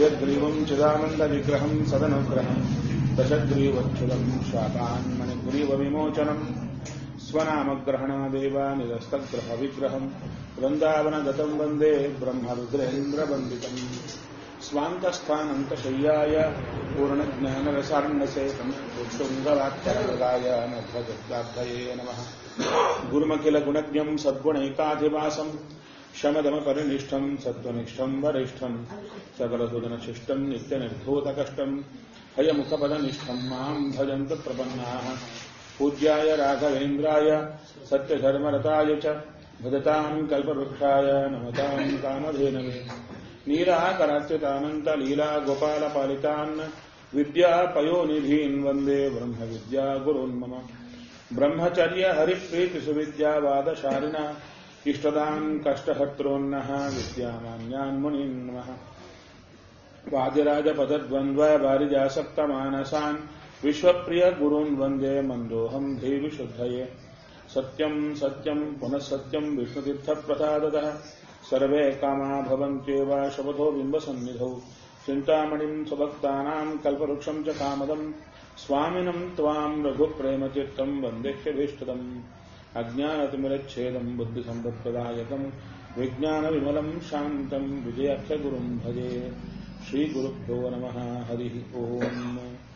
हयग्रीवम् चिदानन्दविग्रहम् सदनुग्रहम् दशग्रीवच्छुलम् शापान्मणिग्रीवविमोचनम् स्वनामग्रहणादेव निरस्तग्रहविग्रहम् वृन्दावनगतम् वन्दे ब्रह्मरुद्रेन्द्रवन्दितम् स्वान्तस्थानन्तशय्याय पूर्णज्ञानरसार्णसेतम् उत्तुङ्गवाक्यरगाय नभ्रजग्राभये नमः गुरुमखिलगुणज्ञम् सद्गुणैकाधिवासम् शमदमपरिनिष्ठम् सत्त्वनिष्ठम् वरिष्ठम् सकलसुदनशिष्टम् नित्यनिर्धूतकष्टम् हयमुखपदनिष्ठम् माम् भजन्तु प्रपन्नाः पूज्याय राघवेन्द्राय सत्यधर्मरताय च भजताम् कल्पवृक्षाय नमताम् कामधेनवे नीलाकराच्युतानन्तलीलागोपालपालितान् विद्यापयोनिधीन् वन्दे ब्रह्मविद्यागुरून् मम ब्रह्मचर्य हरिप्रीतिसुविद्यावादशालिना इष्टदाम् कष्टहर्तॄन्नः विद्यामान्यान् मुनीन् नमः वादिराजपदद्वन्द्ववारिजासक्तमानसान् विश्वप्रिय गुरून् वन्दे मन्दोऽहम् धीविशुद्धये सत्यम् सत्यम् पुनः सत्यम् विष्णुतीर्थप्रसादतः सर्वे कामा भवन्त्येव शपथो बिम्बसन्निधौ चिन्तामणिम् स्वभक्तानाम् कल्पवृक्षम् च कामदम् स्वामिनम् त्वाम् रघुप्रेमतीर्थम् वन्देह्यभीष्टदम् अज्ञानतिमिरच्छेदम् बुद्धिसम्पत्प्रदायकम् विज्ञानविमलम् शान्तम् विजयाख्यगुरुम् भजे श्रीगुरुभ्यो नमः हरिः ओम्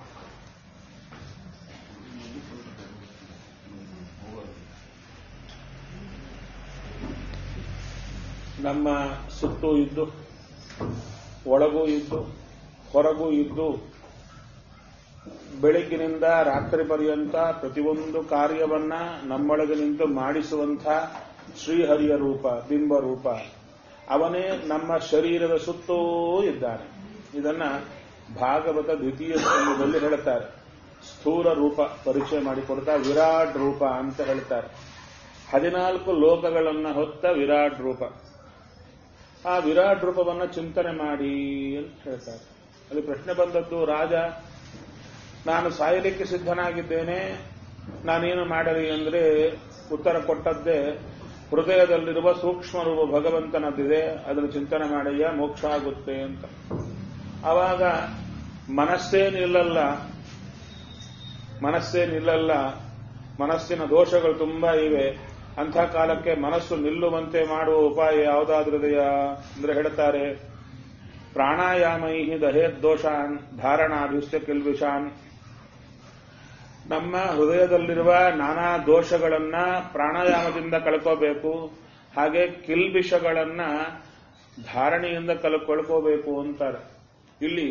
ನಮ್ಮ ಸುತ್ತೂ ಇದ್ದು ಒಳಗೂ ಇದ್ದು ಹೊರಗೂ ಇದ್ದು ಬೆಳಗ್ಗಿನಿಂದ ರಾತ್ರಿ ಪರ್ಯಂತ ಪ್ರತಿಯೊಂದು ಕಾರ್ಯವನ್ನ ನಮ್ಮೊಳಗೆ ನಿಂತು ಮಾಡಿಸುವಂಥ ಶ್ರೀಹರಿಯ ರೂಪ ಬಿಂಬ ರೂಪ ಅವನೇ ನಮ್ಮ ಶರೀರದ ಸುತ್ತೂ ಇದ್ದಾನೆ ಇದನ್ನ ಭಾಗವತ ದ್ವಿತೀಯ ಸ್ಕಂದದಲ್ಲಿ ಹೇಳ್ತಾರೆ ಸ್ಥೂಲ ರೂಪ ಪರಿಚಯ ಮಾಡಿಕೊಡ್ತಾ ವಿರಾಟ್ ರೂಪ ಅಂತ ಹೇಳ್ತಾರೆ ಹದಿನಾಲ್ಕು ಲೋಕಗಳನ್ನ ಹೊತ್ತ ವಿರಾಟ್ ರೂಪ ಆ ವಿರಾಟ್ ರೂಪವನ್ನ ಚಿಂತನೆ ಮಾಡಿ ಅಂತ ಹೇಳ್ತಾರೆ ಅಲ್ಲಿ ಪ್ರಶ್ನೆ ಬಂದದ್ದು ರಾಜ ನಾನು ಸಾಯಲಿಕ್ಕೆ ಸಿದ್ಧನಾಗಿದ್ದೇನೆ ನಾನೇನು ಮಾಡಲಿ ಅಂದ್ರೆ ಉತ್ತರ ಕೊಟ್ಟದ್ದೇ ಹೃದಯದಲ್ಲಿರುವ ಸೂಕ್ಷ್ಮ ರೂಪ ಭಗವಂತನದ್ದಿದೆ ಅದನ್ನು ಚಿಂತನೆ ಮಾಡಯ್ಯ ಮೋಕ್ಷ ಆಗುತ್ತೆ ಅಂತ ಆವಾಗ ಮನಸ್ಸೇ ನಿಲ್ಲಲ್ಲ ಮನಸ್ಸೇ ನಿಲ್ಲಲ್ಲ ಮನಸ್ಸಿನ ದೋಷಗಳು ತುಂಬಾ ಇವೆ ಅಂಥ ಕಾಲಕ್ಕೆ ಮನಸ್ಸು ನಿಲ್ಲುವಂತೆ ಮಾಡುವ ಉಪಾಯ ಯಾವುದಾದ್ರದೆಯಾ ಅಂದ್ರೆ ಹೇಳ್ತಾರೆ ಪ್ರಾಣಾಯಾಮೈ ದಹೇದ್ದೋಷಾನ್ ಧಾರಣಾಭಿಸ್ಯ ಕಿಲ್ವಿಷಾನ್ ನಮ್ಮ ಹೃದಯದಲ್ಲಿರುವ ನಾನಾ ದೋಷಗಳನ್ನ ಪ್ರಾಣಾಯಾಮದಿಂದ ಕಳ್ಕೋಬೇಕು ಹಾಗೆ ಕಿಲ್ಬಿಷಗಳನ್ನ ಧಾರಣೆಯಿಂದ ಕಲ್ ಕಳ್ಕೋಬೇಕು ಅಂತಾರೆ ಇಲ್ಲಿ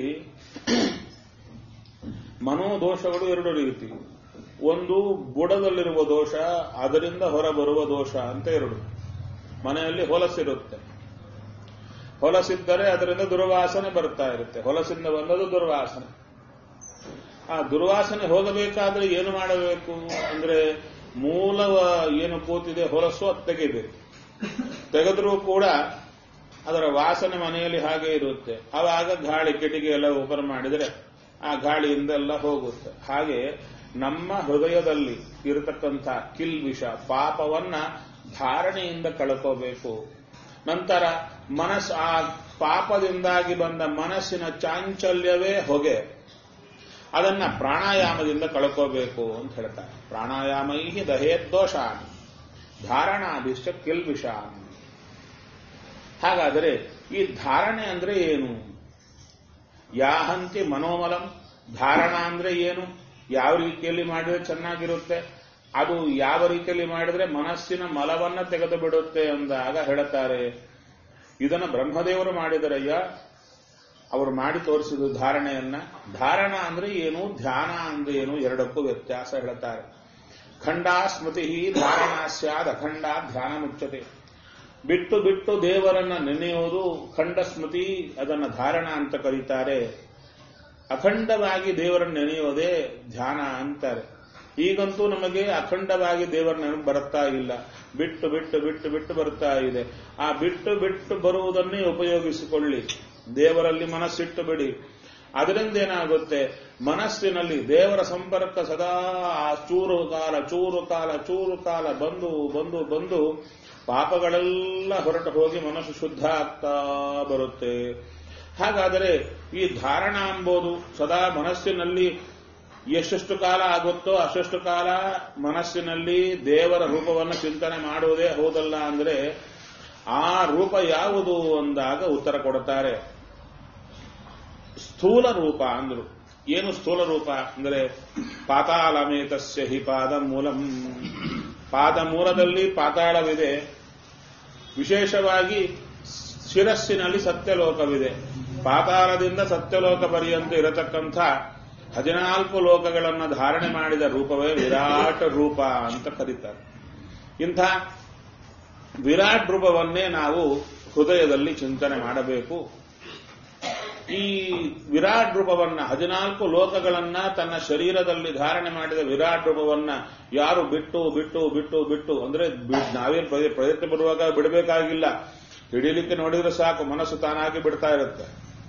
ಮನೋದೋಷಗಳು ಎರಡು ರೀತಿ ಒಂದು ಬುಡದಲ್ಲಿರುವ ದೋಷ ಅದರಿಂದ ಹೊರಬರುವ ದೋಷ ಅಂತ ಎರಡು ಮನೆಯಲ್ಲಿ ಹೊಲಸಿರುತ್ತೆ ಹೊಲಸಿದ್ದರೆ ಅದರಿಂದ ದುರ್ವಾಸನೆ ಬರ್ತಾ ಇರುತ್ತೆ ಹೊಲಸಿಂದ ಬಂದದು ದುರ್ವಾಸನೆ ಆ ದುರ್ವಾಸನೆ ಹೋಗಬೇಕಾದ್ರೆ ಏನು ಮಾಡಬೇಕು ಅಂದ್ರೆ ಮೂಲವ ಏನು ಕೂತಿದೆ ಹೊಲಸು ಅದು ತೆಗಿಬೇಕು ತೆಗೆದ್ರೂ ಕೂಡ ಅದರ ವಾಸನೆ ಮನೆಯಲ್ಲಿ ಹಾಗೆ ಇರುತ್ತೆ ಆವಾಗ ಗಾಳಿ ಕಿಟಿಕಿ ಎಲ್ಲ ಓಪನ್ ಮಾಡಿದರೆ ಆ ಗಾಳಿಯಿಂದೆಲ್ಲ ಹೋಗುತ್ತೆ ಹಾಗೆ ನಮ್ಮ ಹೃದಯದಲ್ಲಿ ಇರತಕ್ಕಂಥ ಕಿಲ್ವಿಷ ಪಾಪವನ್ನ ಧಾರಣೆಯಿಂದ ಕಳ್ಕೋಬೇಕು ನಂತರ ಮನಸ್ ಆ ಪಾಪದಿಂದಾಗಿ ಬಂದ ಮನಸ್ಸಿನ ಚಾಂಚಲ್ಯವೇ ಹೊಗೆ ಅದನ್ನ ಪ್ರಾಣಾಯಾಮದಿಂದ ಕಳ್ಕೋಬೇಕು ಅಂತ ಹೇಳ್ತಾರೆ ಪ್ರಾಣಾಯಾಮೈ ದಹೇದ್ದೋಷಾನ್ ಧಾರಣಾಭಿಷ್ಟ ಕಿಲ್ವಿಷಾನ್ ಹಾಗಾದರೆ ಈ ಧಾರಣೆ ಅಂದ್ರೆ ಏನು ಯಾಹಂತಿ ಮನೋಮಲಂ ಧಾರಣ ಅಂದ್ರೆ ಏನು ಯಾವ ರೀತಿಯಲ್ಲಿ ಮಾಡಿದ್ರೆ ಚೆನ್ನಾಗಿರುತ್ತೆ ಅದು ಯಾವ ರೀತಿಯಲ್ಲಿ ಮಾಡಿದ್ರೆ ಮನಸ್ಸಿನ ಮಲವನ್ನ ತೆಗೆದು ಬಿಡುತ್ತೆ ಅಂದಾಗ ಹೇಳುತ್ತಾರೆ ಇದನ್ನ ಬ್ರಹ್ಮದೇವರು ಮಾಡಿದರಯ್ಯ ಅವರು ಮಾಡಿ ತೋರಿಸಿದ ಧಾರಣೆಯನ್ನ ಧಾರಣ ಅಂದ್ರೆ ಏನು ಧ್ಯಾನ ಅಂದ್ರೆ ಏನು ಎರಡಕ್ಕೂ ವ್ಯತ್ಯಾಸ ಹೇಳುತ್ತಾರೆ ಖಂಡಾ ಸ್ಮೃತಿ ಧಾರಣ ಸ್ಯಾದ್ ಅಖಂಡ ಧ್ಯಾನ ಮುಚ್ಚತೆ ಬಿಟ್ಟು ಬಿಟ್ಟು ದೇವರನ್ನ ನೆನೆಯುವುದು ಖಂಡ ಸ್ಮೃತಿ ಅದನ್ನ ಧಾರಣ ಅಂತ ಕರೀತಾರೆ ಅಖಂಡವಾಗಿ ದೇವರನ್ನು ನೆನೆಯೋದೇ ಧ್ಯಾನ ಅಂತಾರೆ ಈಗಂತೂ ನಮಗೆ ಅಖಂಡವಾಗಿ ದೇವರ ನೆನಪು ಬರುತ್ತಾ ಇಲ್ಲ ಬಿಟ್ಟು ಬಿಟ್ಟು ಬಿಟ್ಟು ಬಿಟ್ಟು ಬರ್ತಾ ಇದೆ ಆ ಬಿಟ್ಟು ಬಿಟ್ಟು ಬರುವುದನ್ನೇ ಉಪಯೋಗಿಸಿಕೊಳ್ಳಿ ದೇವರಲ್ಲಿ ಮನಸ್ಸಿಟ್ಟು ಬಿಡಿ ಅದರಿಂದ ಏನಾಗುತ್ತೆ ಮನಸ್ಸಿನಲ್ಲಿ ದೇವರ ಸಂಪರ್ಕ ಸದಾ ಆ ಚೂರು ಕಾಲ ಚೂರು ಕಾಲ ಚೂರು ಕಾಲ ಬಂದು ಬಂದು ಬಂದು ಪಾಪಗಳೆಲ್ಲ ಹೊರಟು ಹೋಗಿ ಮನಸ್ಸು ಶುದ್ಧ ಆಗ್ತಾ ಬರುತ್ತೆ ಹಾಗಾದರೆ ಈ ಧಾರಣ ಎಂಬುದು ಸದಾ ಮನಸ್ಸಿನಲ್ಲಿ ಎಷ್ಟೆಷ್ಟು ಕಾಲ ಆಗುತ್ತೋ ಅಷ್ಟೆಷ್ಟು ಕಾಲ ಮನಸ್ಸಿನಲ್ಲಿ ದೇವರ ರೂಪವನ್ನು ಚಿಂತನೆ ಮಾಡುವುದೇ ಹೌದಲ್ಲ ಅಂದ್ರೆ ಆ ರೂಪ ಯಾವುದು ಅಂದಾಗ ಉತ್ತರ ಕೊಡುತ್ತಾರೆ ಸ್ಥೂಲ ರೂಪ ಅಂದ್ರು ಏನು ಸ್ಥೂಲ ರೂಪ ಅಂದ್ರೆ ಪಾತಾಳಮೇತಸ್ಯ ಹಿ ಪಾದ ಮೂಲಂ ಪಾದ ಮೂಲದಲ್ಲಿ ಪಾತಾಳವಿದೆ ವಿಶೇಷವಾಗಿ ಶಿರಸ್ಸಿನಲ್ಲಿ ಸತ್ಯಲೋಕವಿದೆ ಪಾತಾಳದಿಂದ ಸತ್ಯಲೋಕ ಪರ್ಯಂತ ಇರತಕ್ಕಂಥ ಹದಿನಾಲ್ಕು ಲೋಕಗಳನ್ನು ಧಾರಣೆ ಮಾಡಿದ ರೂಪವೇ ವಿರಾಟ ರೂಪ ಅಂತ ಕರೀತಾರೆ ಇಂಥ ವಿರಾಟ್ ರೂಪವನ್ನೇ ನಾವು ಹೃದಯದಲ್ಲಿ ಚಿಂತನೆ ಮಾಡಬೇಕು ಈ ವಿರಾಟ್ ರೂಪವನ್ನ ಹದಿನಾಲ್ಕು ಲೋಕಗಳನ್ನ ತನ್ನ ಶರೀರದಲ್ಲಿ ಧಾರಣೆ ಮಾಡಿದ ವಿರಾಟ್ ರೂಪವನ್ನ ಯಾರು ಬಿಟ್ಟು ಬಿಟ್ಟು ಬಿಟ್ಟು ಬಿಟ್ಟು ಅಂದ್ರೆ ಬಿ- ನಾವೇನ್ ಪ್ರಯ- ಪ್ರಯತ್ನ ಪಡುವಾಗ ಬಿಡಬೇಕಾಗಿಲ್ಲ ಹಿಡಿಲಿಕ್ಕೆ ನೋಡಿದ್ರೆ ಸಾಕು ಮನಸ್ಸು ತಾನಾಗಿ ಬಿಡ್ತಾ ಇರುತ್ತೆ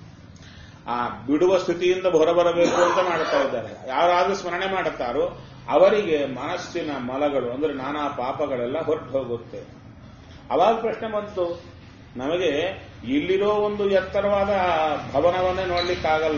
ಆ ಬಿಡುವ ಸ್ಥಿತಿಯಿಂದ ಹೊರಬರಬೇಕು ಅಂತ ಮಾಡ್ತಾ ಇದ್ದಾರೆ ಯಾರಾದ್ರೂ ಸ್ಮರಣೆ ಮಾಡುತ್ತಾರೋ ಅವರಿಗೆ ಮನಸ್ಸಿನ ಮಲಗಳು ಅಂದ್ರೆ ನಾನಾ ಪಾಪಗಳೆಲ್ಲ ಹೊರಟು ಹೋಗುತ್ತೆ ಅವಾಗ ಪ್ರಶ್ನೆ ಬಂತು ನಮಗೆ ಇಲ್ಲಿರೋ ಒಂದು ಎತ್ತರವಾದ ಭವನವನ್ನೇ ನೋಡ್ಲಿಕ್ಕಾಗಲ್ಲ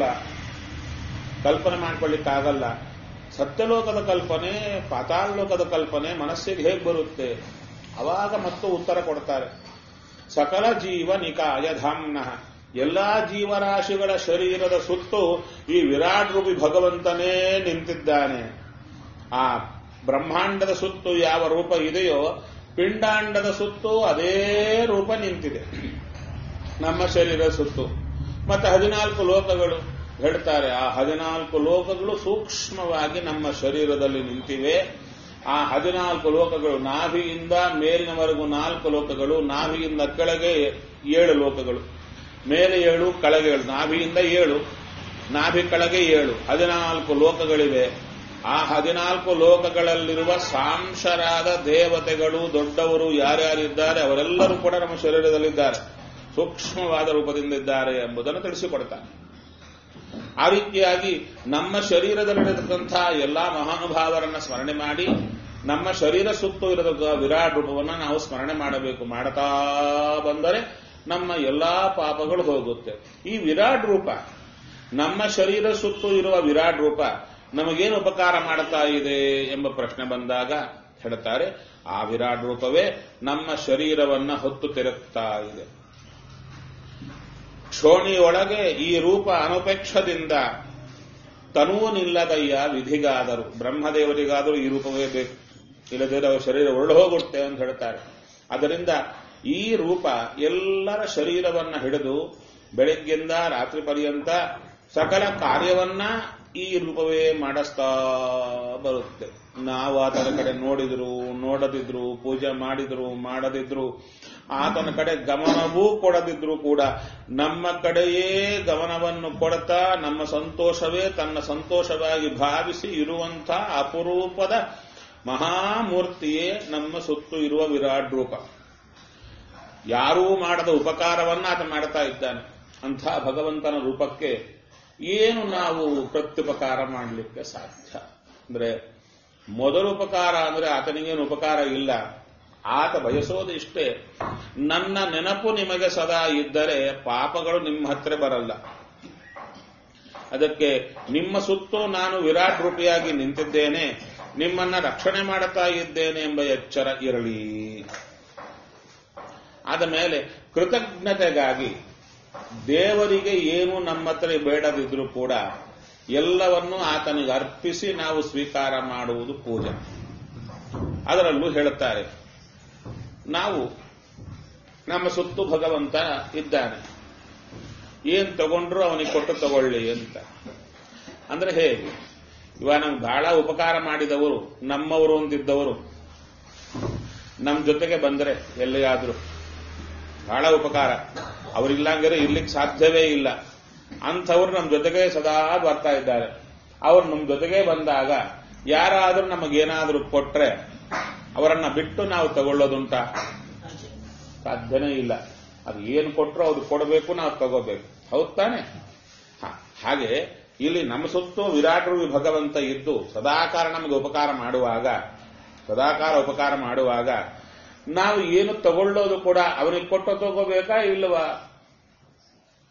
ಕಲ್ಪನೆ ಮಾಡ್ಕೊಳ್ಳಿಕ್ಕಾಗಲ್ಲ ಸತ್ಯಲೋಕದ ಕಲ್ಪನೆ ಪಾತಾಳ ಲೋಕದ ಕಲ್ಪನೆ ಮನಸ್ಸಿಗೆ ಹೇಗೆ ಬರುತ್ತೆ ಅವಾಗ ಮತ್ತು ಉತ್ತರ ಕೊಡ್ತಾರೆ ಸಕಲ ಜೀವ ನಿಕಾಯ ಧಾಮ್ನಃ ಎಲ್ಲಾ ಜೀವರಾಶಿಗಳ ಶರೀರದ ಸುತ್ತು ಈ ವಿರಾಟ್ ರೂಪಿ ಭಗವಂತನೇ ನಿಂತಿದ್ದಾನೆ ಆ ಬ್ರಹ್ಮಾಂಡದ ಸುತ್ತು ಯಾವ ರೂಪ ಇದೆಯೋ ಪಿಂಡಾಂಡದ ಸುತ್ತು ಅದೇ ರೂಪ ನಿಂತಿದೆ ನಮ್ಮ ಶರೀರ ಸುತ್ತು ಮತ್ತೆ ಹದಿನಾಲ್ಕು ಲೋಕಗಳು ಹೇಳ್ತಾರೆ ಆ ಹದಿನಾಲ್ಕು ಲೋಕಗಳು ಸೂಕ್ಷ್ಮವಾಗಿ ನಮ್ಮ ಶರೀರದಲ್ಲಿ ನಿಂತಿವೆ ಆ ಹದಿನಾಲ್ಕು ಲೋಕಗಳು ನಾಭಿಯಿಂದ ಮೇಲಿನವರೆಗೂ ನಾಲ್ಕು ಲೋಕಗಳು ನಾಭಿಯಿಂದ ಕೆಳಗೆ ಏಳು ಲೋಕಗಳು ಮೇಲೆ ಏಳು ಕೆಳಗೆ ಏಳು ನಾಭಿಯಿಂದ ಏಳು ನಾಭಿ ಕೆಳಗೆ ಏಳು ಹದಿನಾಲ್ಕು ಲೋಕಗಳಿವೆ ಆ ಹದಿನಾಲ್ಕು ಲೋಕಗಳಲ್ಲಿರುವ ಸಾಂಶರಾದ ದೇವತೆಗಳು ದೊಡ್ಡವರು ಯಾರ್ಯಾರಿದ್ದಾರೆ ಅವರೆಲ್ಲರೂ ಕೂಡ ನಮ್ಮ ಶರೀರದಲ್ಲಿದ್ದಾರೆ ಸೂಕ್ಷ್ಮವಾದ ರೂಪದಿಂದ ಇದ್ದಾರೆ ಎಂಬುದನ್ನು ತಿಳಿಸಿಕೊಡ್ತಾನೆ ಆ ರೀತಿಯಾಗಿ ನಮ್ಮ ಶರೀರದಲ್ಲಿರತಕ್ಕಂತಹ ಎಲ್ಲಾ ಮಹಾನುಭಾವರನ್ನ ಸ್ಮರಣೆ ಮಾಡಿ ನಮ್ಮ ಶರೀರ ಸುತ್ತು ಇರತಕ್ಕ ವಿರಾಟ್ ರೂಪವನ್ನು ನಾವು ಸ್ಮರಣೆ ಮಾಡಬೇಕು ಮಾಡ್ತಾ ಬಂದರೆ ನಮ್ಮ ಎಲ್ಲಾ ಪಾಪಗಳು ಹೋಗುತ್ತೆ ಈ ವಿರಾಟ್ ರೂಪ ನಮ್ಮ ಶರೀರ ಸುತ್ತು ಇರುವ ವಿರಾಟ್ ರೂಪ ನಮಗೇನು ಉಪಕಾರ ಮಾಡುತ್ತಾ ಇದೆ ಎಂಬ ಪ್ರಶ್ನೆ ಬಂದಾಗ ಹೇಳ್ತಾರೆ ಆ ವಿರಾಟ್ ರೂಪವೇ ನಮ್ಮ ಶರೀರವನ್ನ ಹೊತ್ತು ತಿರುಗ್ತಾ ಇದೆ ಕ್ಷೋಣಿಯೊಳಗೆ ಈ ರೂಪ ಅನುಪೇಕ್ಷದಿಂದ ತನೂ ನಿಲ್ಲದಯ್ಯ ವಿಧಿಗಾದರು ಬ್ರಹ್ಮದೇವರಿಗಾದರೂ ಈ ರೂಪವೇ ಬೇಕು ಇಲ್ಲದಿದ್ದರೆ ಅವರ ಶರೀರ ಒಳ್ಳೆ ಹೋಗುತ್ತೆ ಅಂತ ಹೇಳ್ತಾರೆ ಅದರಿಂದ ಈ ರೂಪ ಎಲ್ಲರ ಶರೀರವನ್ನ ಹಿಡಿದು ಬೆಳಗ್ಗಿಂದ ರಾತ್ರಿ ಪರ್ಯಂತ ಸಕಲ ಕಾರ್ಯವನ್ನ ಈ ರೂಪವೇ ಮಾಡಿಸ್ತಾ ಬರುತ್ತೆ ನಾವು ಆತನ ಕಡೆ ನೋಡಿದ್ರು ನೋಡದಿದ್ರು ಪೂಜೆ ಮಾಡಿದ್ರು ಮಾಡದಿದ್ರು ಆತನ ಕಡೆ ಗಮನವೂ ಕೊಡದಿದ್ರು ಕೂಡ ನಮ್ಮ ಕಡೆಯೇ ಗಮನವನ್ನು ಕೊಡ್ತಾ ನಮ್ಮ ಸಂತೋಷವೇ ತನ್ನ ಸಂತೋಷವಾಗಿ ಭಾವಿಸಿ ಇರುವಂಥ ಅಪರೂಪದ ಮಹಾಮೂರ್ತಿಯೇ ನಮ್ಮ ಸುತ್ತು ಇರುವ ವಿರಾಟ್ ರೂಪ ಯಾರೂ ಮಾಡದ ಉಪಕಾರವನ್ನ ಆತ ಮಾಡ್ತಾ ಇದ್ದಾನೆ ಅಂಥ ಭಗವಂತನ ರೂಪಕ್ಕೆ ಏನು ನಾವು ಪ್ರತ್ಯುಪಕಾರ ಮಾಡಲಿಕ್ಕೆ ಸಾಧ್ಯ ಅಂದ್ರೆ ಮೊದಲು ಉಪಕಾರ ಅಂದ್ರೆ ಆತನಿಗೇನು ಉಪಕಾರ ಇಲ್ಲ ಆತ ಬಯಸೋದು ಇಷ್ಟೇ ನನ್ನ ನೆನಪು ನಿಮಗೆ ಸದಾ ಇದ್ದರೆ ಪಾಪಗಳು ನಿಮ್ಮ ಹತ್ರ ಬರಲ್ಲ ಅದಕ್ಕೆ ನಿಮ್ಮ ಸುತ್ತು ನಾನು ವಿರಾಟ್ ರೂಪಿಯಾಗಿ ನಿಂತಿದ್ದೇನೆ ನಿಮ್ಮನ್ನ ರಕ್ಷಣೆ ಮಾಡುತ್ತಾ ಇದ್ದೇನೆ ಎಂಬ ಎಚ್ಚರ ಇರಲಿ ಆದ ಮೇಲೆ ಕೃತಜ್ಞತೆಗಾಗಿ ದೇವರಿಗೆ ಏನು ನಮ್ಮ ಹತ್ರ ಬೇಡದಿದ್ರೂ ಕೂಡ ಎಲ್ಲವನ್ನೂ ಆತನಿಗೆ ಅರ್ಪಿಸಿ ನಾವು ಸ್ವೀಕಾರ ಮಾಡುವುದು ಪೂಜೆ ಅದರಲ್ಲೂ ಹೇಳುತ್ತಾರೆ ನಾವು ನಮ್ಮ ಸುತ್ತು ಭಗವಂತ ಇದ್ದಾನೆ ಏನ್ ತಗೊಂಡ್ರು ಅವನಿಗೆ ಕೊಟ್ಟು ತಗೊಳ್ಳಿ ಅಂತ ಅಂದ್ರೆ ಹೇಗೆ ಇವಾಗ ನಮ್ಗೆ ಬಹಳ ಉಪಕಾರ ಮಾಡಿದವರು ನಮ್ಮವರು ಅಂತಿದ್ದವರು ನಮ್ಮ ಜೊತೆಗೆ ಬಂದರೆ ಎಲ್ಲಿಗಾದ್ರೂ ಬಹಳ ಉಪಕಾರ ಅವರಿಲ್ಲಂಗಿದ್ರೆ ಇರ್ಲಿಕ್ಕೆ ಸಾಧ್ಯವೇ ಇಲ್ಲ ಅಂಥವ್ರು ನಮ್ಮ ಜೊತೆಗೆ ಸದಾ ಬರ್ತಾ ಇದ್ದಾರೆ ಅವ್ರು ನಮ್ಮ ಜೊತೆಗೆ ಬಂದಾಗ ಯಾರಾದ್ರೂ ನಮಗೇನಾದ್ರೂ ಕೊಟ್ರೆ ಅವರನ್ನ ಬಿಟ್ಟು ನಾವು ತಗೊಳ್ಳೋದುಂಟ ಸಾಧ್ಯನೇ ಇಲ್ಲ ಅದು ಏನು ಕೊಟ್ಟರು ಅವ್ರು ಕೊಡಬೇಕು ನಾವು ತಗೋಬೇಕು ಹೌದ್ ತಾನೆ ಹ, ಹಾಗೆ ಇಲ್ಲಿ ನಮ್ಮ ಸುತ್ತು ವಿರಾಟ್ ರೂಪಿ ಭಗವಂತ ಇದ್ದು ಸದಾಕಾಲ ನಮಗೆ ಉಪಕಾರ ಮಾಡುವಾಗ ಸದಾಕಾಲ ಉಪಕಾರ ಮಾಡುವಾಗ ನಾವು ಏನು ತಗೊಳ್ಳೋದು ಕೂಡ ಅವನಿಗೆ ಕೊಟ್ಟು ತಗೋಬೇಕಾ ಇಲ್ವಾ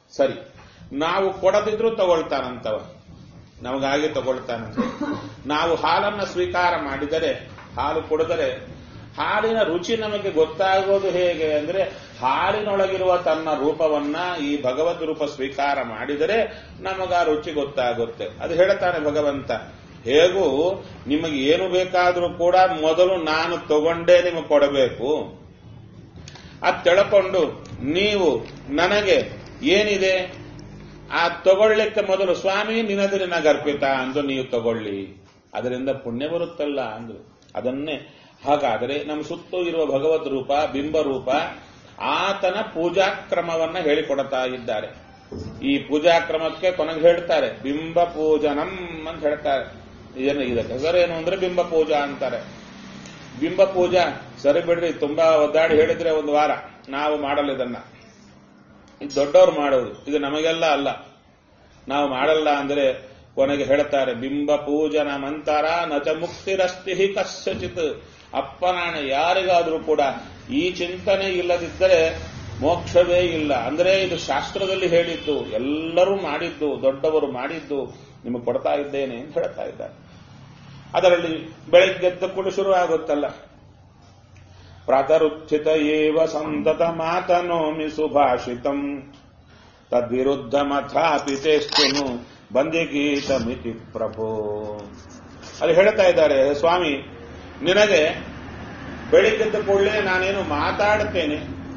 ಸರಿ ನಾವು ಕೊಡದಿದ್ರು ತಗೊಳ್ತಾನಂತವ ನಮಗಾಗಿ ತಗೊಳ್ತಾನಂತ ನಾವು ಹಾಲನ್ನ ಸ್ವೀಕಾರ ಮಾಡಿದರೆ ಹಾಲು ಕುಡಿದರೆ ಹಾಲಿನ ರುಚಿ ನಮಗೆ ಗೊತ್ತಾಗೋದು ಹೇಗೆ ಅಂದ್ರೆ ಹಾಲಿನೊಳಗಿರುವ ತನ್ನ ರೂಪವನ್ನ ಈ ಭಗವದ್ ರೂಪ ಸ್ವೀಕಾರ ಮಾಡಿದರೆ ನಮಗ ಆ ರುಚಿ ಗೊತ್ತಾಗುತ್ತೆ ಅದು ಹೇಳ್ತಾನೆ ಭಗವಂತ ಹೇಗೂ ನಿಮಗೆ ಏನು ಬೇಕಾದರೂ ಕೂಡ ಮೊದಲು ನಾನು ತಗೊಂಡೇ ನಿಮಗೆ ಕೊಡಬೇಕು ಅದು ತಿಳ್ಕೊಂಡು ನೀವು ನನಗೆ ಏನಿದೆ ಆ ತಗೊಳ್ಳಿಕ್ಕೆ ಮೊದಲು ಸ್ವಾಮಿ ನಿನದು ನಿನಗರ್ಪಿತ ಅಂದು ನೀವು ತಗೊಳ್ಳಿ ಅದರಿಂದ ಪುಣ್ಯ ಬರುತ್ತಲ್ಲ ಅಂದ್ರು ಅದನ್ನೇ ಹಾಗಾದರೆ ನಮ್ಮ ಸುತ್ತೂ ಇರುವ ಭಗವದ್ ರೂಪ ಬಿಂಬ ರೂಪ ಆತನ ಪೂಜಾಕ್ರಮವನ್ನ ಹೇಳಿಕೊಡ್ತಾ ಇದ್ದಾರೆ ಈ ಪೂಜಾಕ್ರಮಕ್ಕೆ ಕೊನೆಗೆ ಹೇಳ್ತಾರೆ ಬಿಂಬ ಪೂಜನಂ ಅಂತ ಹೇಳ್ತಾರೆ ಏನು ಇದಕ್ಕೆ ಹೆಸರೇನು ಅಂದ್ರೆ ಬಿಂಬ ಪೂಜಾ ಅಂತಾರೆ ಬಿಂಬ ಪೂಜಾ ಸರಿ ಬಿಡ್ರಿ ತುಂಬಾ ಒದ್ದಾಡಿ ಹೇಳಿದ್ರೆ ಒಂದು ವಾರ ನಾವು ಮಾಡಲ್ಲ ಇದನ್ನ ಇದು ದೊಡ್ಡವ್ರು ಮಾಡೋದು ಇದು ನಮಗೆಲ್ಲ ಅಲ್ಲ ನಾವು ಮಾಡಲ್ಲ ಅಂದ್ರೆ ಕೊನೆಗೆ ಹೇಳ್ತಾರೆ ಬಿಂಬ ಪೂಜನ ಮಂತರ ನಚ ಮುಕ್ತಿರಸ್ತಿ ಕಸ್ಯಚಿತ್ ಅಪ್ಪನಾಣ ಯಾರಿಗಾದ್ರೂ ಕೂಡ ಈ ಚಿಂತನೆ ಇಲ್ಲದಿದ್ದರೆ ಮೋಕ್ಷವೇ ಇಲ್ಲ ಅಂದ್ರೆ ಇದು ಶಾಸ್ತ್ರದಲ್ಲಿ ಹೇಳಿದ್ದು ಎಲ್ಲರೂ ಮಾಡಿದ್ದು ದೊಡ್ಡವರು ಮಾಡಿದ್ದು ನಿಮಗೆ ಕೊಡ್ತಾ ಇದ್ದೇನೆ ಅಂತ ಹೇಳ್ತಾ ಇದ್ದಾರೆ ಅದರಲ್ಲಿ ಬೆಳಗ್ಗೆದ್ದ ಕೂಡ ಶುರು ಆಗುತ್ತಲ್ಲ ಪ್ರಾತರುತ್ಥಿತ ಏವ ಸಂತತ ಮಾತನೋಮಿ ಸುಭಾಷಿತಂ ತದ್ವಿರುದ್ಧ ಮಥಾಪಿ ಚೇಷ್ಟುನು ಬಂದಿಗೀತಮಿತಿ ಪ್ರಭೋ ಅಲ್ಲಿ ಹೇಳ್ತಾ ಇದ್ದಾರೆ ಸ್ವಾಮಿ ನಿನಗೆ ಬೆಳಿಗ್ಗೆದ್ದ ಕೂಡಲೇ ನಾನೇನು ಮಾತಾಡುತ್ತೇನೆ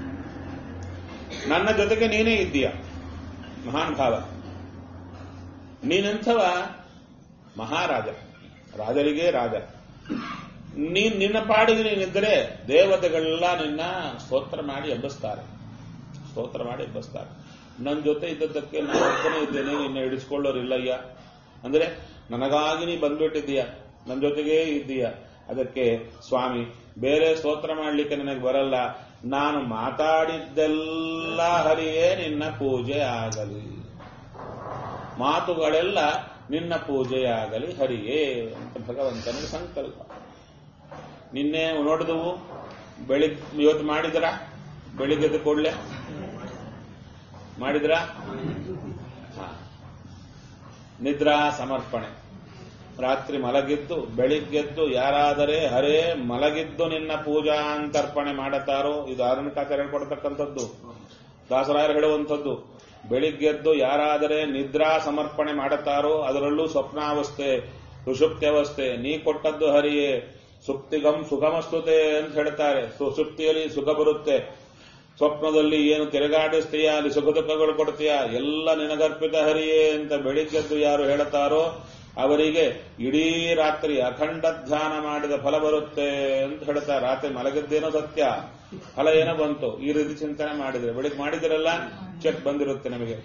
ನನ್ನ ಜೊತೆಗೆ ನೀನೇ ಇದ್ದೀಯ ಮಹಾನ್ ಭಾವ ನೀನೆಂಥವ ಮಹಾರಾಜ ರಾಜರಿಗೆ ರಾಜ ನೀನ್ ನಿನ್ನ ಪಾಡಿಗೆ ನೀನಿದ್ದರೆ ದೇವತೆಗಳೆಲ್ಲ ನಿನ್ನ ಸ್ತೋತ್ರ ಮಾಡಿ ಎಬ್ಬಿಸ್ತಾರೆ ಸ್ತೋತ್ರ ಮಾಡಿ ಎಬ್ಬಿಸ್ತಾರೆ ನನ್ನ ಜೊತೆ ಇದ್ದದ್ದಕ್ಕೆ ನಾನು ಒಬ್ಬನೇ ಇದ್ದೇನೆ ನಿನ್ನ ಹಿಡಿಸ್ಕೊಳ್ಳೋರಿಲ್ಲಯ್ಯ ಅಂದ್ರೆ ನನಗಾಗಿ ನೀ ಬಂದ್ಬಿಟ್ಟಿದ್ದೀಯ ನನ್ನ ಜೊತೆಗೇ ಇದ್ದೀಯ ಅದಕ್ಕೆ ಸ್ವಾಮಿ ಬೇರೆ ಸ್ತೋತ್ರ ಮಾಡಲಿಕ್ಕೆ ನನಗೆ ಬರಲ್ಲ ನಾನು ಮಾತಾಡಿದ್ದೆಲ್ಲ ಹರಿಯೇ ನಿನ್ನ ಪೂಜೆ ಆಗಲಿ ಮಾತುಗಳೆಲ್ಲ ನಿನ್ನ ಪೂಜೆಯಾಗಲಿ ಹರಿಯೇ ಅಂತ ಭಗವಂತನಿಗೆ ಸಂಕಲ್ಪ ನಿನ್ನೆ ನೋಡಿದವು ಬೆಳಿಗ್ ಇವತ್ತು ಮಾಡಿದ್ರ ಬೆಳಿಗ್ಗೆದ ಕೂಡಲೇ ಮಾಡಿದ್ರ ಹಾ. ನಿದ್ರಾ ಸಮರ್ಪಣೆ ರಾತ್ರಿ ಮಲಗಿದ್ದು ಬೆಳಿಗ್ಗೆದ್ದು ಯಾರಾದರೆ ಹರೇ ಮಲಗಿದ್ದು ನಿನ್ನ ಪೂಜಾ ಅಂತರ್ಪಣೆ ಮಾಡುತ್ತಾರೋ ಇದು ಆರಣ್ಯಕಾಚಾರ ಹೇಳ್ಕೊಡ್ತಕ್ಕಂಥದ್ದು ದಾಸರಾಯರು ಹೇಳುವಂಥದ್ದು ಬೆಳಿಗ್ಗೆದ್ದು ಯಾರಾದರೆ ನಿದ್ರಾ ಸಮರ್ಪಣೆ ಮಾಡುತ್ತಾರೋ ಅದರಲ್ಲೂ ಸ್ವಪ್ನಾವಸ್ಥೆ ಸುಷುಪ್ತ್ಯವಸ್ಥೆ ನೀ ಕೊಟ್ಟದ್ದು ಹರಿಯೇ ಸುಪ್ತಿಗಂ ಸುಖಮಸ್ತುತೆ ಅಂತ ಹೇಳ್ತಾರೆ ಸುಷುಪ್ತಿಯಲ್ಲಿ ಸುಖ ಬರುತ್ತೆ ಸ್ವಪ್ನದಲ್ಲಿ ಏನು ತಿರುಗಾಡಿಸ್ತೀಯ ಅಲ್ಲಿ ಸುಖ ದುಃಖಗಳು ಕೊಡ್ತೀಯ ಎಲ್ಲ ನಿನಗರ್ಪಿತ ಹರಿಯೇ ಅಂತ ಬೆಳಿಗ್ಗೆದ್ದು ಯಾರು ಹೇಳುತ್ತಾರೋ ಅವರಿಗೆ ಇಡೀ ರಾತ್ರಿ ಅಖಂಡ ಧ್ಯಾನ ಮಾಡಿದ ಫಲ ಬರುತ್ತೆ ಅಂತ ಹೇಳ್ತಾರೆ ರಾತ್ರಿ ಮಲಗಿದ್ದೇನೋ ಸತ್ಯ ಫಲ ಏನೋ ಬಂತು ಈ ರೀತಿ ಚಿಂತನೆ ಮಾಡಿದ್ರೆ ಬೆಳಿಗ್ಗೆ ಮಾಡಿದಿರಲ್ಲ ಚೆಕ್ ಬಂದಿರುತ್ತೆ ನಮಗೆ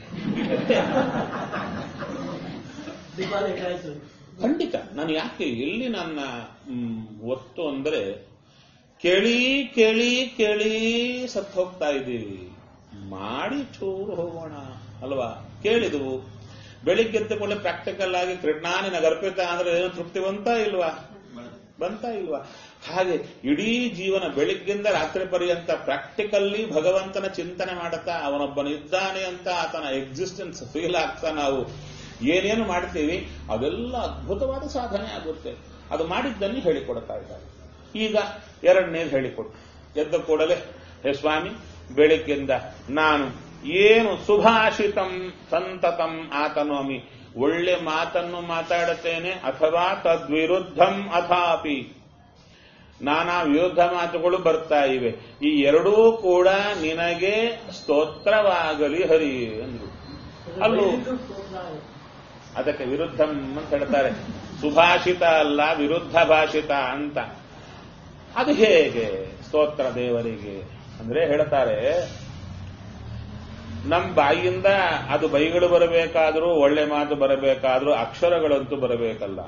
ಖಂಡಿತ ನಾನು ಯಾಕೆ ಎಲ್ಲಿ ನನ್ನ ಮ್, ಒತ್ತು ಅಂದ್ರೆ ಕೇಳಿ ಕೇಳಿ ಕೇಳಿ ಸತ್ತು ಹೋಗ್ತಾ ಇದ್ದೀವಿ ಮಾಡಿ ಚೂರು ಹೋಗೋಣ ಅಲ್ವಾ ಕೇಳಿದವು ಬೆಳಿಗ್ಗೆ ಎದ್ದಕೊಳ್ಳೆ ಪ್ರಾಕ್ಟಿಕಲ್ ಆಗಿ ಕೃಷ್ಣಾನಿ ನಗರ್ಪಿತ ಅಂದ್ರೆ ಏನು ತೃಪ್ತಿ ಬಂತಾ ಇಲ್ವಾ ಬಂತಾ ಇಲ್ವಾ ಹಾಗೆ ಇಡೀ ಜೀವನ ಬೆಳಿಗ್ಗಿಂದ ರಾತ್ರಿ ಪರ್ಯಂತ ಪ್ರಾಕ್ಟಿಕಲ್ಲಿ ಭಗವಂತನ ಚಿಂತನೆ ಮಾಡುತ್ತಾ ಅವನೊಬ್ಬನಿದ್ದಾನೆ ಅಂತ ಆತನ ಎಕ್ಸಿಸ್ಟೆನ್ಸ್ ಫೀಲ್ ಆಗ್ತಾ ನಾವು ಏನೇನು ಮಾಡ್ತೀವಿ ಅದೆಲ್ಲ ಅದ್ಭುತವಾದ ಸಾಧನೆ ಆಗುತ್ತೆ ಅದು ಮಾಡಿದ್ದನ್ನು ಹೇಳಿಕೊಡ್ತಾ ಇದ್ದಾರೆ ಈಗ ಎರಡನೇದು ಹೇಳಿಕೊಟ್ಟು ಎದ್ದ ಕೂಡಲೇ ಹೇ ಸ್ವಾಮಿ ಬೆಳಿಗ್ಗೆಯಿಂದ ನಾನು ಏನು ಸುಭಾಷಿತಂ ಸಂತತಂ ಆತನೋಮಿ ಒಳ್ಳೆ ಮಾತನ್ನು ಮಾತಾಡುತ್ತೇನೆ ಅಥವಾ ತದ್ವಿರುದ್ಧಂ ಅಥಾಪಿ ನಾನಾ ವಿರುದ್ಧ ಮಾತುಗಳು ಬರ್ತಾ ಇವೆ ಈ ಎರಡೂ ಕೂಡ ನಿನಗೆ ಸ್ತೋತ್ರವಾಗಲಿ ಹರಿ ಅಂದ್ರು ಅಲ್ಲೂ ಅದಕ್ಕೆ ವಿರುದ್ಧಂ ಅಂತ ಹೇಳ್ತಾರೆ ಸುಭಾಷಿತ ಅಲ್ಲ ವಿರುದ್ಧ ಭಾಷಿತ ಅಂತ ಅದು ಹೇಗೆ ಸ್ತೋತ್ರ ದೇವರಿಗೆ ಅಂದ್ರೆ ಹೇಳ್ತಾರೆ ನಮ್ಮ ಬಾಯಿಯಿಂದ ಅದು ಬೈಗಳು ಬರಬೇಕಾದ್ರೂ ಒಳ್ಳೆ ಮಾತು ಬರಬೇಕಾದ್ರೂ ಅಕ್ಷರಗಳಂತೂ ಬರಬೇಕಲ್ಲ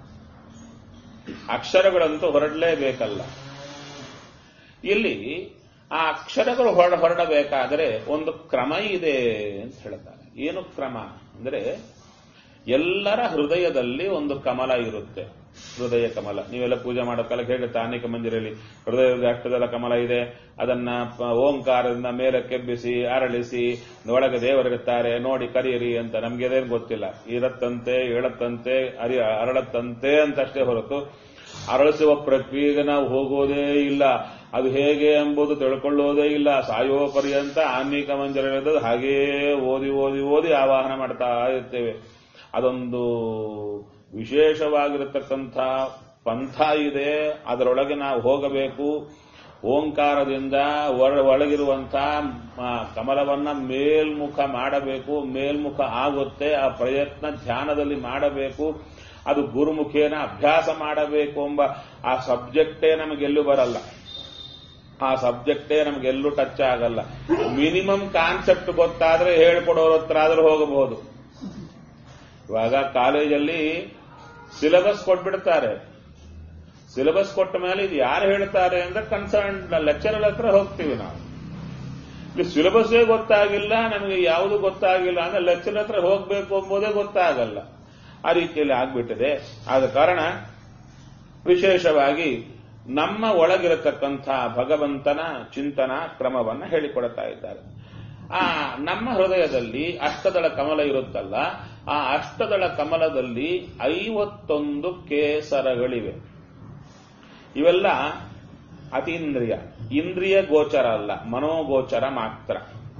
ಅಕ್ಷರಗಳಂತೂ ಹೊರಡಲೇಬೇಕಲ್ಲ ಇಲ್ಲಿ ಆ ಅಕ್ಷರಗಳು ಹೊರ ಹೊರಡಬೇಕಾದರೆ ಒಂದು ಕ್ರಮ ಇದೆ ಅಂತ ಹೇಳ್ತಾರೆ ಏನು ಕ್ರಮ ಅಂದ್ರೆ ಎಲ್ಲರ ಹೃದಯದಲ್ಲಿ ಒಂದು ಕಮಲ ಇರುತ್ತೆ ಹೃದಯ ಕಮಲ ನೀವೆಲ್ಲ ಪೂಜೆ ಮಾಡೋ ಕಾಲಕ್ಕೆ ಹೇಳುತ್ತೆ ಆನೇಕ ಮಂದಿರಲ್ಲಿ ಹೃದಯದ ಅಷ್ಟದಳ ಕಮಲ ಇದೆ ಅದನ್ನ ಪ- ಓಂಕಾರದಿಂದ ಮೇಲೆ ಕೆಬ್ಬಿಸಿ ಅರಳಿಸಿ ಒಳಗೆ ದೇವರಿರುತ್ತಾರೆ ನೋಡಿ ಕರೀರಿ ಅಂತ ನಮ್ಗೆ ಅದೇನು ಗೊತ್ತಿಲ್ಲ ಇರತ್ತಂತೆ ಹೇಳತ್ತಂತೆ ಅರಿ ಅರಳತ್ತಂತೆ ಅಂತಷ್ಟೇ ಹೊರತು ಅರಳಿಸುವ ಪ್ರಕ್ರಿಯೆಗೆ ನಾವು ಹೋಗೋದೇ ಇಲ್ಲ ಅದು ಹೇಗೆ ಎಂಬುದು ತಿಳ್ಕೊಳ್ಳೋದೇ ಇಲ್ಲ ಸಾಯೋ ಪರ್ಯಂತ ಆನ್ಮೀಕ ಮಂದಿರ ಹಾಗೇ ಓದಿ ಓದಿ ಓದಿ ಆವಾಹನ ಮಾಡ್ತಾ ಇರ್ತೇವೆ ಅದೊಂದು ವಿಶೇಷವಾಗಿರತಕ್ಕಂಥ ಪಂಥ ಇದೆ ಅದರೊಳಗೆ ನಾವು ಹೋಗಬೇಕು ಓಂಕಾರದಿಂದ ಒಳ ಒಳಗಿರುವಂಥ ಕಮಲವನ್ನ ಮೇಲ್ಮುಖ ಮಾಡಬೇಕು ಮೇಲ್ಮುಖ ಆಗುತ್ತೆ ಆ ಪ್ರಯತ್ನ ಧ್ಯಾನದಲ್ಲಿ ಮಾಡಬೇಕು ಅದು ಗುರುಮುಖೇನ ಅಭ್ಯಾಸ ಮಾಡಬೇಕು ಎಂಬ ಆ ಸಬ್ಜೆಕ್ಟೇ ನಮಗೆಲ್ಲೂ ಬರಲ್ಲ ಆ ಸಬ್ಜೆಕ್ಟೇ ನಮಗೆಲ್ಲೂ ಟಚ್ ಆಗಲ್ಲ ಮಿನಿಮಮ್ ಕಾನ್ಸೆಪ್ಟ್ ಗೊತ್ತಾದ್ರೆ ಹೇಳ್ಕೊಡೋರ ಹತ್ರ ಆದ್ರೂ ಹೋಗಬಹುದು ಇವಾಗ ಕಾಲೇಜಲ್ಲಿ ಸಿಲೆಬಸ್ ಕೊಟ್ಬಿಡ್ತಾರೆ ಸಿಲೆಬಸ್ ಕೊಟ್ಟ ಮೇಲೆ ಇದು ಯಾರು ಹೇಳ್ತಾರೆ ಅಂದ್ರೆ ಕನ್ಸರ್ನ್ ಲೆಕ್ಚರರ್ ಹತ್ರ ಹೋಗ್ತೀವಿ ನಾವು ಇಲ್ಲಿ ಸಿಲೆಬಸ್ಸೇ ಗೊತ್ತಾಗಿಲ್ಲ ನಮಗೆ ಯಾವುದು ಗೊತ್ತಾಗಿಲ್ಲ ಅಂದ್ರೆ ಲೆಕ್ಚರ್ ಹತ್ರ ಹೋಗ್ಬೇಕು ಎಂಬುದೇ ಗೊತ್ತಾಗಲ್ಲ ಆ ರೀತಿಯಲ್ಲಿ ಆಗ್ಬಿಟ್ಟಿದೆ ಆದ ಕಾರಣ ವಿಶೇಷವಾಗಿ ನಮ್ಮ ಒಳಗಿರತಕ್ಕಂಥ ಭಗವಂತನ ಚಿಂತನ ಕ್ರಮವನ್ನ ಹೇಳಿಕೊಡ್ತಾ ಇದ್ದಾರೆ ಆ ನಮ್ಮ ಹೃದಯದಲ್ಲಿ ಅಷ್ಟದಳ ಕಮಲ ಇರುತ್ತಲ್ಲ ಆ ಅಷ್ಟದಳ ಕಮಲದಲ್ಲಿ ಐವತ್ತೊಂದು ಕೇಸರಗಳಿವೆ ಇವೆಲ್ಲ ಅತೀಂದ್ರಿಯ ಇಂದ್ರಿಯ ಗೋಚರ ಅಲ್ಲ ಮನೋಗೋಚರ ಮಾತ್ರ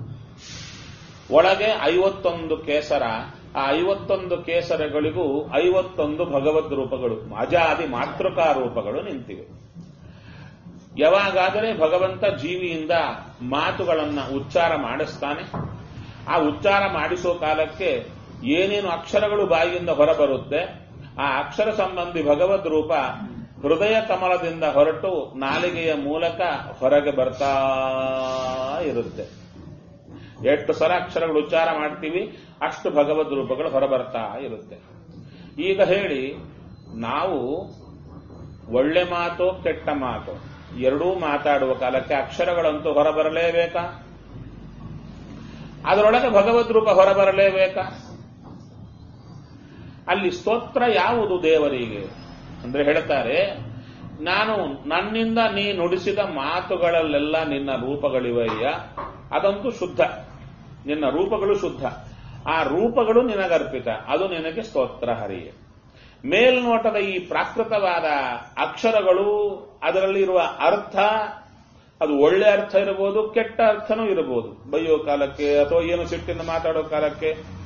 ಒಳಗೆ ಐವತ್ತೊಂದು ಕೇಸರ ಆ ಐವತ್ತೊಂದು ಕೇಸರಗಳಿಗೂ ಐವತ್ತೊಂದು ಭಗವದ್ ರೂಪಗಳು ಅಜಾದಿ ಮಾತೃಕಾ ರೂಪಗಳು ನಿಂತಿವೆ ಯಾವಾಗಾದರೆ ಭಗವಂತ ಜೀವಿಯಿಂದ ಮಾತುಗಳನ್ನ ಉಚ್ಚಾರ ಮಾಡಿಸ್ತಾನೆ ಆ ಉಚ್ಚಾರ ಮಾಡಿಸೋ ಕಾಲಕ್ಕೆ ಏನೇನು ಅಕ್ಷರಗಳು ಬಾಯಿಯಿಂದ ಹೊರಬರುತ್ತೆ ಆ ಅಕ್ಷರ ಸಂಬಂಧಿ ಭಗವದ್ ರೂಪ ಹೃದಯ ಕಮಲದಿಂದ ಹೊರಟು ನಾಲಿಗೆಯ ಮೂಲಕ ಹೊರಗೆ ಬರ್ತಾ ಇರುತ್ತೆ ಎಷ್ಟು ಸಲ ಅಕ್ಷರಗಳು ಉಚ್ಚಾರ ಮಾಡ್ತೀವಿ ಅಷ್ಟು ಭಗವದ್ ರೂಪಗಳು ಹೊರಬರ್ತಾ ಇರುತ್ತೆ ಈಗ ಹೇಳಿ ನಾವು ಒಳ್ಳೆ ಮಾತು ಕೆಟ್ಟ ಮಾತು ಎರಡೂ ಮಾತಾಡುವ ಕಾಲಕ್ಕೆ ಅಕ್ಷರಗಳಂತೂ ಹೊರಬರಲೇಬೇಕಾ ಅದರೊಳಗೆ ಭಗವದ್ ರೂಪ ಹೊರಬರಲೇಬೇಕಾ ಅಲ್ಲಿ ಸ್ತೋತ್ರ ಯಾವುದು ದೇವರಿಗೆ ಅಂದ್ರೆ ಹೇಳ್ತಾರೆ ನಾನು ನನ್ನಿಂದ ನೀ ನುಡಿಸಿದ ಮಾತುಗಳಲ್ಲೆಲ್ಲ ನಿನ್ನ ರೂಪಗಳಿವಯ್ಯ ಅದಂತೂ ಶುದ್ಧ ನಿನ್ನ ರೂಪಗಳು ಶುದ್ಧ ಆ ರೂಪಗಳು ನಿನಗರ್ಪಿತ ಅದು ನಿನಗೆ ಸ್ತೋತ್ರ ಹರಿಯೇ ಮೇಲ್ನೋಟದ ಈ ಪ್ರಾಕೃತವಾದ ಅಕ್ಷರಗಳು ಅದರಲ್ಲಿರುವ ಅರ್ಥ ಅದು ಒಳ್ಳೆ ಅರ್ಥ ಇರಬಹುದು ಕೆಟ್ಟ ಅರ್ಥನೂ ಇರಬಹುದು ಬೈಯೋ ಕಾಲಕ್ಕೆ ಅಥವಾ ಏನು ಸಿಟ್ಟಿಂದ ಮಾತಾಡೋ ಕಾಲಕ್ಕೆ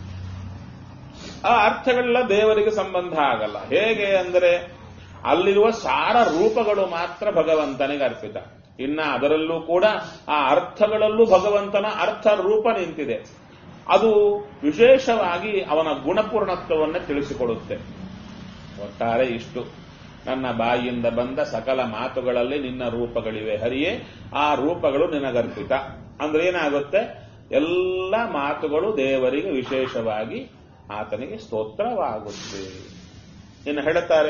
ಆ ಅರ್ಥಗಳೆಲ್ಲ ದೇವರಿಗೆ ಸಂಬಂಧ ಆಗಲ್ಲ ಹೇಗೆ ಅಂದರೆ ಅಲ್ಲಿರುವ ಸಾರ ರೂಪಗಳು ಮಾತ್ರ ಭಗವಂತನಿಗೆ ಅರ್ಪಿತ ಇನ್ನ ಅದರಲ್ಲೂ ಕೂಡ ಆ ಅರ್ಥಗಳಲ್ಲೂ ಭಗವಂತನ ಅರ್ಥ ರೂಪ ನಿಂತಿದೆ ಅದು ವಿಶೇಷವಾಗಿ ಅವನ ಗುಣಪೂರ್ಣತ್ವವನ್ನೇ ತಿಳಿಸಿಕೊಡುತ್ತೆ ಒಟ್ಟಾರೆ ಇಷ್ಟು ನನ್ನ ಬಾಯಿಯಿಂದ ಬಂದ ಸಕಲ ಮಾತುಗಳಲ್ಲಿ ನಿನ್ನ ರೂಪಗಳಿವೆ ಹರಿಯೇ ಆ ರೂಪಗಳು ನಿನಗರ್ಪಿತ ಅಂದ್ರೆ ಏನಾಗುತ್ತೆ ಎಲ್ಲ ಮಾತುಗಳು ದೇವರಿಗೆ ವಿಶೇಷವಾಗಿ ಆತನಿಗೆ ಸ್ತೋತ್ರವಾಗುತ್ತೆ ಇನ್ನು ಹೇಳುತ್ತಾರೆ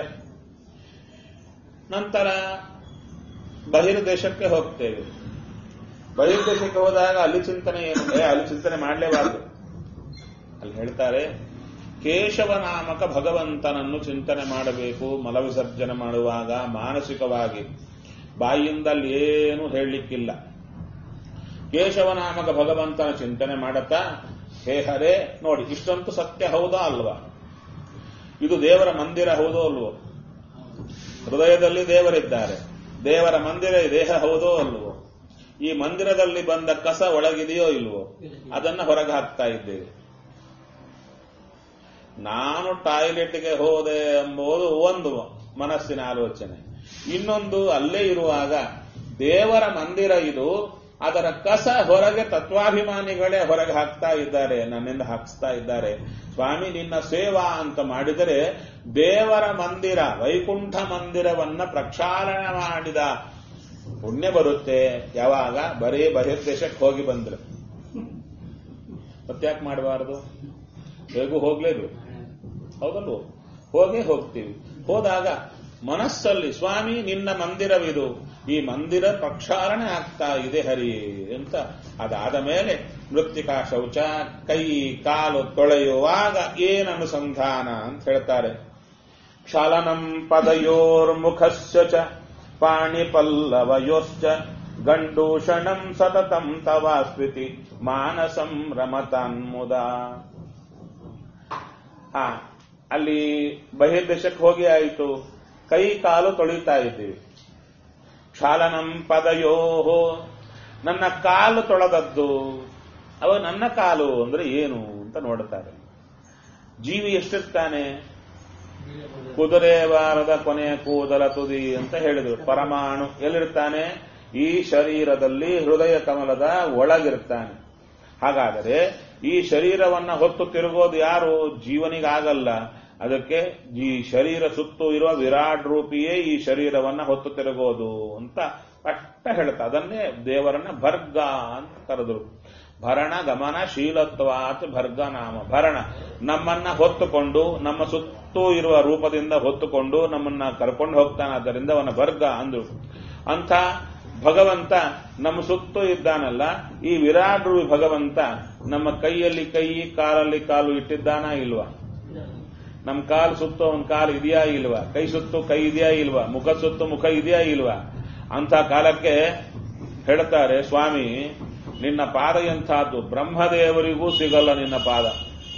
ನಂತರ ಬಹಿರ್ದೇಶಕ್ಕೆ ಹೋಗ್ತೇವೆ ಬಹಿರ್ದೇಶಕ್ಕೆ ಹೋದಾಗ ಅಲ್ಲಿ ಚಿಂತನೆ ಏನು ಏ ಅಲ್ಲಿ ಚಿಂತನೆ ಮಾಡಲೇಬಾರದು ಅಲ್ಲಿ ಹೇಳ್ತಾರೆ ಕೇಶವ ನಾಮಕ ಭಗವಂತನನ್ನು ಚಿಂತನೆ ಮಾಡಬೇಕು ಮಲವಿಸರ್ಜನೆ ಮಾಡುವಾಗ ಮಾನಸಿಕವಾಗಿ ಬಾಯಿಯಿಂದ ಅಲ್ಲಿ ಏನು ಹೇಳಲಿಕ್ಕಿಲ್ಲ ಕೇಶವ ನಾಮಕ ಭಗವಂತನ ಚಿಂತನೆ ಮಾಡುತ್ತಾ ಹೇ ಹರೇ ನೋಡಿ ಇಷ್ಟಂತೂ ಸತ್ಯ ಹೌದಾ ಅಲ್ವಾ ಇದು ದೇವರ ಮಂದಿರ ಹೌದೋ ಅಲ್ವೋ ಹೃದಯದಲ್ಲಿ ದೇವರಿದ್ದಾರೆ ದೇವರ ಮಂದಿರ ದೇಹ ಹೌದೋ ಅಲ್ವೋ ಈ ಮಂದಿರದಲ್ಲಿ ಬಂದ ಕಸ ಒಳಗಿದೆಯೋ ಇಲ್ವೋ ಅದನ್ನ ಹೊರಗೆ ಹಾಕ್ತಾ ಇದ್ದೇವೆ ನಾನು ಟಾಯ್ಲೆಟ್ಗೆ ಹೋದೆ ಎಂಬುದು ಒಂದು ಮನಸ್ಸಿನ ಆಲೋಚನೆ ಇನ್ನೊಂದು ಅಲ್ಲೇ ಇರುವಾಗ ದೇವರ ಮಂದಿರ ಇದು ಅದರ ಕಸ ಹೊರಗೆ ತತ್ವಾಭಿಮಾನಿಗಳೇ ಹೊರಗೆ ಹಾಕ್ತಾ ಇದ್ದಾರೆ ನನ್ನಿಂದ ಹಾಕಿಸ್ತಾ ಇದ್ದಾರೆ ಸ್ವಾಮಿ ನಿನ್ನ ಸೇವಾ ಅಂತ ಮಾಡಿದರೆ ದೇವರ ಮಂದಿರ ವೈಕುಂಠ ಮಂದಿರವನ್ನ ಪ್ರಕ್ಷಾಳನೆ ಮಾಡಿದ ಪುಣ್ಯ ಬರುತ್ತೆ ಯಾವಾಗ ಬರೀ ಬಹಿರ್ದೇಶಕ್ಕೆ ಹೋಗಿ ಬಂದ್ರೆ ಮತ್ತ್ಯಾಕೆ ಮಾಡಬಾರದು ಹೇಗೂ ಹೋಗ್ಲೇಬೇಕು ಹೌದಲ್ವೋ ಹೋಗೇ ಹೋಗ್ತೀವಿ ಹೋದಾಗ ಮನಸ್ಸಲ್ಲಿ ಸ್ವಾಮಿ ನಿನ್ನ ಮಂದಿರವಿದು ಈ ಮಂದಿರ ಪ್ರಕ್ಷಾಳನೆ ಆಗ್ತಾ ಇದೆ ಹರಿ ಅಂತ ಅದಾದ ಮೇಲೆ ಮೃತ್ತಿಕಾ ಶೌಚ ಕೈ ಕಾಲು ತೊಳೆಯುವಾಗ ಏನು ಅನುಸಂಧಾನ ಅಂತ ಹೇಳ್ತಾರೆ ಕ್ಷಾಲನಂ ಪದಯೋರ್ಮುಖಸ್ಯ ಚ ಪಾಣಿಪಲ್ಲವಯೋಶ್ಚ ಗಂಡೂಷಣಂ ಸತತಂ ತವಾಸ್ವಿತಿ ಮಾನಸಂ ರಮತಾನ್ಮುದ ಹಾ ಅಲ್ಲಿ ಬಹಿರ್ದೇಶಕ್ಕೆ ಹೋಗಿ ಆಯಿತು ಕೈ ಕಾಲು ತೊಳಿತಾ ಇದ್ದೀವಿ ಕ್ಷಾಲನಂ ಪದಯೋ ನನ್ನ ಕಾಲು ತೊಳೆದದ್ದು ಅವ ನನ್ನ ಕಾಲು ಅಂದ್ರೆ ಏನು ಅಂತ ನೋಡುತ್ತಾರೆ ಜೀವಿ ಎಷ್ಟಿರ್ತಾನೆ ಕುದುರೆ ವಾರದ ಕೊನೆಯ ಕೂದಲ ತುದಿ ಅಂತ ಹೇಳಿದ್ರು ಪರಮಾಣು ಎಲ್ಲಿರ್ತಾನೆ ಈ ಶರೀರದಲ್ಲಿ ಹೃದಯ ಕಮಲದ ಒಳಗಿರ್ತಾನೆ ಹಾಗಾದರೆ ಈ ಶರೀರವನ್ನ ಹೊತ್ತು ತಿರುಗೋದು ಯಾರು ಜೀವನಿಗಾಗಲ್ಲ ಅದಕ್ಕೆ ಈ ಶರೀರ ಸುತ್ತು ಇರುವ ವಿರಾಟ್ ರೂಪಿಯೇ ಈ ಶರೀರವನ್ನ ಹೊತ್ತು ತಿರುಗೋದು ಅಂತ ಅಷ್ಟ ಹೇಳ್ತಾ ಅದನ್ನೇ ದೇವರನ್ನ ಭರ್ಗ ಅಂತ ಕರೆದ್ರು ಭರಣ ಗಮನ ಶೀಲತ್ವಾತ್ ಭರ್ಗ ನಾಮ ಭರಣ ನಮ್ಮನ್ನ ಹೊತ್ತುಕೊಂಡು ನಮ್ಮ ಸುತ್ತೂ ಇರುವ ರೂಪದಿಂದ ಹೊತ್ತುಕೊಂಡು ನಮ್ಮನ್ನ ಕರ್ಕೊಂಡು ಹೋಗ್ತಾನೆ ಆದ್ದರಿಂದ ಅವನ ಭರ್ಗ ಅಂದ್ರು ಅಂತ ಭಗವಂತ ನಮ್ಮ ಸುತ್ತೂ ಇದ್ದಾನಲ್ಲ ಈ ವಿರಾಟ್ ರೂಪಿ ಭಗವಂತ ನಮ್ಮ ಕೈಯಲ್ಲಿ ಕೈ ಕಾಲಲ್ಲಿ ಕಾಲು ಇಟ್ಟಿದ್ದಾನ ಇಲ್ವಾ ನಮ್ ಕಾಲು ಸುತ್ತು ಅವನ ಕಾಲು ಇದೆಯಾ ಇಲ್ವಾ ಕೈ ಸುತ್ತು ಕೈ ಇದೆಯಾ ಇಲ್ವಾ ಮುಖ ಸುತ್ತು ಮುಖ ಇದೆಯಾ ಇಲ್ವಾ ಅಂತ ಕಾಲಕ್ಕೆ ಹೇಳ್ತಾರೆ ಸ್ವಾಮಿ ನಿನ್ನ ಪಾದ ಎಂಥದ್ದು ಬ್ರಹ್ಮದೇವರಿಗೂ ಸಿಗಲ್ಲ ನಿನ್ನ ಪಾದ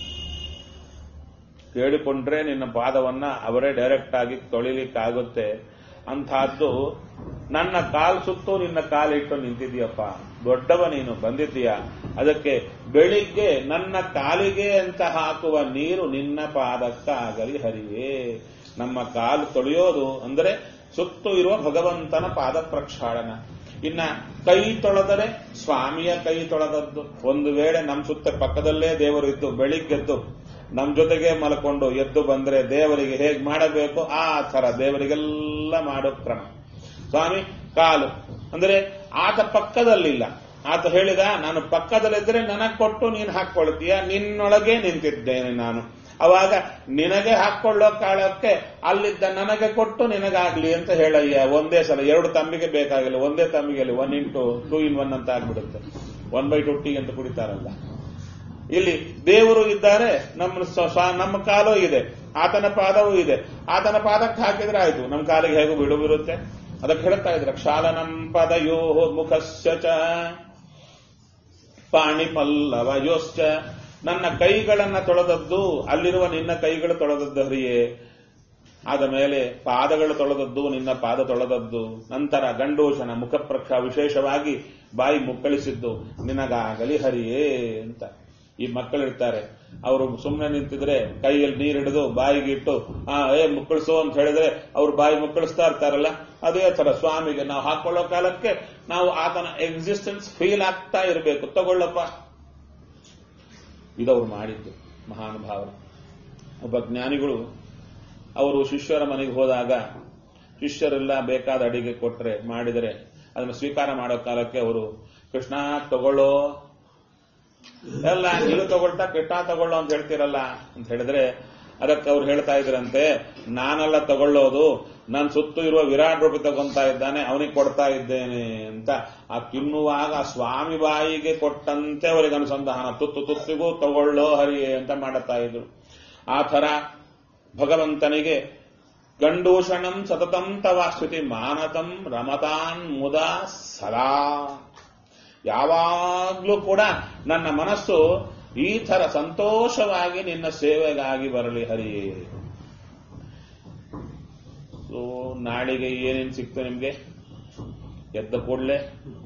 ಕೇಳಿಕೊಂಡ್ರೆ ನಿನ್ನ ಪಾದವನ್ನ ಅವರೇ ಡೈರೆಕ್ಟ್ ಆಗಿ ತೊಳಿಲಿಕ್ಕಾಗುತ್ತೆ ಅಂಥದ್ದು ನನ್ನ ಕಾಲ್ ಸುತ್ತು ನಿನ್ನ ಕಾಲಿಟ್ಟು ನಿಂತಿದೀಯಪ್ಪ ದೊಡ್ಡವ ನೀನು ಬಂದಿದ್ದೀಯ ಅದಕ್ಕೆ ಬೆಳಿಗ್ಗೆ ನನ್ನ ಕಾಲಿಗೆ ಅಂತ ಹಾಕುವ ನೀರು ನಿನ್ನ ಪಾದಕ್ಕಾಗಲಿ ಹರಿಯೇ ನಮ್ಮ ಕಾಲು ತೊಳೆಯೋದು ಅಂದ್ರೆ ಸುತ್ತು ಇರುವ ಭಗವಂತನ ಪಾದ ಪ್ರಕ್ಷಾಳನ ಇನ್ನ ಕೈ ತೊಳೆದರೆ ಸ್ವಾಮಿಯ ಕೈ ತೊಳೆದದ್ದು ಒಂದು ವೇಳೆ ನಮ್ಮ ಸುತ್ತ ಪಕ್ಕದಲ್ಲೇ ದೇವರು ಇದ್ದು ಬೆಳಿಗ್ಗೆದ್ದು ನಮ್ ಜೊತೆಗೆ ಮಲ್ಕೊಂಡು ಎದ್ದು ಬಂದ್ರೆ ದೇವರಿಗೆ ಹೇಗೆ ಮಾಡಬೇಕು ಆ ತರ ದೇವರಿಗೆಲ್ಲ ಮಾಡೋ ಕ್ರಮ ಸ್ವಾಮಿ ಕಾಲು ಅಂದ್ರೆ ಆತ ಪಕ್ಕದಲ್ಲಿಲ್ಲ ಆತ ಹೇಳಿದ ನಾನು ಪಕ್ಕದಲ್ಲಿದ್ರೆ ನನಗ್ ಕೊಟ್ಟು ನೀನು ಹಾಕೊಳ್ತೀಯ ನಿನ್ನೊಳಗೆ ನಿಂತಿದ್ದೇನೆ ನಾನು ಅವಾಗ ನಿನಗೆ ಹಾಕೊಳ್ಳೋ ಕಾಲಕ್ಕೆ ಅಲ್ಲಿದ್ದ ನನಗೆ ಕೊಟ್ಟು ನಿನಗಾಗ್ಲಿ ಅಂತ ಹೇಳಯ್ಯ ಒಂದೇ ಸಲ ಎರಡು ತಮ್ಮಿಗೆ ಬೇಕಾಗಿಲ್ಲ ಒಂದೇ ತಮ್ಮಿಗೆ one into two in one ಅಂತ ಆಗ್ಬಿಡುತ್ತೆ ಒನ್ ಬೈ ಟು ಟೀ ಅಂತ ಕುಡಿತಾರಲ್ಲ ಇಲ್ಲಿ ದೇವರು ಇದ್ದಾರೆ ನಮ್ಮ ಸ್ವ- ಸ್ವ- ನಮ್ಮ ಕಾಲು ಇದೆ ಆತನ ಪಾದವೂ ಇದೆ ಆತನ ಪಾದಕ್ಕೆ ಹಾಕಿದ್ರೆ ಆಯ್ತು ನಮ್ಮ ಕಾಲಿಗೆ ಹೇಗೂ ಬಿಡುವಿರುತ್ತೆ ಅದಕ್ಕೆ ಹೇಳ್ತಾ ಇದ್ರೆ ಕ್ಷಾಲನಂ ಪದಯೋ ಮುಖಸ್ಯ ಚ ಪಾಣಿಪಲ್ಲವಯೋಶ್ಚ ನನ್ನ ಕೈಗಳನ್ನ ತೊಳೆದದ್ದು ಅಲ್ಲಿರುವ ನಿನ್ನ ಕೈಗಳು ತೊಳೆದದ್ದು ಹರಿಯೇ ಆದ ಮೇಲೆ ಪಾದಗಳು ತೊಳೆದದ್ದು ನಿನ್ನ ಪಾದ ತೊಳೆದದ್ದು ನಂತರ ಗಂಡೋಷಣ ಮುಖಪ್ರಕ್ಷ ವಿಶೇಷವಾಗಿ ಬಾಯಿ ಮುಕ್ಕಳಿಸಿದ್ದು ನಿನಗಾಗಲಿ ಹರಿಯೇ ಅಂತ ಈ ಮಕ್ಕಳಿರ್ತಾರೆ ಅವರು ಸುಮ್ಮನೆ ನಿಂತಿದ್ರೆ ಕೈಯಲ್ಲಿ ನೀರು ಹಿಡಿದು ಬಾಯಿಗೆ ಇಟ್ಟು ಆ ಏ ಮುಕ್ಕಳಿಸು ಅಂತ ಹೇಳಿದ್ರೆ ಅವ್ರು ಬಾಯಿ ಮುಕ್ಕಳಿಸ್ತಾ ಇರ್ತಾರಲ್ಲ ಅದೇ ತರ ಸ್ವಾಮಿಗೆ ನಾವು ಹಾಕೊಳ್ಳೋ ಕಾಲಕ್ಕೆ ನಾವು ಆತನ ಎಕ್ಸಿಸ್ಟೆನ್ಸ್ ಫೀಲ್ ಆಗ್ತಾ ಇರಬೇಕು ತಗೊಳ್ಳಪ್ಪ ಇದವ್ರು ಮಾಡಿದ್ದು ಮಹಾನುಭಾವರು ಒಬ್ಬ ಜ್ಞಾನಿಗಳು ಅವರು ಶಿಷ್ಯರ ಮನೆಗೆ ಹೋದಾಗ ಶಿಷ್ಯರೆಲ್ಲ ಬೇಕಾದ ಅಡಿಗೆ ಕೊಟ್ರೆ ಮಾಡಿದರೆ ಅದನ್ನು ಸ್ವೀಕಾರ ಮಾಡೋ ಕಾಲಕ್ಕೆ ಅವರು ಕೃಷ್ಣ ತಗೊಳ್ಳೋ ಎಲ್ಲ ನೀವು ತಗೊಳ್ತಾ ಕೃಷ್ಣ ತಗೊಳ್ಳೋ ಅಂತ ಹೇಳ್ತೀರಲ್ಲ ಅಂತ ಹೇಳಿದ್ರೆ ಅದಕ್ಕೆ ಅವ್ರು ಹೇಳ್ತಾ ಇದ್ರಂತೆ ನಾನೆಲ್ಲ ತಗೊಳ್ಳೋದು ನನ್ನ ಸುತ್ತು ಇರುವ ವಿರಾಟ್ ರೂಪಿ ತಗೊಂತಾ ಇದ್ದಾನೆ ಅವನಿಗೆ ಕೊಡ್ತಾ ಇದ್ದೇನೆ ಅಂತ ಆ ತಿನ್ನುವಾಗ ಆ ಸ್ವಾಮಿ ಬಾಯಿಗೆ ಕೊಟ್ಟಂತೆ ಅವರಿಗೆ ಅನುಸಂಧಾನ ತುತ್ತು ತುತ್ತಿಗೂ ತಗೊಳ್ಳೋ ಹರಿಯೇ ಅಂತ ಮಾಡುತ್ತಾ ಇದ್ರು ಆ ಥರ ಭಗವಂತನಿಗೆ ಗಂಡೂಷಣಂ ಸತತಂ ತವಾಸ್ವಿತಿ ಮಾನತಂ ರಮತಾನ್ ಮುದ ಸದಾ ಯಾವಾಗ್ಲೂ ಕೂಡ ನನ್ನ ಮನಸ್ಸು ಈ ತರ ಸಂತೋಷವಾಗಿ ನಿನ್ನ ಸೇವೆಗಾಗಿ ಬರಲಿ ಹರಿಯೇ ಸೊ ನಾಳೆಗೆ ಏನೇನು ಸಿಕ್ತು ನಿಮ್ಗೆ ಎದ್ದ ಕೂಡಲೇ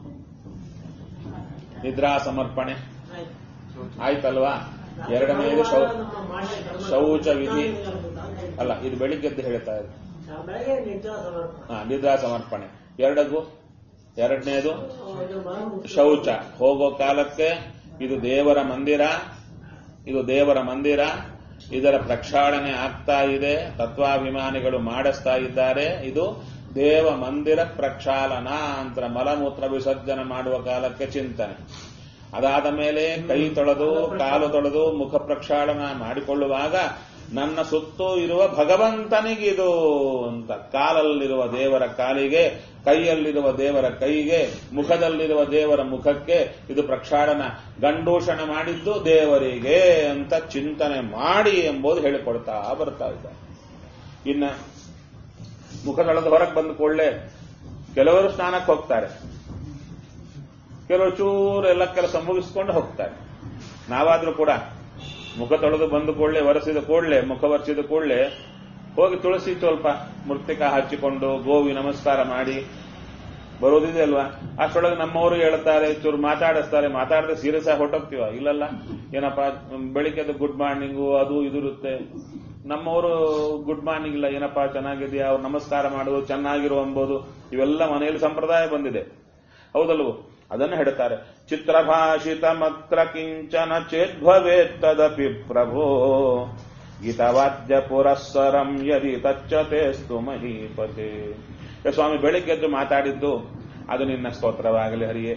ನಿದ್ರಾ ಸಮರ್ಪಣೆ ಆಯ್ತಲ್ವಾ ಎರಡನೆಯದು ಶೌ ಶೌಚ ವಿಧಿ ಅಲ್ಲ ಇದು ಬೆಳಿಗ್ಗೆದ್ದು ಹೇಳ್ತಾ ಇದೆ ಬೆಳಗ್ಗೆ ನಿದ್ರಾ ಸಮರ್ಪಣೆ ಹಾ ನಿದ್ರಾ ಸಮರ್ಪಣೆ ಎರಡಗೂ ಎರಡನೇದು ಅದು ಮಹಾಮುಖ್ಯ. ಶೌಚ ಹೋಗೋ ಕಾಲಕ್ಕೆ ಇದು ದೇವರ ಮಂದಿರ ಇದು ದೇವರ ಮಂದಿರ ಇದರ ಪ್ರಕ್ಷಾಳನೆ ಆಗ್ತಾ ಇದೆ ತತ್ವಾಭಿಮಾನಿಗಳು ಮಾಡಿಸ್ತಾ ಇದ್ದಾರೆ ಇದು ದೇವ ಮಂದಿರ ಪ್ರಕ್ಷಾಳನ ಅಂತ ಮಲಮೂತ್ರ ವಿಸರ್ಜನೆ ಮಾಡುವ ಕಾಲಕ್ಕೆ ಚಿಂತನೆ ಅದಾದ ಮೇಲೆ ಕೈ ತೊಳೆದು ಕಾಲು ತೊಳೆದು ಮುಖ ಪ್ರಕ್ಷಾಳನ ಮಾಡಿಕೊಳ್ಳುವಾಗ ನನ್ನ ಸುತ್ತೂ ಇರುವ ಭಗವಂತನಿಗಿದು ಅಂತ ಕಾಲಲ್ಲಿರುವ ದೇವರ ಕಾಲಿಗೆ ಕೈಯಲ್ಲಿರುವ ದೇವರ ಕೈಗೆ ಮುಖದಲ್ಲಿರುವ ದೇವರ ಮುಖಕ್ಕೆ ಇದು ಪ್ರಕ್ಷಾಳನ ಗಂಡೂಷಣ ಮಾಡಿದ್ದು ದೇವರಿಗೆ ಅಂತ ಚಿಂತನೆ ಮಾಡಿ ಎಂಬುದು ಹೇಳಿಕೊಡ್ತಾ ಬರ್ತಾ ಇದ್ದಾರೆ ಇನ್ನ ಮುಖದೊಳದ ಹೊರಗೆ ಬಂದ ಕೂಡಲೇ ಕೆಲವರು ಸ್ನಾನಕ್ಕೆ ಹೋಗ್ತಾರೆ ಕೆಲವರು ಚೂರು ಎಲ್ಲ ಕೆಲಸ ಮುಗಿಸ್ಕೊಂಡು ಹೋಗ್ತಾರೆ ನಾವಾದ್ರೂ ಕೂಡ ಮುಖ ತೊಳೆದು ಬಂದ ಕೂಡಲೇ ಒರೆಸಿದ ಕೂಡಲೇ ಮುಖ ಒರೆಸಿದ ಕೂಡಲೇ ಹೋಗಿ ತುಳಸಿ ಸ್ವಲ್ಪ ಮೃತ್ತಿಕ ಹಚ್ಚಿಕೊಂಡು ಗೋವಿ ನಮಸ್ಕಾರ ಮಾಡಿ ಬರೋದಿದೆ ಅಲ್ವಾ ಅಷ್ಟೊಳಗೆ ನಮ್ಮವರು ಹೇಳ್ತಾರೆ ಚೂರು ಮಾತಾಡಿಸ್ತಾರೆ ಮಾತಾಡದೆ ಸೀರಿಯಸ್ ಆಗಿ ಹೊಟ್ಟೋಗ್ತೀವ ಇಲ್ಲಲ್ಲ ಏನಪ್ಪಾ ಬೆಳಿಗ್ಗೆದು ಗುಡ್ ಮಾರ್ನಿಂಗು ಅದು ಇದು ಇರುತ್ತೆ ನಮ್ಮವರು ಗುಡ್ ಮಾರ್ನಿಂಗ್ ಇಲ್ಲ ಏನಪ್ಪಾ ಚೆನ್ನಾಗಿದೆಯಾ ಅವ್ರು ನಮಸ್ಕಾರ ಮಾಡೋದು ಚೆನ್ನಾಗಿರು ಅಂಬೋದು ಇವೆಲ್ಲ ಮನೆಯಲ್ಲಿ ಸಂಪ್ರದಾಯ ಬಂದಿದೆ ಹೌದಲ್ವೋ ಅದನ್ನು ಹೇಳ್ತಾರೆ ಚಿತ್ರಭಾಷಿತ ಮತ್ರ ಕಿಂಚನ ಚೇದ್ಭವೇತ್ತದಪಿ ಪ್ರಭೋ ಗೀತವಾದ್ಯ ಪುರಸ್ಸರಂ ಯದಿ ತಚ್ಚತೆಸ್ತು ಮಹೀಪತೆ ಏ ಸ್ವಾಮಿ ಬೆಳಿಗ್ಗೆದ್ದು ಮಾತಾಡಿದ್ದು ಅದು ನಿನ್ನ ಸ್ತೋತ್ರವಾಗಲಿ ಹರಿಯೇ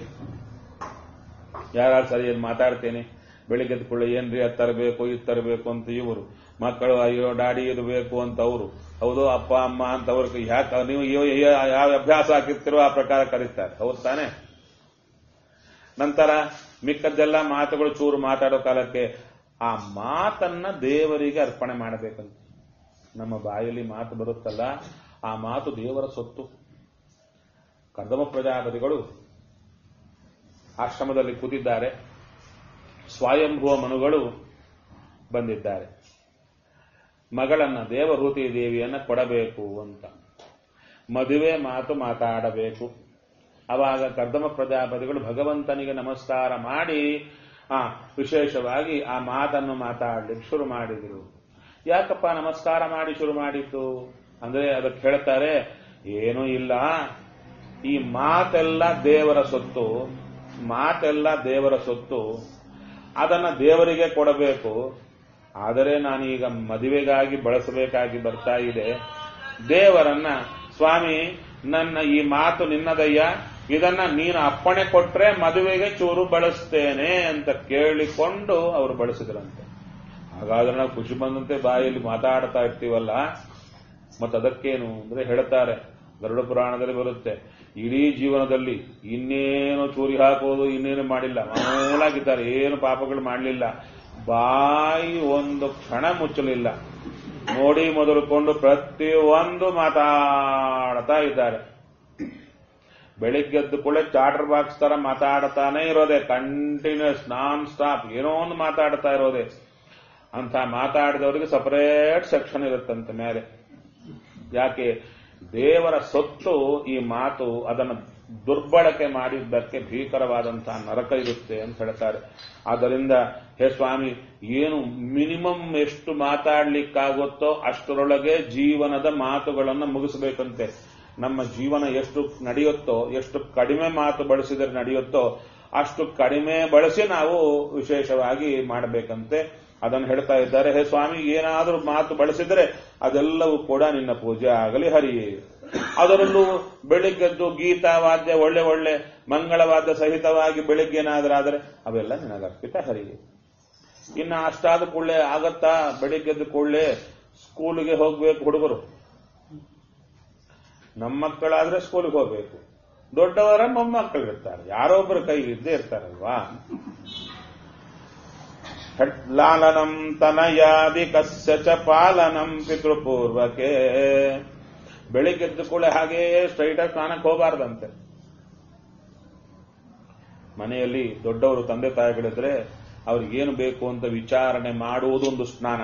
ಯಾರು ಸರಿಯಾಗಿ ಮಾತಾಡ್ತೇನೆ ಬೆಳಿಗ್ಗೆ ಕೂಡ ಏನ್ರಿ ಅದು ತರಬೇಕು ಇದು ತರಬೇಕು ಅಂತ ಇವರು ಮಕ್ಕಳು ಅಯ್ಯೋ ಡಾಡಿ ಇದು ಬೇಕು ಅಂತ ಅವರು ಹೌದು ಅಪ್ಪ ಅಮ್ಮ ಅಂತ ಅವ್ರಿಗೆ ಯಾಕೆ ನೀವು ಇವ- ಇವ- ಯಾವ ಅಭ್ಯಾಸ ಹಾಕಿರ್ತಿರೋ ಆ ಪ್ರಕಾರ ಕರೀತಾರೆ ಹೌದು ತಾನೆ ನಂತರ ಮಿಕ್ಕದ್ದೆಲ್ಲ ಮಾತುಗಳು ಚೂರು ಮಾತಾಡೋ ಕಾಲಕ್ಕೆ ಆ ಮಾತನ್ನ ದೇವರಿಗೆ ಅರ್ಪಣೆ ಮಾಡಬೇಕಂತ ನಮ್ಮ ಬಾಯಲ್ಲಿ ಮಾತು ಬರುತ್ತಲ್ಲ ಆ ಮಾತು ದೇವರ ಸೊತ್ತು ಕರ್ದಮ ಪ್ರಜಾಪತಿಗಳು ಆಶ್ರಮದಲ್ಲಿ ಕೂತಿದ್ದಾರೆ ಸ್ವಯಂಭುವ ಮನುಗಳು ಬಂದಿದ್ದಾರೆ ಮಗಳನ್ನ ದೇವಹೂತಿ ದೇವಿಯನ್ನ ಕೊಡಬೇಕು ಅಂತ ಮದುವೆ ಮಾತು ಮಾತಾಡಬೇಕು ಅವಾಗ ಕರ್ದಮ ಪ್ರಜಾಪತಿಗಳು ಭಗವಂತನಿಗೆ ನಮಸ್ಕಾರ ಮಾಡಿ ಆ ವಿಶೇಷವಾಗಿ ಆ ಮಾತನ್ನು ಮಾತಾಡ್ಲಿಕ್ಕೆ ಶುರು ಮಾಡಿದರು ಯಾಕಪ್ಪ ನಮಸ್ಕಾರ ಮಾಡಿ ಶುರು ಮಾಡಿದ್ದು ಅಂದ್ರೆ ಅದಕ್ಕೆ ಹೇಳ್ತಾರೆ ಏನೂ ಇಲ್ಲ ಈ ಮಾತೆಲ್ಲ ದೇವರ ಸೊತ್ತು ಮಾತೆಲ್ಲ ದೇವರ ಸೊತ್ತು ಅದನ್ನ ದೇವರಿಗೆ ಕೊಡಬೇಕು ಆದರೆ ನಾನೀಗ ಮದುವೆಗಾಗಿ ಬಳಸಬೇಕಾಗಿ ಬರ್ತಾ ಇದೆ ದೇವರನ್ನ ಸ್ವಾಮಿ ನನ್ನ ಈ ಮಾತು ನಿನ್ನದಯ್ಯ ಇದನ್ನ ನೀನು ಅಪ್ಪಣೆ ಕೊಟ್ರೆ ಮದುವೆಗೆ ಚೂರು ಬಳಸ್ತೇನೆ ಅಂತ ಕೇಳಿಕೊಂಡು ಅವರು ಬಳಸಿದ್ರಂತೆ ಹಾಗಾದ್ರೆ ನಾವು ಖುಷಿ ಬಂದಂತೆ ಬಾಯಲ್ಲಿ ಮಾತಾಡ್ತಾ ಇರ್ತೀವಲ್ಲ ಮತ್ತೆ ಅದಕ್ಕೇನು ಅಂದ್ರೆ ಹೇಳ್ತಾರೆ ಗರುಡ ಪುರಾಣದಲ್ಲಿ ಬರುತ್ತೆ ಇಡೀ ಜೀವನದಲ್ಲಿ ಇನ್ನೇನು ಚೂರಿ ಹಾಕೋದು ಇನ್ನೇನು ಮಾಡಿಲ್ಲ ಮಾಮೂಲಾಗಿದ್ದಾರೆ ಏನು ಪಾಪಗಳು ಮಾಡಲಿಲ್ಲ ಬಾಯಿ ಒಂದು ಕ್ಷಣ ಮುಚ್ಚಲಿಲ್ಲ ನೋಡಿ ಮೊದಲುಕೊಂಡು ಪ್ರತಿಯೊಂದು ಮಾತಾಡ್ತಾ ಇದ್ದಾರೆ ಬೆಳಿಗ್ಗೆದ್ದು ಕೂಡ ಚಾರ್ಟರ್ ಬಾಕ್ಸ್ ತರ ಮಾತಾಡ್ತಾನೆ ಇರೋದೆ ಕಂಟಿನ್ಯೂಸ್ ನಾನ್ ಸ್ಟಾಪ್ ಏನೋ ಒಂದು ಮಾತಾಡ್ತಾ ಇರೋದೆ ಅಂತ ಮಾತಾಡಿದವರಿಗೆ ಸಪರೇಟ್ ಸೆಕ್ಷನ್ ಇರುತ್ತಂತೆ ಮೇಲೆ ಯಾಕೆ ದೇವರ ಸೊತ್ತು ಈ ಮಾತು ಅದನ್ನು ದುರ್ಬಳಕೆ ಮಾಡಿದ್ದಕ್ಕೆ ಭೀಕರವಾದಂತಹ ನರಕ ಇರುತ್ತೆ ಅಂತ ಹೇಳ್ತಾರೆ ಆದ್ದರಿಂದ ಹೇ ಸ್ವಾಮಿ ಏನು ಮಿನಿಮಮ್ ಎಷ್ಟು ಮಾತಾಡ್ಲಿಕ್ಕಾಗುತ್ತೋ ಅಷ್ಟರೊಳಗೆ ಜೀವನದ ಮಾತುಗಳನ್ನು ಮುಗಿಸಬೇಕಂತೆ ನಮ್ಮ ಜೀವನ ಎಷ್ಟು ನಡೆಯುತ್ತೋ ಎಷ್ಟು ಕಡಿಮೆ ಮಾತು ಬಳಸಿದರೆ ನಡೆಯುತ್ತೋ ಅಷ್ಟು ಕಡಿಮೆ ಬಳಸಿ ನಾವು ವಿಶೇಷವಾಗಿ ಮಾಡಬೇಕಂತೆ ಅದನ್ನು ಹೇಳ್ತಾ ಇದ್ದಾರೆ ಹೇ ಸ್ವಾಮಿ ಏನಾದರೂ ಮಾತು ಬಳಸಿದರೆ ಅದೆಲ್ಲವೂ ಕೂಡ ನಿನ್ನ ಪೂಜೆ ಆಗಲಿ ಹರಿಯೇ ಅದರಲ್ಲೂ ಬೆಳಿಗ್ಗೆದ್ದು ಗೀತ ವಾದ್ಯ ಒಳ್ಳೆ ಒಳ್ಳೆ ಮಂಗಳವಾದ್ಯ ಸಹಿತವಾಗಿ ಬೆಳಿಗ್ಗೆನಾದ್ರಾದರೆ ಅವೆಲ್ಲ ನಿನಗರ್ಪಿತ ಹರಿಯೇ ಇನ್ನು ಅಷ್ಟಾದ ಕೂಡಲೇ ಆಗತ್ತಾ ಬೆಳಿಗ್ಗೆದ್ದು ಕೂಡಲೇ ಸ್ಕೂಲಿಗೆ ಹೋಗ್ಬೇಕು ಹುಡುಗರು ನಮ್ಮ ಮಕ್ಕಳಾದ್ರೆ ಸ್ಕೂಲಿಗೆ ಹೋಗ್ಬೇಕು ದೊಡ್ಡವರ ಮೊಮ್ಮಕ್ಕಳಿರ್ತಾರೆ ಯಾರೊಬ್ಬರ ಕೈಲಿ ಇದ್ದೇ ಇರ್ತಾರಲ್ವಾ ಲಾಲನಂ ತನಯಾದಿ ಕಸ್ಯ ಚ ಪಾಲನಂ ಪಿತೃಪೂರ್ವಕೆ ಬೆಳಿಗ್ಗೆದ್ದು ಕೂಡ ಹಾಗೇ ಸ್ಟ್ರೈಟ್ ಆಗಿ ಸ್ನಾನಕ್ಕೆ ಹೋಗಬಾರ್ದಂತೆ ಮನೆಯಲ್ಲಿ ದೊಡ್ಡವರು ತಂದೆ ತಾಯಿಗಳಿದ್ರೆ ಅವ್ರಿಗೇನು ಬೇಕು ಅಂತ ವಿಚಾರಣೆ ಮಾಡುವುದು ಒಂದು ಸ್ನಾನ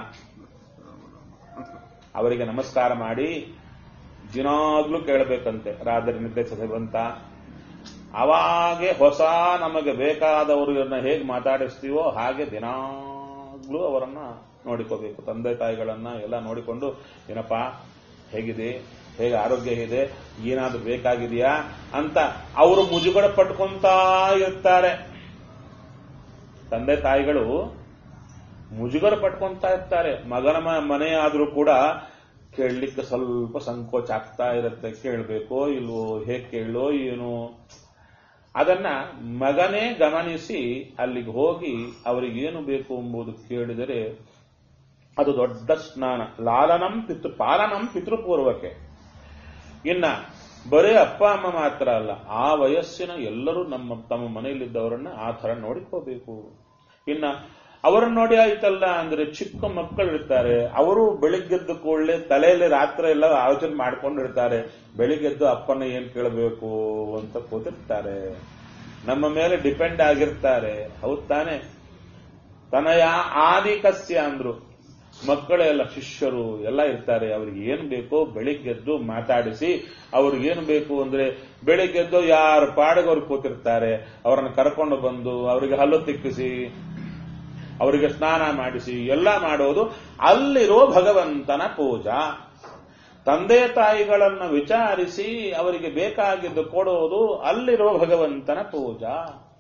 ಅವರಿಗೆ ನಮಸ್ಕಾರ ಮಾಡಿ ದಿನಾಗ್ಲೂ ಕೇಳಬೇಕಂತೆ ರಾತ್ರಿ ನಿದ್ದೆ ಸಭೆ ಬಂತ ಅವಾಗೆ ಹೊಸ ನಮಗೆ ಬೇಕಾದವರನ್ನ ಹೇಗೆ ಮಾತಾಡಿಸ್ತೀವೋ ಹಾಗೆ ದಿನಾಗ್ಲೂ ಅವರನ್ನ ನೋಡಿಕೋಬೇಕು ತಂದೆ ತಾಯಿಗಳನ್ನ ಎಲ್ಲ ನೋಡಿಕೊಂಡು ಏನಪ್ಪ ಹೇಗಿದೆ ಹೇಗೆ ಆರೋಗ್ಯ ಇದೆ ಏನಾದ್ರೂ ಬೇಕಾಗಿದೆಯಾ ಅಂತ ಅವರು ಮುಜುಗಡ ಪಟ್ಕೊಂತಾ ಇರ್ತಾರೆ ತಂದೆ ತಾಯಿಗಳು ಮುಜುಗರ ಪಟ್ಕೊಂತಾ ಇರ್ತಾರೆ ಮಗನ ಮ- ಮನೆ ಆದ್ರೂ ಕೂಡ ಕೇಳಲಿಕ್ಕೆ ಸ್ವಲ್ಪ ಸಂಕೋಚ ಆಗ್ತಾ ಇರುತ್ತೆ ಕೇಳಬೇಕೋ ಇಲ್ವೋ ಹೇಗೆ ಕೇಳೋ ಏನು ಅದನ್ನ ಮಗನೇ ಗಮನಿಸಿ ಅಲ್ಲಿಗೆ ಹೋಗಿ ಅವರಿಗೆ ಏನು ಬೇಕು ಎಂಬುದು ಕೇಳಿದರೆ ಅದು ದೊಡ್ಡ ಸ್ನಾನ ಲಾಲನಂ ಪಿತೃ ಪಾಲನಂ ಪಿತೃಪೂರ್ವಕ್ಕೆ ಇನ್ನ ಬರೇ ಅಪ್ಪ ಅಮ್ಮ ಮಾತ್ರ ಅಲ್ಲ ಆ ವಯಸ್ಸಿನ ಎಲ್ಲರೂ ನಮ್ಮ ತಮ್ಮ ಮನೆಯಲ್ಲಿದ್ದವರನ್ನ ಆ ಥರ ನೋಡಿಕೋಬೇಕು ಇನ್ನ ಅವರನ್ನ ನೋಡಿ ಆಯ್ತಲ್ಲ ಅಂದ್ರೆ ಚಿಕ್ಕ ಮಕ್ಕಳು ಇರ್ತಾರೆ ಅವರು ಬೆಳಿಗ್ಗೆದ್ದು ಕೂಡಲೇ ತಲೆಯಲ್ಲಿ ರಾತ್ರಿ ಎಲ್ಲ ಆಲೋಚನೆ ಮಾಡ್ಕೊಂಡಿರ್ತಾರೆ ಬೆಳಿಗ್ಗೆದ್ದು ಅಪ್ಪನ ಏನ್ ಕೇಳಬೇಕು ಅಂತ ಕೂತಿರ್ತಾರೆ ನಮ್ಮ ಮೇಲೆ ಡಿಪೆಂಡ್ ಆಗಿರ್ತಾರೆ ಹೌದ್ ತಾನೆ ತನಯ ಆದಿಕಸ್ಯ ಅಂದ್ರು ಮಕ್ಕಳೆಲ್ಲ ಶಿಷ್ಯರು ಎಲ್ಲ ಇರ್ತಾರೆ ಅವ್ರಿಗೆ ಏನ್ ಬೇಕೋ ಬೆಳಿಗ್ಗೆದ್ದು ಮಾತಾಡಿಸಿ ಅವ್ರಿಗೆ ಏನು ಬೇಕು ಅಂದ್ರೆ ಬೆಳಿಗ್ಗೆದ್ದು ಯಾರು ಪಾಡಿಗೆ ಅವ್ರು ಕೂತಿರ್ತಾರೆ ಅವರನ್ನು ಕರ್ಕೊಂಡು ಬಂದು ಅವರಿಗೆ ಹಲ್ಲು ತಿಕ್ಕಿಸಿ ಅವರಿಗೆ ಸ್ನಾನ ಮಾಡಿಸಿ ಎಲ್ಲ ಮಾಡೋದು ಅಲ್ಲಿರೋ ಭಗವಂತನ ಪೂಜಾ ತಂದೆ ತಾಯಿಗಳನ್ನು ವಿಚಾರಿಸಿ ಅವರಿಗೆ ಬೇಕಾಗಿದ್ದು ಕೊಡೋದು ಅಲ್ಲಿರೋ ಭಗವಂತನ ಪೂಜಾ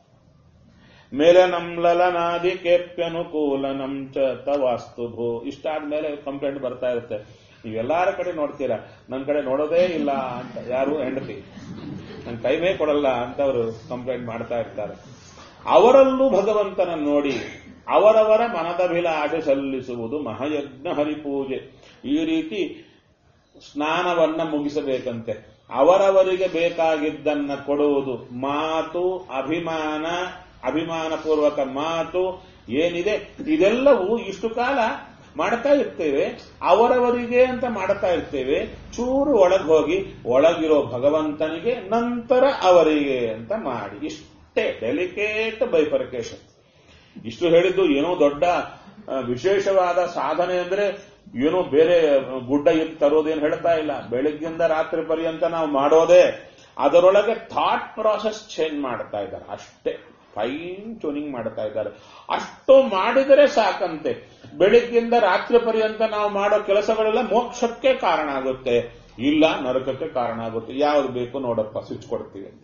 ಮೇಲನಂ ಲಲನಾದಿ ಕೇಪ್ಯನುಕೂಲನಂ ಚ ತವಾಸ್ತು ಭೂ ಇಷ್ಟಾದ್ಮೇಲೆ ಕಂಪ್ಲೇಂಟ್ ಬರ್ತಾ ಇರುತ್ತೆ ನೀವೆಲ್ಲಾರ ಕಡೆ ನೋಡ್ತೀರಾ ನನ್ನ ಕಡೆ ನೋಡೋದೇ ಇಲ್ಲ ಅಂತ ಯಾರು ಹೆಂಡತಿ ನನ್ ಕೈವೇ ಕೊಡಲ್ಲ ಅಂತ ಅವರು ಕಂಪ್ಲೇಂಟ್ ಮಾಡ್ತಾ ಇರ್ತಾರೆ ಅವರಲ್ಲೂ ಭಗವಂತನ ನೋಡಿ ಅವರವರ ಮನದಭಿಲಾಷೆ ಸಲ್ಲಿಸುವುದು ಮಹಾಯಜ್ಞ ಹರಿಪೂಜೆ ಈ ರೀತಿ ಸ್ನಾನವನ್ನ ಮುಗಿಸಬೇಕಂತೆ ಅವರವರಿಗೆ ಬೇಕಾಗಿದ್ದನ್ನ ಕೊಡುವುದು ಮಾತು ಅಭಿಮಾನ ಅಭಿಮಾನಪೂರ್ವಕ ಮಾತು ಏನಿದೆ ಇದೆಲ್ಲವೂ ಇಷ್ಟು ಕಾಲ ಮಾಡ್ತಾ ಇರ್ತೇವೆ ಅವರವರಿಗೆ ಅಂತ ಮಾಡ್ತಾ ಇರ್ತೇವೆ ಚೂರು ಒಳಗೆ ಹೋಗಿ ಒಳಗಿರೋ ಭಗವಂತನಿಗೆ ನಂತರ ಅವರಿಗೆ ಅಂತ ಮಾಡಿ ಇಷ್ಟೇ ಡೆಲಿಕೇಟ್ ಬೈಫರ್ಕೇಶನ್ ಇಷ್ಟು ಹೇಳಿದ್ದು ಏನೋ ದೊಡ್ಡ ಆ, ವಿಶೇಷವಾದ ಸಾಧನೆ ಅಂದ್ರೆ ಏನೋ ಬೇರೆ ಗುಡ್ಡ ಇತ್ತು ತರೋದೇನು ಹೇಳ್ತಾ ಇಲ್ಲ ಬೆಳಗ್ಗಿಂದ ರಾತ್ರಿ ಪರ್ಯಂತ ನಾವು ಮಾಡೋದೇ ಅದರೊಳಗೆ ಥಾಟ್ ಪ್ರಾಸೆಸ್ ಚೇಂಜ್ ಮಾಡ್ತಾ ಇದ್ದಾರೆ ಅಷ್ಟೇ ಫೈನ್ ಟ್ಯೂನಿಂಗ್ ಮಾಡ್ತಾ ಇದ್ದಾರೆ ಅಷ್ಟು ಮಾಡಿದರೆ ಸಾಕಂತೆ ಬೆಳಗ್ಗಿಂದ ರಾತ್ರಿ ಪರ್ಯಂತ ನಾವು ಮಾಡೋ ಕೆಲಸಗಳೆಲ್ಲ ಮೋಕ್ಷಕ್ಕೆ ಕಾರಣ ಆಗುತ್ತೆ ಇಲ್ಲ ನರಕಕ್ಕೆ ಕಾರಣ ಆಗುತ್ತೆ ಯಾವ್ದು ಬೇಕು ನೋಡಪ್ಪ ಸ್ವಿಚ್ ಕೊಡ್ತೀವಿ ಅಂತ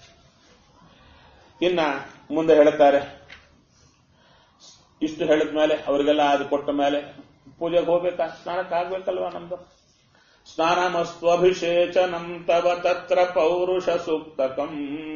ಇನ್ನ ಮುಂದೆ ಹೇಳ್ತಾರೆ ಇಷ್ಟು ಹೇಳಿದ ಮೇಲೆ ಅವರಿಗೆಲ್ಲ ಅದು ಕೊಟ್ಟ ಮೇಲೆ ಪೂಜೆಗೆ ಹೋಗ್ಬೇಕಾ ಸ್ನಾನಕ್ಕೆ ಆಗ್ಬೇಕಲ್ವಾ ನಮ್ದು ಸ್ನಾನಮಸ್ತ್ವಭಿಷೇಚನಂ ತವ ತತ್ರ ಪೌರುಷ ಸೂಕ್ತಕಂ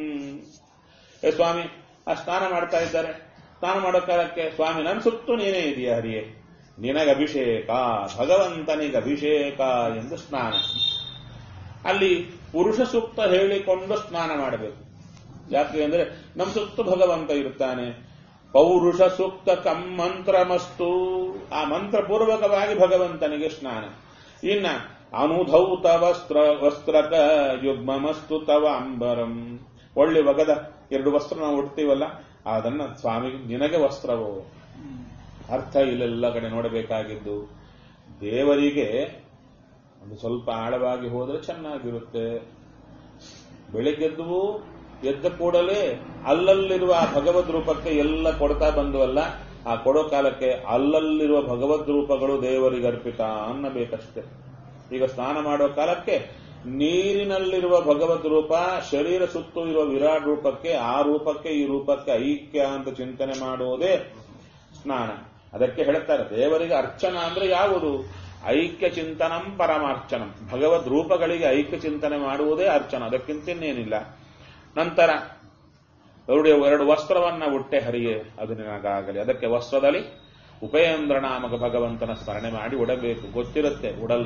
ಏ ಸ್ವಾಮಿ ಆ ಸ್ನಾನ ಮಾಡ್ತಾ ಇದ್ದಾರೆ ಸ್ನಾನ ಮಾಡೋ ಕಾಲಕ್ಕೆ ಸ್ವಾಮಿ ನನ್ನ ಸುತ್ತು ನೀನೇ ಇದೆಯಾ ಹರಿಯೇ ನಿನಗೆ ಅಭಿಷೇಕ ಭಗವಂತನಿಗೆ ಅಭಿಷೇಕ ಎಂದು ಸ್ನಾನ ಅಲ್ಲಿ ಪುರುಷ ಸೂಕ್ತ ಹೇಳಿಕೊಂಡು ಸ್ನಾನ ಮಾಡಬೇಕು ಯಾಕೆ ಅಂದ್ರೆ ನಮ್ಮ ಸುತ್ತು ಭಗವಂತ ಇರ್ತಾನೆ ಪೌರುಷ ಸೂಕ್ತ ಕಂ ಮಂತ್ರಮಸ್ತು ಆ ಮಂತ್ರಪೂರ್ವಕವಾಗಿ ಭಗವಂತನಿಗೆ ಸ್ನಾನ ಇನ್ನ ಅನುಧೌತ ವಸ್ತ್ರ ವಸ್ತ್ರಕ ಯುಗ್ಮಮಸ್ತು ತವ ಅಂಬರಂ ಒಳ್ಳೆ ಒಗದ ಎರಡು ವಸ್ತ್ರ ನಾವು ಉಡ್ತೀವಲ್ಲ ಅದನ್ನ ಸ್ವಾಮಿ ನಿನಗೆ ವಸ್ತ್ರವು ಅರ್ಥ ಇಲ್ಲೆಲ್ಲ ಕಡೆ ನೋಡಬೇಕಾಗಿದ್ದು ದೇವರಿಗೆ ಒಂದು ಸ್ವಲ್ಪ ಆಳವಾಗಿ ಹೋದ್ರೆ ಚೆನ್ನಾಗಿರುತ್ತೆ ಬೆಳಿಗ್ಗೆದ್ದು ಎದ್ದ ಕೂಡಲೇ ಅಲ್ಲಲ್ಲಿರುವ ಆ ಭಗವದ್ ರೂಪಕ್ಕೆ ಎಲ್ಲ ಕೊಡ್ತಾ ಬಂದುವಲ್ಲ ಆ ಕೊಡೋ ಕಾಲಕ್ಕೆ ಅಲ್ಲಲ್ಲಿರುವ ಭಗವದ್ ರೂಪಗಳು ದೇವರಿಗೆ ಅರ್ಪಿತ ಅನ್ನಬೇಕಷ್ಟೆ ಈಗ ಸ್ನಾನ ಮಾಡೋ ಕಾಲಕ್ಕೆ ನೀರಿನಲ್ಲಿರುವ ಭಗವದ್ ರೂಪ ಶರೀರ ಸುತ್ತು ಇರುವ ವಿರಾಟ್ ರೂಪಕ್ಕೆ ಆ ರೂಪಕ್ಕೆ ಈ ರೂಪಕ್ಕೆ ಐಕ್ಯ ಅಂತ ಚಿಂತನೆ ಮಾಡುವುದೇ ಸ್ನಾನ ಅದಕ್ಕೆ ಹೇಳ್ತಾರೆ ದೇವರಿಗೆ ಅರ್ಚನ ಅಂದ್ರೆ ಯಾವುದು ಐಕ್ಯ ಚಿಂತನಂ ಪರಮಾರ್ಚನಂ ಭಗವದ್ ರೂಪಗಳಿಗೆ ಐಕ್ಯ ಚಿಂತನೆ ಮಾಡುವುದೇ ಅರ್ಚನ ಅದಕ್ಕಿಂತ ಇನ್ನೇನಿಲ್ಲ ನಂತರ ಎರಡು ಎರಡು ವಸ್ತ್ರವನ್ನ ಉಟ್ಟೆ ಹರಿಯೇ ಅದು ನಿನಗಾಗಲಿ ಅದಕ್ಕೆ ವಸ್ತ್ರದಲ್ಲಿ ಉಪೇಂದ್ರ ನಾಮಕ ಭಗವಂತನ ಸ್ಮರಣೆ ಮಾಡಿ ಉಡಬೇಕು ಗೊತ್ತಿರುತ್ತೆ ಉಡಲ್ಲ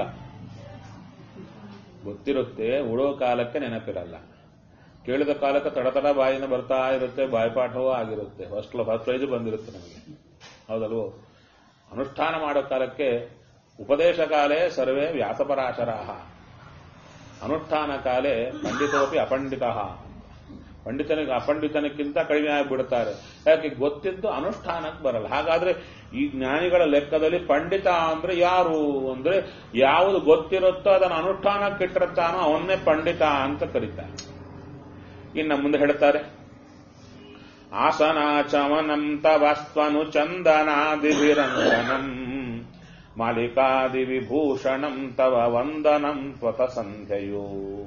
ಗೊತ್ತಿರುತ್ತೆ ಉಡೋ ಕಾಲಕ್ಕೆ ನೆನಪಿರಲ್ಲ ಕೇಳಿದ ಕಾಲಕ್ಕೆ ತಡತಡ ಬಾಯಿನ ಬರ್ತಾ ಇರುತ್ತೆ ಬಾಯ್ಪಾಠವೂ ಆಗಿರುತ್ತೆ ಫಸ್ಟ್ ಫಸ್ಟ್ ಪ್ರೈಜ್ ಬಂದಿರುತ್ತೆ ನಮಗೆ ಹೌದಲ್ವೋ ಅನುಷ್ಠಾನ ಮಾಡೋ ಕಾಲಕ್ಕೆ ಉಪದೇಶ ಕಾಲೇ ಸರ್ವೇ ವ್ಯಾಸಪರಾಶರಾಹ ಅನುಷ್ಠಾನ ಕಾಲೇ ಪಂಡಿತೋಪಿ ಅಪಂಡಿತ ಪಂಡಿತನಿಗೆ ಅಪಂಡಿತನಕ್ಕಿಂತ ಕಡಿಮೆ ಆಗಿಬಿಡ್ತಾರೆ ಯಾಕೆ ಗೊತ್ತಿದ್ದು ಅನುಷ್ಠಾನಕ್ಕೆ ಬರಲ್ಲ ಹಾಗಾದ್ರೆ ಈ ಜ್ಞಾನಿಗಳ ಲೆಕ್ಕದಲ್ಲಿ ಪಂಡಿತ ಅಂದ್ರೆ ಯಾರು ಅಂದ್ರೆ ಯಾವುದು ಗೊತ್ತಿರುತ್ತೋ ಅದನ್ನು ಅನುಷ್ಠಾನಕ್ಕೆ ಇಟ್ಟಿರ್ತಾನೋ ಅವನ್ನೇ ಪಂಡಿತ ಅಂತ ಕರೀತಾರೆ ಇನ್ನು ಮುಂದೆ ಹೇಳ್ತಾರೆ ಆಸನಾಚಮನಂ ತವಸ್ತ್ವನು ಚಂದನಾದಿಭಿರಂಗನಂ ಮಾಲಿಕಾದಿ ವಿಭೂಷಣಂ ತವ ವಂದನಂ ತ್ವತ ಸಂಧ್ಯಯೋ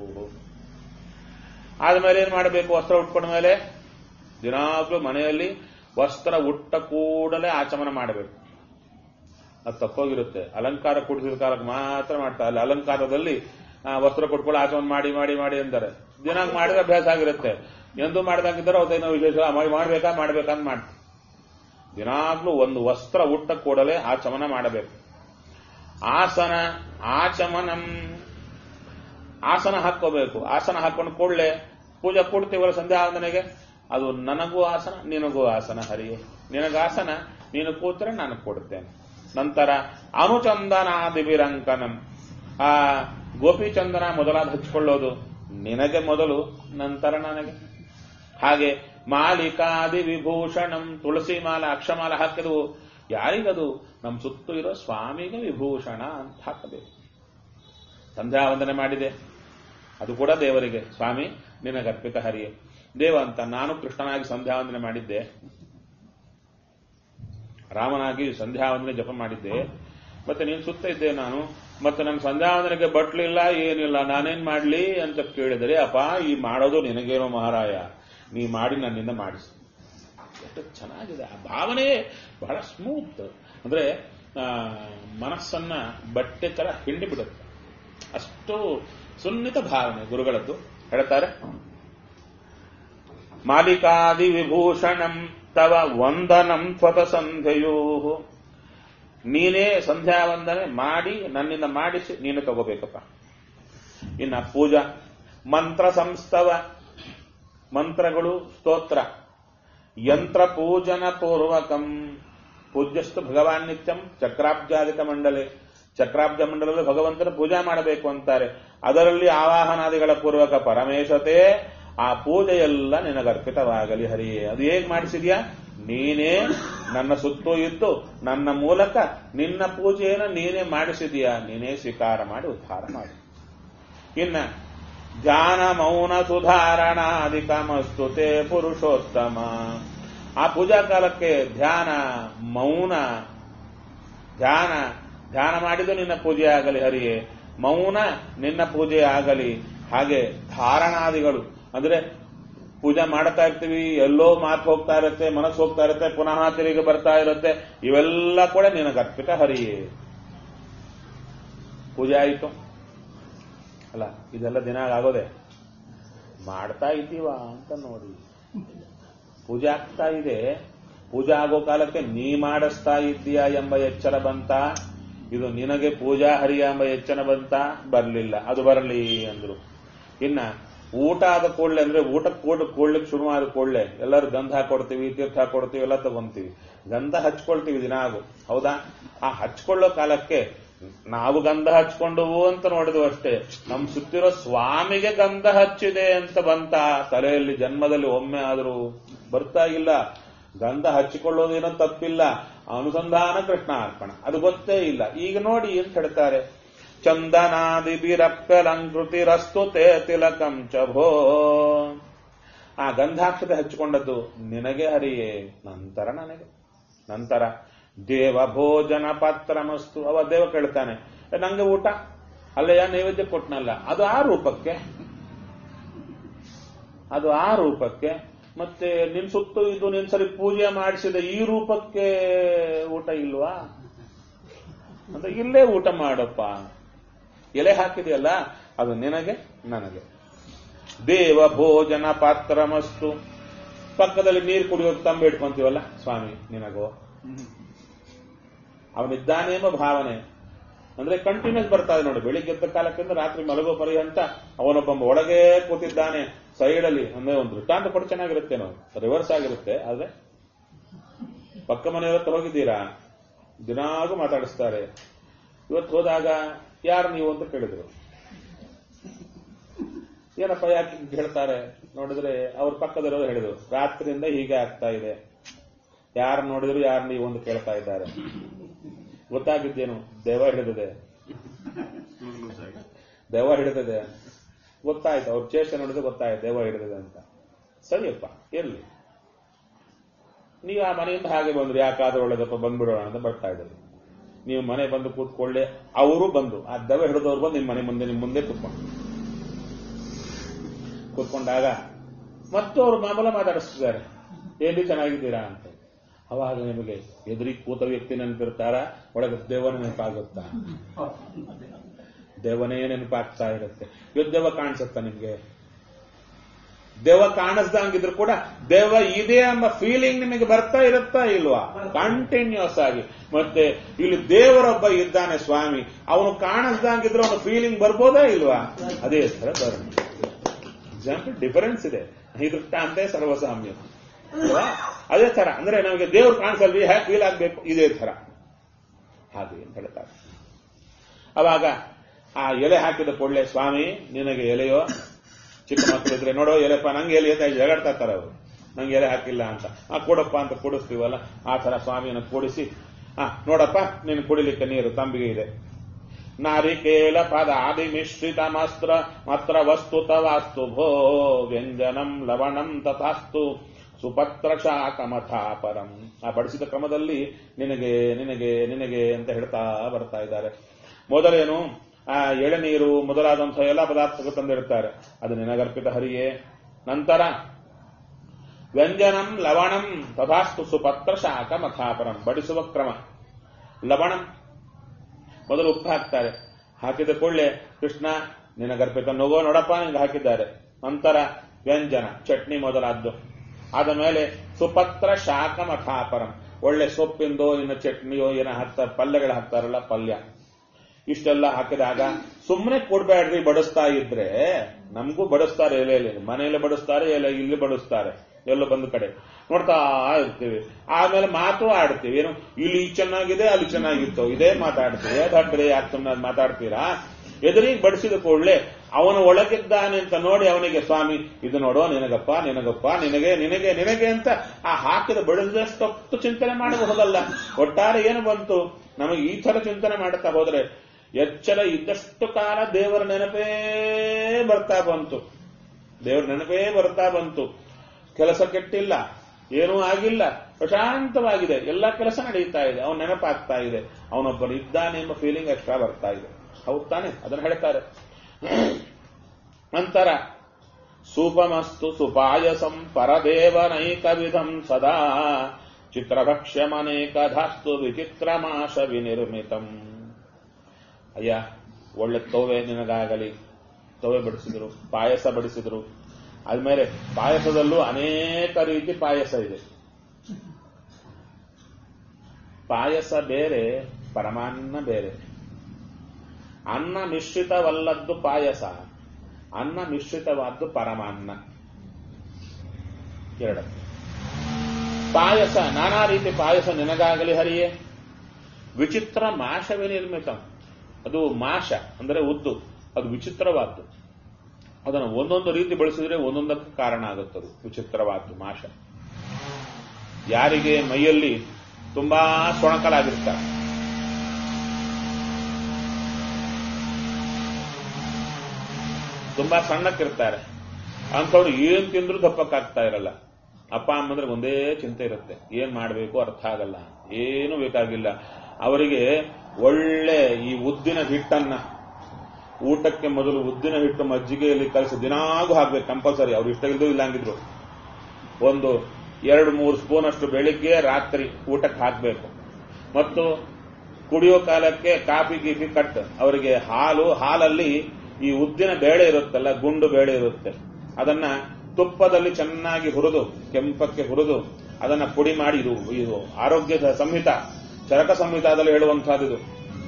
ಆದ್ಮೇಲೆ ಏನ್ ಮಾಡಬೇಕು ವಸ್ತ್ರ ಉಟ್ಕೊಂಡ ಮೇಲೆ ದಿನಾಗ್ಲೂ ಮನೆಯಲ್ಲಿ ವಸ್ತ್ರ ಉಟ್ಟ ಕೂಡಲೇ ಆಚಮನ ಮಾಡಬೇಕು ಅದು ತಪ್ಪೋಗಿರುತ್ತೆ ಅಲಂಕಾರ ಕೂಡಿಸಿದ ಕಾಲಕ್ಕೆ ಮಾತ್ರ ಮಾಡ್ತಾರೆ ಅಲ್ಲಿ ಅಲಂಕಾರದಲ್ಲಿ ಆ, ವಸ್ತ್ರ ಕೊಟ್ಕೊಳ್ಳೋ ಆಚಮನ ಮಾಡಿ ಮಾಡಿ ಮಾಡಿ ಅಂತಾರೆ ದಿನಾಗ ಮಾಡಿದ್ರೆ ಅಭ್ಯಾಸ ಆಗಿರುತ್ತೆ ಎಂದು ಮಾಡ್ದಂಗಿದ್ದಾರೆ ಅವತ್ತೇನೋ ವಿಶೇಷ ಮಾಡಿ ಮಾಡ್ಬೇಕಾ ಮಾಡ್ಬೇಕಾ ಅಂತ ಮಾಡ್ತಾರೆ ದಿನಾಗ್ಲೂ ಒಂದು ವಸ್ತ್ರ ಉಟ್ಟ ಕೂಡಲೇ ಆಚಮನ ಮಾಡಬೇಕು ಆಸನ ಆಚಮನಂ ಆಸನ ಹಾಕೋಬೇಕು ಆಸನ ಹಾಕೊಂಡು ಕೂಡಲೇ ಪೂಜೆ ಕೊಡ್ತೀವಲ್ಲ ಸಂಧ್ಯಾ ವಂದನೆಗೆ ಅದು ನನಗೂ ಆಸನ ನಿನಗೂ ಆಸನ ಹರಿಯೇ ನಿನಗಾಸನ ನೀನು ಕೂತ್ರೆ ನಾನು ಕೊಡ್ತೇನೆ ನಂತರ ಅನುಚಂದನಾದಿವಿರಂಕನಂ ಆ ಗೋಪಿಚಂದನ ಮೊದಲಾದ ಹಚ್ಕೊಳ್ಳೋದು ನಿನಗೆ ಮೊದಲು ನಂತರ ನನಗೆ ಹಾಗೆ ಮಾಲಿಕಾದಿ ವಿಭೂಷಣಂ ತುಳಸಿ ಮಾಲ ಅಕ್ಷಮಾಲ ಹಾಕಿದವು ಯಾರಿಗದು ನಮ್ಮ ಸುತ್ತು ಇರೋ ಸ್ವಾಮಿಗೆ ವಿಭೂಷಣ ಅಂತ ಹಾಕಬೇಕು ಸಂಧ್ಯಾ ವಂದನೆ ಮಾಡಿದೆ ಅದು ಕೂಡ ದೇವರಿಗೆ ಸ್ವಾಮಿ ನಿನಗರ್ಪಿತ ಹರಿಯೇ ದೇವ ಅಂತ ನಾನು ಕೃಷ್ಣನಾಗಿ ಸಂಧ್ಯಾ ವಂದನೆ ಮಾಡಿದ್ದೆ ರಾಮನಾಗಿ ಸಂಧ್ಯಾ ವಂದನೆ ಜಪ ಮಾಡಿದ್ದೆ ಮತ್ತೆ ನೀನು ಸುತ್ತ ಇದ್ದೆ ನಾನು ಮತ್ತೆ ನನ್ನ ಸಂಧ್ಯಾ ವಂದನೆಗೆ ಬಟ್ಲಿಲ್ಲ ಏನಿಲ್ಲ ನಾನೇನ್ ಮಾಡ್ಲಿ ಅಂತ ಕೇಳಿದರೆ ಅಪ್ಪ ಈ ಮಾಡೋದು ನಿನಗೇನೋ ಮಹಾರಾಯ ನೀ ಮಾಡಿ ನನ್ನಿಂದ ಮಾಡಿಸು ಎಷ್ಟು ಚೆನ್ನಾಗಿದೆ ಆ ಭಾವನೆ ಬಹಳ ಸ್ಮೂತ್ ಅಂದ್ರೆ ಆ, ಮನಸ್ಸನ್ನ ಬಟ್ಟೆ ತರ ಹಿಂಡಿ ಬಿಡುತ್ತೆ ಅಷ್ಟು ಸುನ್ನಿತ ಭಾವನೆ ಗುರುಗಳದ್ದು ಹೇಳ್ತಾರೆ ಮಾಲಿಕಾದಿ ವಿಭೂಷಣಂ ತವ ವಂದನಂ ತ್ವತ ಸಂಧ್ಯಯೋ ನೀನೇ ಸಂಧ್ಯಾ ವಂದನೆ ಮಾಡಿ ನನ್ನಿಂದ ಮಾಡಿಸಿ ನೀನು ತಗೋಬೇಕಪ್ಪ ಇನ್ನ ಪೂಜಾ ಮಂತ್ರ ಸಂಸ್ತವ ಮಂತ್ರಗಳು ಸ್ತೋತ್ರ ಯಂತ್ರ ಪೂಜನ ಪೂರ್ವಕಂ ಪೂಜ್ಯಸ್ತು ಭಗವಾನ್ ನಿತ್ಯಂ ಚಕ್ರಾಬ್ಜಾದಿಕ ಮಂಡಲೆ ಚಕ್ರಾಬ್ಜ ಮಂಡಲದಲ್ಲಿ ಭಗವಂತನ ಪೂಜೆ ಮಾಡಬೇಕು ಅಂತಾರೆ ಅದರಲ್ಲಿ ಆವಾಹನಾದಿಗಳ ಪೂರ್ವಕ ಪರಮೇಶತೆ ಆ ಪೂಜೆಯೆಲ್ಲ ನಿನಗರ್ಪಿತವಾಗಲಿ ಹರಿಯೇ ಅದು ಹೇಗೆ ಮಾಡಿಸಿದ್ಯಾ ನೀನೇ ನನ್ನ ಸುತ್ತೂ ಇದ್ದು ನನ್ನ ಮೂಲಕ ನಿನ್ನ ಪೂಜೆಯನ್ನು ನೀನೇ ಮಾಡಿಸಿದ್ಯಾ ನೀನೇ ಸ್ವೀಕಾರ ಮಾಡಿ ಉದ್ಧಾರ ಮಾಡಿ ಇನ್ನ ಧ್ಯಾನ ಮೌನ ಸುಧಾರಣಾಧಿಕಮಸ್ತು ತೇ ಪುರುಷೋತ್ತಮ ಆ ಪೂಜಾ ಕಾಲಕ್ಕೆ ಧ್ಯಾನ ಮೌನ ಧ್ಯಾನ ಧ್ಯಾನ ಮಾಡಿದ್ದು ನಿನ್ನ ಪೂಜೆ ಆಗಲಿ ಹರಿಯೇ ಮೌನ ನಿನ್ನ ಪೂಜೆ ಆಗಲಿ ಹಾಗೆ ಧಾರಣಾದಿಗಳು ಅಂದ್ರೆ ಪೂಜೆ ಮಾಡ್ತಾ ಇರ್ತೀವಿ ಎಲ್ಲೋ ಮಾತು ಹೋಗ್ತಾ ಇರುತ್ತೆ ಮನಸ್ಸು ಹೋಗ್ತಾ ಇರುತ್ತೆ ಪುನಃ ತಿರುಗಿ ಬರ್ತಾ ಇರುತ್ತೆ ಇವೆಲ್ಲ ಕೂಡ ನಿನಗೆ ಅರ್ಪಿತ ಹರಿಯೇ ಪೂಜೆ ಆಯಿತು ಅಲ್ಲ ಇದೆಲ್ಲ ದಿನ ಆಗೋದೆ ಮಾಡ್ತಾ ಇದ್ದೀವ ಅಂತ ನೋಡಿ ಪೂಜೆ ಆಗ್ತಾ ಇದೆ ಪೂಜೆ ಆಗೋ ಕಾಲಕ್ಕೆ ನೀ ಮಾಡಿಸ್ತಾ ಇದ್ದೀಯಾ ಎಂಬ ಎಚ್ಚರ ಬಂತ ಇದು ನಿನಗೆ ಪೂಜಾ ಹರಿಯ ಎಂಬ ಎಚ್ಚರ ಬಂತ ಬರಲಿಲ್ಲ ಅದು ಬರಲಿ ಅಂದ್ರು ಇನ್ನ ಊಟ ಆದ ಕೂಡಲೇ ಅಂದ್ರೆ ಊಟಕ್ಕೆ ಕೂಡ ಕೂಡ್ಲಿಕ್ಕೆ ಶುರು ಆದ ಕೂಡಲೇ ಎಲ್ಲರೂ ಗಂಧ ಹಾಕೊಡ್ತೀವಿ ತೀರ್ಥ ಹಾಕೊಡ್ತೀವಿ ಎಲ್ಲ ತಗೊಂತೀವಿ ಗಂಧ ಹಚ್ಕೊಳ್ತೀವಿ ದಿನ ಆಗು ಹೌದಾ ಆ ಹಚ್ಕೊಳ್ಳೋ ಕಾಲಕ್ಕೆ ನಾವು ಗಂಧ ಹಚ್ಕೊಂಡು ಅಂತ ನೋಡಿದ್ವು ಅಷ್ಟೇ ನಮ್ ಸುತ್ತಿರೋ ಸ್ವಾಮಿಗೆ ಗಂಧ ಹಚ್ಚಿದೆ ಅಂತ ಬಂತ ತಲೆಯಲ್ಲಿ ಜನ್ಮದಲ್ಲಿ ಒಮ್ಮೆ ಆದರೂ ಬರ್ತಾ ಇಲ್ಲ ಗಂಧ ಹಚ್ಚಿಕೊಳ್ಳೋದೇನೋ ತಪ್ಪಿಲ್ಲ ಅನುಸಂಧಾನ ಕೃಷ್ಣ ಅರ್ಪಣ ಅದು ಗೊತ್ತೇ ಇಲ್ಲ ಈಗ ನೋಡಿ ಅಂತ ಹೇಳ್ತಾರೆ ಚಂದನಾದಿ ಬಿರಕ್ಕಲಂಕೃತಿ ರಸ್ತು ತೇ ತಿಲಕಂ ಚ ಭೋ ಆ ಗಂಧಾಕ್ಷತೆ ಹಚ್ಚಿಕೊಂಡದ್ದು ನಿನಗೆ ಹರಿಯೇ ನಂತರ ನನಗೆ ನಂತರ ದೇವ ಭೋಜನ ಪಾತ್ರಮಸ್ತು ಅವ ದೇವ ಕೇಳ್ತಾನೆ "ಏ, ನಂಗೆ ಊಟ ಅಲ್ಲಯ್ಯ ನೈವೇದ್ಯ ಕೊಟ್ನಲ್ಲ ಅದು ಆ ರೂಪಕ್ಕೆ ಅದು ಆ ರೂಪಕ್ಕೆ ಮತ್ತೆ ನಿನ್ ಸುತ್ತು ಇದು ನಿನ್ ಸರಿ ಪೂಜೆ ಮಾಡಿಸಿದ ಈ ರೂಪಕ್ಕೆ ಊಟ ಇಲ್ವಾ ಅಂತ ಇಲ್ಲೇ ಊಟ ಮಾಡಪ್ಪ ಎಲೆ ಹಾಕಿದೆಯಲ್ಲ ಅದು ನಿನಗೆ ನನಗೆ ದೇವ ಭೋಜನ ಪಾತ್ರಮಸ್ತು ಪಕ್ಕದಲ್ಲಿ ನೀರು ಕುಡಿಯೋದು ತಂಬ ಇಟ್ಕೊಂತೀವಲ್ಲ ಸ್ವಾಮಿ ನಿನಗೋ ಅವನಿದ್ದಾನೆ ಎಂಬ ಭಾವನೆ ಅಂದ್ರೆ ಕಂಟಿನ್ಯೂಸ್ ಬರ್ತಾ ಇದೆ ನೋಡಿ ಬೆಳಿಗ್ಗೆ ಎದ್ದ ಕಾಲಕ್ಕಿಂತ ರಾತ್ರಿ ಮಲಗೋ ಪರ್ಯಂತ ಅವನೊಬ್ಬ ಒಳಗೆ ಕೂತಿದ್ದಾನೆ ಸೈಡಲ್ಲಿ ಅಂದ್ರೆ ಒಂದು ವೃತ್ತಾಂತ ಕೂಡ ಚೆನ್ನಾಗಿರುತ್ತೆ ನಾವು ರಿವರ್ಸ್ ಆಗಿರುತ್ತೆ ಆದ್ರೆ ಪಕ್ಕ ಮನೆಯವ್ರ ಹತ್ರ ಹೋಗಿದ್ದೀರಾ ದಿನಾಗೂ ಮಾತಾಡಿಸ್ತಾರೆ ಇವತ್ತು ಹೋದಾಗ ಯಾರು ನೀವು ಅಂತ ಕೇಳಿದ್ರು ಏನಪ್ಪ ಯಾಕೆ ಹೀಗ್ ಹೇಳ್ತಾರೆ ನೋಡಿದ್ರೆ ಅವ್ರ ಪಕ್ಕದಲ್ಲಿರೋರು ಹೇಳಿದ್ರು ರಾತ್ರಿಯಿಂದ ಹೀಗೆ ಆಗ್ತಾ ಇದೆ ಯಾರು ನೋಡಿದ್ರು ಯಾರು ನೀವು ಅಂತ ಕೇಳ್ತಾ ಇದ್ದಾರೆ ಗೊತ್ತಾಗಿದ್ದೇನು ದೆವ್ವ ಹಿಡಿದಿದೆ ದೆವ್ವ ಹಿಡಿದಿದೆ ಗೊತ್ತಾಯ್ತು ಅವ್ರ ಚೇಷ್ಟೆ ನೋಡಿದ್ರೆ ಗೊತ್ತಾಯ್ತು ದೆವ್ವ ಹಿಡಿದಿದೆ ಅಂತ ಸರಿಯಪ್ಪ ಇರ್ಲಿ ನೀವು ಆ ಮನೆಯಿಂದ ಹಾಗೆ ಬಂದ್ರು ಯಾಕಾದ್ರೂ ಒಳ್ಳೇದಪ್ಪ ಬಂದ್ಬಿಡೋಣ ಅಂತ ಬರ್ತಾ ಇದ್ರು ನೀವು ಮನೆ ಬಂದು ಕೂತ್ಕೊಳ್ಳೆ ಅವರು ಬಂದು ಆ ದೆವ್ವ ಹಿಡಿದವ್ರು ಬಂದು ನಿಮ್ಮ ಮನೆ ಮುಂದೆ ನಿಮ್ಮ ಮುಂದೆ ಕೂತ್ಕೊಂಡು ಕೂತ್ಕೊಂಡಾಗ ಮತ್ತು ಅವರು ಮಾಮೂಲ ಮಾತಾಡಿಸ್ತಿದ್ದಾರೆ ಎಲ್ಲಿ ಚೆನ್ನಾಗಿದ್ದೀರಾ ಅಂತ ಅವಾಗ ನಿಮಗೆ ಎದುರಿ ಕೂತ ವ್ಯಕ್ತಿ ನೆನಪಿರ್ತಾರ ಒಳಗೆ ದೇವನ ನೆನಪಾಗುತ್ತಾ ದೇವನೇ ನೆನಪಾಗ್ತಾ ಇರುತ್ತೆ ಇವತ್ತು ದೆವ್ವ ಕಾಣಿಸುತ್ತಾ ನಿಮ್ಗೆ ದೆವ್ವ ಕಾಣಿಸ್ದಂಗಿದ್ರು ಕೂಡ ದೆವ್ವ ಇದೆ ಎಂಬ ಫೀಲಿಂಗ್ ನಿಮಗೆ ಬರ್ತಾ ಇರುತ್ತಾ ಇಲ್ವಾ ಕಂಟಿನ್ಯೂಸ್ ಆಗಿ ಮತ್ತೆ ಇಲ್ಲಿ ದೇವರೊಬ್ಬ ಇದ್ದಾನೆ ಸ್ವಾಮಿ ಅವನು ಕಾಣಿಸ್ದಂಗಿದ್ರೆ ಅವನು ಫೀಲಿಂಗ್ ಬರ್ಬೋದಾ ಇಲ್ವಾ ಅದೇ ತರ ಧರ್ಮ ಎಕ್ಸಾಂಪಲ್ ಡಿಫರೆನ್ಸ್ ಇದೆ ಈ ದೃಷ್ಟಾಂತೆ ಸರ್ವಸಾಮ್ಯ ಅಲ್ವಾ? ಅದೇ ತರ ಅಂದ್ರೆ ನಮಗೆ ದೇವ್ರು ಕಾಣಿಸಲ್ವಿ ಹೇಗೆ ಫೀಲ್ ಆಗ್ಬೇಕು ಇದೇ ತರ ಹಾಗೆ ಅಂತ ಹೇಳ್ತಾರೆ ಅವಾಗ ಆ ಎಲೆ ಹಾಕಿದ ಕೂಡಲೇ ಸ್ವಾಮಿ ನಿನಗೆ ಎಲೆಯೋ ಚಿಕ್ಕ ಮಕ್ಕಳಿದ್ರೆ ನೋಡೋ ಎಲೆಪ್ಪ ನಂಗೆ ಎಲೆ ಅಂತ ಜಗಾಡ್ತಾ ಇರ್ತಾರೆ ಅವರು ನಂಗೆ ಎಲೆ ಹಾಕಿಲ್ಲ ಅಂತ ಆ ಕೊಡಪ್ಪ ಅಂತ ಕೂಡಿಸ್ತೀವಲ್ಲ ಆ ತರ ಸ್ವಾಮಿಯನ್ನು ಕೂಡಿಸಿ ಆ ನೋಡಪ್ಪ ನೀನು ಕುಡಿಲಿಕ್ಕೆ ನೀರು ತಂಬಿಗೆ ಇದೆ ನಾರಿಕೇಲ ಪದಾದಿ ಮಿಶ್ರಿತ ಮಾಸ್ತ್ರ ಮಾತ್ರ ವಸ್ತುತ ವಾಸ್ತು ಭೋ ವ್ಯಂಜನಂ ಲವಣಂ ತಥಾಸ್ತು ಸುಪತ್ರ ಶಾಕಮಥಾಪರಂ ಆ ಬಡಿಸಿದ ಕ್ರಮದಲ್ಲಿ ನಿನಗೆ ನಿನಗೆ ನಿನಗೆ ಅಂತ ಹೇಳ್ತಾ ಬರ್ತಾ ಇದ್ದಾರೆ ಮೊದಲೇನು ಆ ಎಳೆನೀರು ಮೊದಲಾದಂತಹ ಎಲ್ಲ ಪದಾರ್ಥಗಳು ತಂದಿರ್ತಾರೆ ಅದು ನಿನಗರ್ಪಿತ ಹರಿಯೇ ನಂತರ ವ್ಯಂಜನಂ ಲವಣಂ ತಥಾಸ್ತು ಸುಪತ್ರ ಶಾಕ ಮಥಾಪರಂ ಬಡಿಸುವ ಕ್ರಮ ಲವಣಂ ಮೊದಲು ಉಪ್ಪು ಹಾಕ್ತಾರೆ ಹಾಕಿದ ಕೂಡಲೇ ಕೃಷ್ಣ ನಿನಗರ್ಪಿತ ನೋಗೋ ನೋಡಪ್ಪ ನಿನಗೆ ಹಾಕಿದ್ದಾರೆ ನಂತರ ವ್ಯಂಜನ ಚಟ್ನಿ ಮೊದಲಾದ್ದು ಆದ ಮೇಲೆ ಸುಪತ್ರ ಶಾಕ ಮಠಾಪರಂ ಒಳ್ಳೆ ಸೊಪ್ಪಿಂದೋ ಇನ್ನು ಚಟ್ನಿಯೋ ಏನೋ ಹಾಕ್ತಾರೆ ಪಲ್ಯಗಳು ಹಾಕ್ತಾರಲ್ಲ ಪಲ್ಯ ಇಷ್ಟೆಲ್ಲ ಹಾಕಿದಾಗ ಸುಮ್ಮನೆ ಕೊಡ್ಬೇಡ್ರಿ ಬಡಿಸ್ತಾ ಇದ್ರೆ ನಮಗೂ ಬಡಿಸ್ತಾರೆ ಎಲೆಯಲ್ಲಿ ಮನೆಯಲ್ಲಿ ಬಡಿಸ್ತಾರೆ ಎಲೆ ಇಲ್ಲಿ ಬಡಿಸ್ತಾರೆ ಎಲ್ಲೋ ಬಂದ ಕಡೆ ನೋಡ್ತಾ ಇರ್ತೀವಿ ಆಮೇಲೆ ಮಾತು ಆಡ್ತೀವಿ ಏನು ಇಲ್ಲಿ ಚೆನ್ನಾಗಿದೆ ಅಲ್ಲಿ ಚೆನ್ನಾಗಿತ್ತು ಇದೇ ಮಾತಾಡ್ತೀವಿ ಅದಾದ್ರೆ ಯಾಕೆ ಸುಮ್ಮನೆ ಮಾತಾಡ್ತೀರಾ ಎದುರಿಗೆ ಬಡಿಸಿದ ಕೂಡಲೇ ಅವನ ಒಳಗಿದ್ದಾನೆ ಅಂತ ನೋಡಿ ಅವನಿಗೆ ಸ್ವಾಮಿ ಇದು ನೋಡೋ ನಿನಗಪ್ಪ ನಿನಗಪ್ಪ ನಿನಗೆ ನಿನಗೆ ನಿನಗೆ ಅಂತ ಆ ಹಾಕಿದ ಬಡಿಸಿದಷ್ಟು ಚಿಂತನೆ ಮಾಡಬಹುದಲ್ಲ ಒಟ್ಟಾರೆ ಏನು ಬಂತು ನಮಗೆ ಈ ತರ ಚಿಂತನೆ ಮಾಡುತ್ತಾ ಹೋದ್ರೆ ಎಚ್ಚರ ಇದ್ದಷ್ಟು ಕಾಲ ದೇವರ ನೆನಪೇ ಬರ್ತಾ ಬಂತು ದೇವರ ನೆನಪೇ ಬರ್ತಾ ಬಂತು ಕೆಲಸ ಕೆಟ್ಟಿಲ್ಲ ಏನೂ ಆಗಿಲ್ಲ ಪ್ರಶಾಂತವಾಗಿದೆ ಎಲ್ಲ ಕೆಲಸ ನಡೀತಾ ಇದೆ ಅವನ ನೆನಪಾಗ್ತಾ ಇದೆ ಅವನೊಬ್ಬನು ಇದ್ದಾನೆ ಎಂಬ ಫೀಲಿಂಗ್ ಎಕ್ಸ್ಟ್ರಾ ಬರ್ತಾ ಇದೆ ಹೌದ್ ತಾನೆ ಅದನ್ನು ಹೇಳ್ತಾರೆ ನಂತರ ಸೂಪಮಸ್ತು ಸುಪಾಯಸಂ ಪರದೇವನೈಕ ವಿಧಂ ಸದಾ ಚಿತ್ರಭಕ್ಷ್ಯಮನೇಕಧಾಸ್ತು ವಿಚಿತ್ರಮಾಶ ವಿನಿರ್ಮಿತಂ ಅಯ್ಯ ಒಳ್ಳೆ ತೋವೆ ನಿನಗಾಗಲಿ ತೋವೆ ಬಡಿಸಿದ್ರು ಪಾಯಸ ಬಡಿಸಿದ್ರು ಆದ್ಮೇಲೆ ಪಾಯಸದಲ್ಲೂ ಅನೇಕ ರೀತಿ ಪಾಯಸ ಇದೆ ಪಾಯಸ ಬೇರೆ ಪರಮಾನ್ನ ಬೇರೆ ಅನ್ನ ಮಿಶ್ರಿತವಲ್ಲದ್ದು ಪಾಯಸ ಅನ್ನ ಮಿಶ್ರಿತವಾದ್ದು ಪರಮಾನ್ನ ಎರಡು ಪಾಯಸ ನಾನಾ ರೀತಿ ಪಾಯಸ ನಿನಗಾಗಲಿ ಹರಿಯೇ ವಿಚಿತ್ರ ಮಾಶವೇ ನಿರ್ಮಿತ ಅದು ಮಾಶ ಅಂದರೆ ಉದ್ದು ಅದು ವಿಚಿತ್ರವಾದ್ದು ಅದನ್ನು ಒಂದೊಂದು ರೀತಿ ಬಳಸಿದ್ರೆ ಒಂದೊಂದಕ್ಕೆ ಕಾರಣ ಆಗುತ್ತದೆ ವಿಚಿತ್ರವಾದ್ದು ಮಾಶ ಯಾರಿಗೆ ಮೈಯಲ್ಲಿ ತುಂಬಾ ಸೊಣಕಲಾಗಿರ್ತಾರೆ ತುಂಬಾ ಸಣ್ಣಕ್ಕಿರ್ತಾರೆ ಅಂಥವ್ರು ಏನ್ ತಿಂದ್ರೂ ದಪ್ಪಕ್ಕಾಗ್ತಾ ಇರಲ್ಲ ಅಪ್ಪ ಅಮ್ಮಂದ್ರೆ ಒಂದೇ ಚಿಂತೆ ಇರುತ್ತೆ ಏನ್ ಮಾಡಬೇಕು ಅರ್ಥ ಆಗಲ್ಲ ಏನು ಬೇಕಾಗಿಲ್ಲ ಅವರಿಗೆ ಒಳ್ಳೆ ಈ ಉದ್ದಿನ ಹಿಟ್ಟನ್ನ ಊಟಕ್ಕೆ ಮೊದಲು ಉದ್ದಿನ ಹಿಟ್ಟು ಮಜ್ಜಿಗೆಯಲ್ಲಿ ಕಲಸಿ ದಿನಾಗೂ ಹಾಕ್ಬೇಕು ಕಂಪಲ್ಸರಿ ಅವ್ರು ಇಷ್ಟ ಇಲ್ದೂ ಇಲ್ಲ ಹಂಗಿದ್ರು ಒಂದು ಎರಡು ಮೂರು ಸ್ಪೂನ್ ಅಷ್ಟು ಬೆಳಿಗ್ಗೆ ರಾತ್ರಿ ಊಟಕ್ಕೆ ಹಾಕಬೇಕು ಮತ್ತು ಕುಡಿಯೋ ಕಾಲಕ್ಕೆ ಕಾಫಿ ಗೀಫಿ ಕಟ್ ಅವರಿಗೆ ಹಾಲು ಹಾಲಲ್ಲಿ ಈ ಉದ್ದಿನ ಬೇಳೆ ಇರುತ್ತಲ್ಲ ಗುಂಡು ಬೇಳೆ ಇರುತ್ತೆ ಅದನ್ನ ತುಪ್ಪದಲ್ಲಿ ಚೆನ್ನಾಗಿ ಹುರಿದು ಕೆಂಪಕ್ಕೆ ಹುರಿದು ಅದನ್ನ ಪುಡಿ ಮಾಡಿ ಇದು ಇದು ಆರೋಗ್ಯದ ಸಂಹಿತ ಚರಕ ಸಂಹಿತಾದಲ್ಲಿ ಹೇಳುವಂತಹದ್ದು ಇದು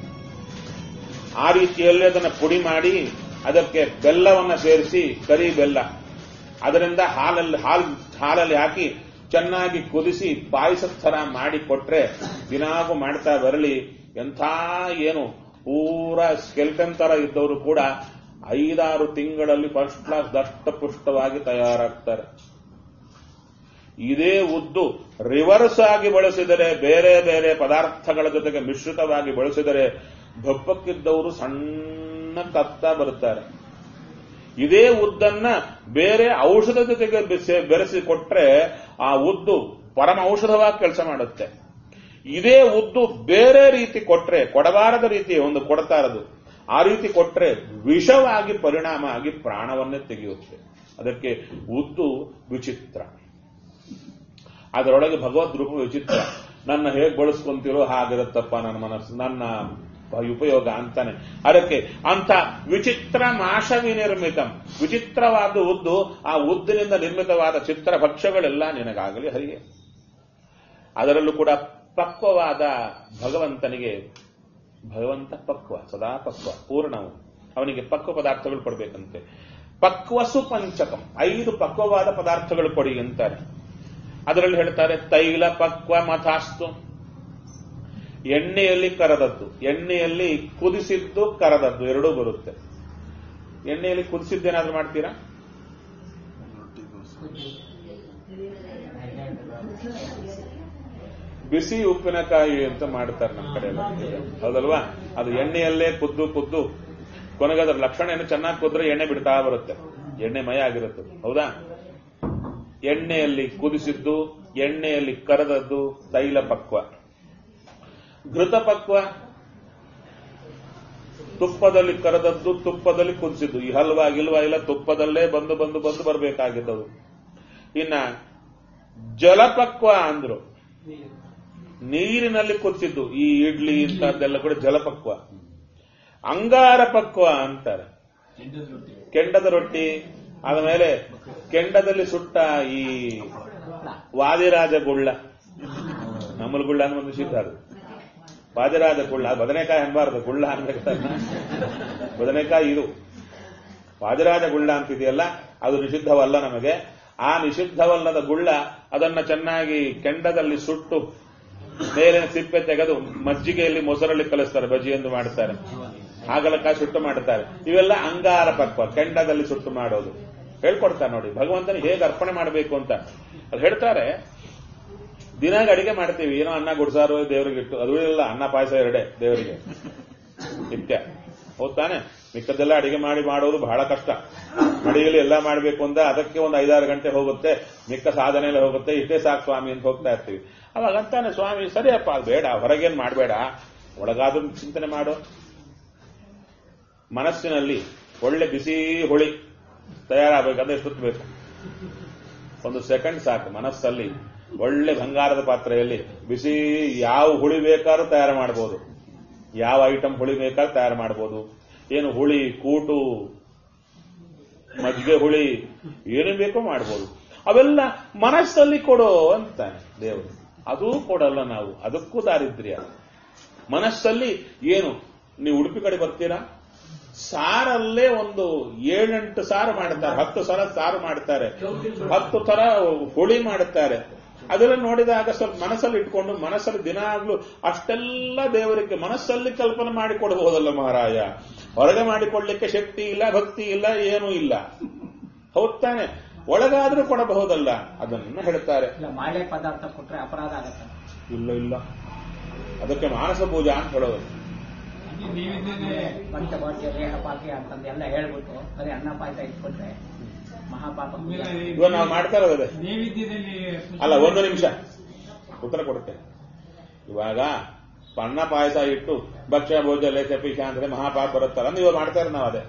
ಆ ರೀತಿಯಲ್ಲಿ ಅದನ್ನ ಪುಡಿ ಮಾಡಿ ಅದಕ್ಕೆ ಬೆಲ್ಲವನ್ನ ಸೇರಿಸಿ ಕರಿ ಬೆಲ್ಲ ಅದರಿಂದ ಹಾಲಲ್ಲಿ ಹಾಲ್ ಹಾಲಲ್ಲಿ ಹಾಕಿ ಚೆನ್ನಾಗಿ ಕುದಿಸಿ ಪಾಯಸದ ಥರ ಮಾಡಿ ಕೊಟ್ರೆ ದಿನಾಗೂ ಮಾಡ್ತಾ ಬರಲಿ ಎಂಥ ಏನು ಪೂರಾ ಸ್ಕೆಲ್ಟನ್ ತರ ಇದ್ದವರು ಕೂಡ ಐದಾರು ತಿಂಗಳಲ್ಲಿ ಫಸ್ಟ್ ಕ್ಲಾಸ್ ದಷ್ಟಪುಷ್ಟವಾಗಿ ತಯಾರಾಗ್ತಾರೆ ಇದೇ ಉದ್ದು ರಿವರ್ಸ್ ಆಗಿ ಬಳಸಿದರೆ ಬೇರೆ ಬೇರೆ ಪದಾರ್ಥಗಳ ಜೊತೆಗೆ ಮಿಶ್ರಿತವಾಗಿ ಬಳಸಿದರೆ ದಪ್ಪಕ್ಕಿದ್ದವರು ಸಣ್ಣ ಕತ್ತಾ ಬರುತ್ತಾರೆ ಇದೇ ಉದ್ದನ್ನ ಬೇರೆ ಔಷಧ ಜೊತೆಗೆ ಬೆಸೆ- ಬೆರೆಸಿ ಕೊಟ್ರೆ ಆ ಉದ್ದು ಪರಮ ಔಷಧವಾಗಿ ಕೆಲಸ ಮಾಡುತ್ತೆ ಇದೇ ಉದ್ದು ಬೇರೆ ರೀತಿ ಕೊಟ್ರೆ ಕೊಡಬಾರದ ರೀತಿ ಒಂದು ಕೊಡ್ತಾ ಇರೋದು ಆ ರೀತಿ ಕೊಟ್ರೆ ವಿಷವಾಗಿ ಪರಿಣಾಮ ಆಗಿ ಪ್ರಾಣವನ್ನೇ ತೆಗೆಯುತ್ತೆ ಅದಕ್ಕೆ ಉದ್ದು ವಿಚಿತ್ರ ಅದರೊಳಗೆ ಭಗವದ್ ರೂಪ ವಿಚಿತ್ರ ನನ್ನ ಹೇಗೆ ಬಳಸ್ಕೊಂತಿರೋ ಹಾಗಿರುತ್ತಪ್ಪ ನನ್ನ ಮನಸ್ಸು ನನ್ನ ಉಪಯೋಗ ಅಂತಾನೆ ಅದಕ್ಕೆ ಅಂತ ವಿಚಿತ್ರ ಮಾಶ ವಿನಿರ್ಮಿತಂ ವಿಚಿತ್ರವಾದ ಉದ್ದು ಆ ಉದ್ದಿನಿಂದ ನಿರ್ಮಿತವಾದ ಚಿತ್ರ ಭಕ್ಷ್ಯಗಳೆಲ್ಲ ನಿನಗಾಗಲಿ ಹರಿಗೆ ಅದರಲ್ಲೂ ಕೂಡ ಪಕ್ವವಾದ ಭಗವಂತನಿಗೆ ಭಗವಂತ ಪಕ್ವ ಸದಾ ಪಕ್ವ ಪೂರ್ಣವು ಅವನಿಗೆ ಪಕ್ವ ಪದಾರ್ಥಗಳು ಕೊಡಬೇಕಂತೆ ಪಕ್ವಸು ಪಂಚಕಂ ಐದು ಪಕ್ವವಾದ ಪದಾರ್ಥಗಳು ಕೊಡಿ ಅಂತಾರೆ ಅದರಲ್ಲಿ ಹೇಳ್ತಾರೆ ತೈಲ ಪಕ್ವ ಮಥಾಸ್ತು ಎಣ್ಣೆಯಲ್ಲಿ ಕರದದ್ದು ಎಣ್ಣೆಯಲ್ಲಿ ಕುದಿಸಿದ್ದು ಕರದದ್ದು ಎರಡೂ ಬರುತ್ತೆ ಎಣ್ಣೆಯಲ್ಲಿ ಕುದಿಸಿದ್ದೇನಾದ್ರೂ ಮಾಡ್ತೀರಾ ಬಿಸಿ ಉಪ್ಪಿನಕಾಯಿ ಅಂತ ಮಾಡ್ತಾರೆ ನಮ್ಮ ಕಡೆ ಎಲ್ಲ ಹೌದಲ್ವಾ ಅದು ಎಣ್ಣೆಯಲ್ಲೇ ಕುದ್ದು ಕುದ್ದು ಕೊನೆಗೆ ಅದರ ಲಕ್ಷಣ ಏನು ಚೆನ್ನಾಗಿ ಕುದ್ರೆ ಎಣ್ಣೆ ಬಿಡ್ತಾ ಬರುತ್ತೆ ಎಣ್ಣೆ ಮಯ ಆಗಿರುತ್ತೆ ಹೌದಾ ಎಣ್ಣೆಯಲ್ಲಿ ಕುದಿಸಿದ್ದು ಎಣ್ಣೆಯಲ್ಲಿ ಕರೆದದ್ದು ತೈಲ ಪಕ್ವ ಘೃತ ಪಕ್ವ ತುಪ್ಪದಲ್ಲಿ ಕರೆದದ್ದು ತುಪ್ಪದಲ್ಲಿ ಕುದಿಸಿದ್ದು ಈ ಹಲ್ವಾ ಗಿಲ್ವಾ ಇಲ್ಲ ತುಪ್ಪದಲ್ಲೇ ಬಂದು ಬಂದು ಬಂದು ಬರಬೇಕಾಗಿದ್ದದು ಇನ್ನ ಜಲಪಕ್ವ ಅಂದ್ರು ನೀರಿನಲ್ಲಿ ಕುದಿಸಿದ್ದು ಈ ಇಡ್ಲಿ ಇಂತಹದ್ದೆಲ್ಲ ಕೂಡ ಜಲಪಕ್ವ ಅಂಗಾರ ಪಕ್ವ ಅಂತಾರೆ ಕೆಂಡದ ರೊಟ್ಟಿ ಆದಮೇಲೆ ಕೆಂಡದಲ್ಲಿ ಸುಟ್ಟ ಈ ವಾದಿರಾಜ ಗುಳ್ಳ ನಮ್ಮಲ್ ಗುಳ್ಳ ಅನ್ನೋ ಒಂದು ಸಿದ್ಧ ಅದು ವಾದಿರಾಜ ಗುಳ್ಳ ಬದನೆಕಾಯಿ ಅನ್ಬಾರ್ದು ಗುಳ್ಳ ಅನ್ಬೇಕಲ್ಲ ಬದನೆಕಾಯಿ ಇದು ವಾದಿರಾಜ ಗುಳ್ಳ ಅಂತಿದೆಯಲ್ಲ ಅದು ನಿಷಿದ್ಧವಲ್ಲ ನಮಗೆ ಆ ನಿಷಿದ್ಧವಲ್ಲದ ಗುಳ್ಳ ಅದನ್ನ ಚೆನ್ನಾಗಿ ಕೆಂಡದಲ್ಲಿ ಸುಟ್ಟು ಮೇಲಿನ ಸಿಪ್ಪೆ ತೆಗೆದು ಮಜ್ಜಿಗೆಯಲ್ಲಿ ಮೊಸರಲ್ಲಿ ಕಲಿಸ್ತಾರೆ ಬಜಿ ಎಂದು ಮಾಡ್ತಾರೆ ಹಾಗಲಕಾಯಿ ಸುಟ್ಟು ಮಾಡುತ್ತಾರೆ ಇವೆಲ್ಲ ಅಂಗಾರ ಪಕ್ವ ಕೆಂಡದಲ್ಲಿ ಸುಟ್ಟು ಮಾಡೋದು ಹೇಳ್ಕೊಡ್ತಾರೆ ನೋಡಿ ಭಗವಂತನಿಗೆ ಹೇಗೆ ಅರ್ಪಣೆ ಮಾಡಬೇಕು ಅಂತ ಅದು ಹೇಳ್ತಾರೆ ದಿನಾಗ ಅಡಿಗೆ ಮಾಡ್ತೀವಿ ಏನೋ ಅನ್ನ ಗುಡ್ಸಾರು ದೇವರಿಗೆ ಇಟ್ಟು ಅದು ಇಲ್ಲ ಅನ್ನ ಪಾಯಸ ಎರಡೇ ದೇವರಿಗೆ ನಿತ್ಯ ಹೌದಾನೆ ಮಿಕ್ಕದೆಲ್ಲ ಅಡಿಗೆ ಮಾಡಿ ಮಾಡೋದು ಬಹಳ ಕಷ್ಟ ಅಡಿಗೆಲಿ ಎಲ್ಲ ಮಾಡಬೇಕು ಅಂತ ಅದಕ್ಕೆ ಒಂದು ಐದಾರು ಗಂಟೆ ಹೋಗುತ್ತೆ ಮಿಕ್ಕ ಸಾಧನೆ ಎಲ್ಲ ಹೋಗುತ್ತೆ ಇಷ್ಟೇ ಸಾಕು ಸ್ವಾಮಿ ಅಂತ ಹೋಗ್ತಾ ಇರ್ತೀವಿ ಅವಾಗ ಅಂತಾನೆ ಸ್ವಾಮಿ ಸರಿಯಪ್ಪ ಅದು ಬೇಡ ಹೊರಗೇನು ಮಾಡಬೇಡ ಒಳಗಾದ್ರೂ ಚಿಂತನೆ ಮಾಡು ಮನಸ್ಸಿನಲ್ಲಿ ಒಳ್ಳೆ ಬಿಸಿ ಹುಳಿ ತಯಾರಾಗಬೇಕಂದ್ರೆ ಎಷ್ಟೊತ್ತು ಬೇಕು ಒಂದು ಸೆಕೆಂಡ್ ಸಾಕು ಮನಸ್ಸಲ್ಲಿ ಒಳ್ಳೆ ಬಂಗಾರದ ಪಾತ್ರೆಯಲ್ಲಿ ಬಿಸಿ ಯಾವ ಹುಳಿ ಬೇಕಾದ್ರೂ ತಯಾರು ಮಾಡಬಹುದು ಯಾವ ಐಟಮ್ ಹುಳಿ ಬೇಕಾದ್ರೂ ತಯಾರು ಮಾಡಬಹುದು ಏನು ಹುಳಿ ಕೂಟು ಮಜ್ಜಿಗೆ ಹುಳಿ ಏನು ಬೇಕೋ ಮಾಡಬಹುದು ಅವೆಲ್ಲ ಮನಸ್ಸಲ್ಲಿ ಕೊಡೋ ಅಂತಾನೆ ದೇವರು ಅದೂ ಕೊಡಲ್ಲ ನಾವು ಅದಕ್ಕೂ ದಾರಿದ್ರ್ಯ ಮನಸ್ಸಲ್ಲಿ ಏನು ನೀವು ಉಡುಪಿ ಕಡೆ ಬರ್ತೀರಾ ಸಾರಲ್ಲೇ ಒಂದು ಏಳೆಂಟು ಸಾರು ಮಾಡ್ತಾರೆ ಹತ್ತು ಸಲ ಸಾರು ಮಾಡ್ತಾರೆ ಹತ್ತು ತರ ಹುಳಿ ಮಾಡುತ್ತಾರೆ ಅದೆಲ್ಲ ನೋಡಿದಾಗ ಸ್ವಲ್ಪ ಮನಸ್ಸಲ್ಲಿ ಇಟ್ಕೊಂಡು ಮನಸ್ಸಲ್ಲಿ ದಿನಾಗ್ಲೂ ಅಷ್ಟೆಲ್ಲ ದೇವರಿಗೆ ಮನಸ್ಸಲ್ಲಿ ಕಲ್ಪನೆ ಮಾಡಿಕೊಡಬಹುದಲ್ಲ ಮಹಾರಾಯ ಹೊರಗೆ ಮಾಡಿಕೊಳ್ಳಿಕ್ಕೆ ಶಕ್ತಿ ಇಲ್ಲ ಭಕ್ತಿ ಇಲ್ಲ ಏನೂ ಇಲ್ಲ ಹೌದ್ ತಾನೆ ಒಳಗಾದ್ರೂ ಕೊಡಬಹುದಲ್ಲ ಅದನ್ನ ಹೇಳ್ತಾರೆ ಇಲ್ಲ ಮಾಳೆ ಪದಾರ್ಥ ಕೊಟ್ರೆ ಅಪರಾಧ ಆಗತ್ತೆ ಇಲ್ಲ ಇಲ್ಲ ಅದಕ್ಕೆ ಮಾನಸ ಪೂಜಾ ಅಂತ ಹೇಳೋದು ಪಂಚಭಾಗ್ಯ ರೇಹ ಭಾಗ್ಯ ಅಂತಂದು ಎಲ್ಲ ಹೇಳ್ಬಿಟ್ಟು ಬರೀ ಅನ್ನ ಪಾಯಸ ಇಟ್ಕೊಟ್ರೆ ಮಹಾಪಾಪ ಪೂಜೆ. ಇವಾಗ ನಾವು ಮಾಡ್ತಾ ಇರೋದೇ ನೈವೇದ್ಯದಲ್ಲಿ ಅಲ್ಲ ಒಂದು ನಿಮಿಷ ಉತ್ತರ ಕೊಡುತ್ತೆ ಇವಾಗ ಅನ್ನ ಪಾಯಸ ಇಟ್ಟು ಭಕ್ಷ್ಯ ಭೋಜ ಲೇಖ ಪೀಶ ಅಂದ್ರೆ ಮಹಾಪಾಪ ಬರುತ್ತಲ್ಲ ಅಂದ್ರೆ ಇವಾಗ ಮಾಡ್ತಾ ಇರೋದು ನಾವು ಅದೇ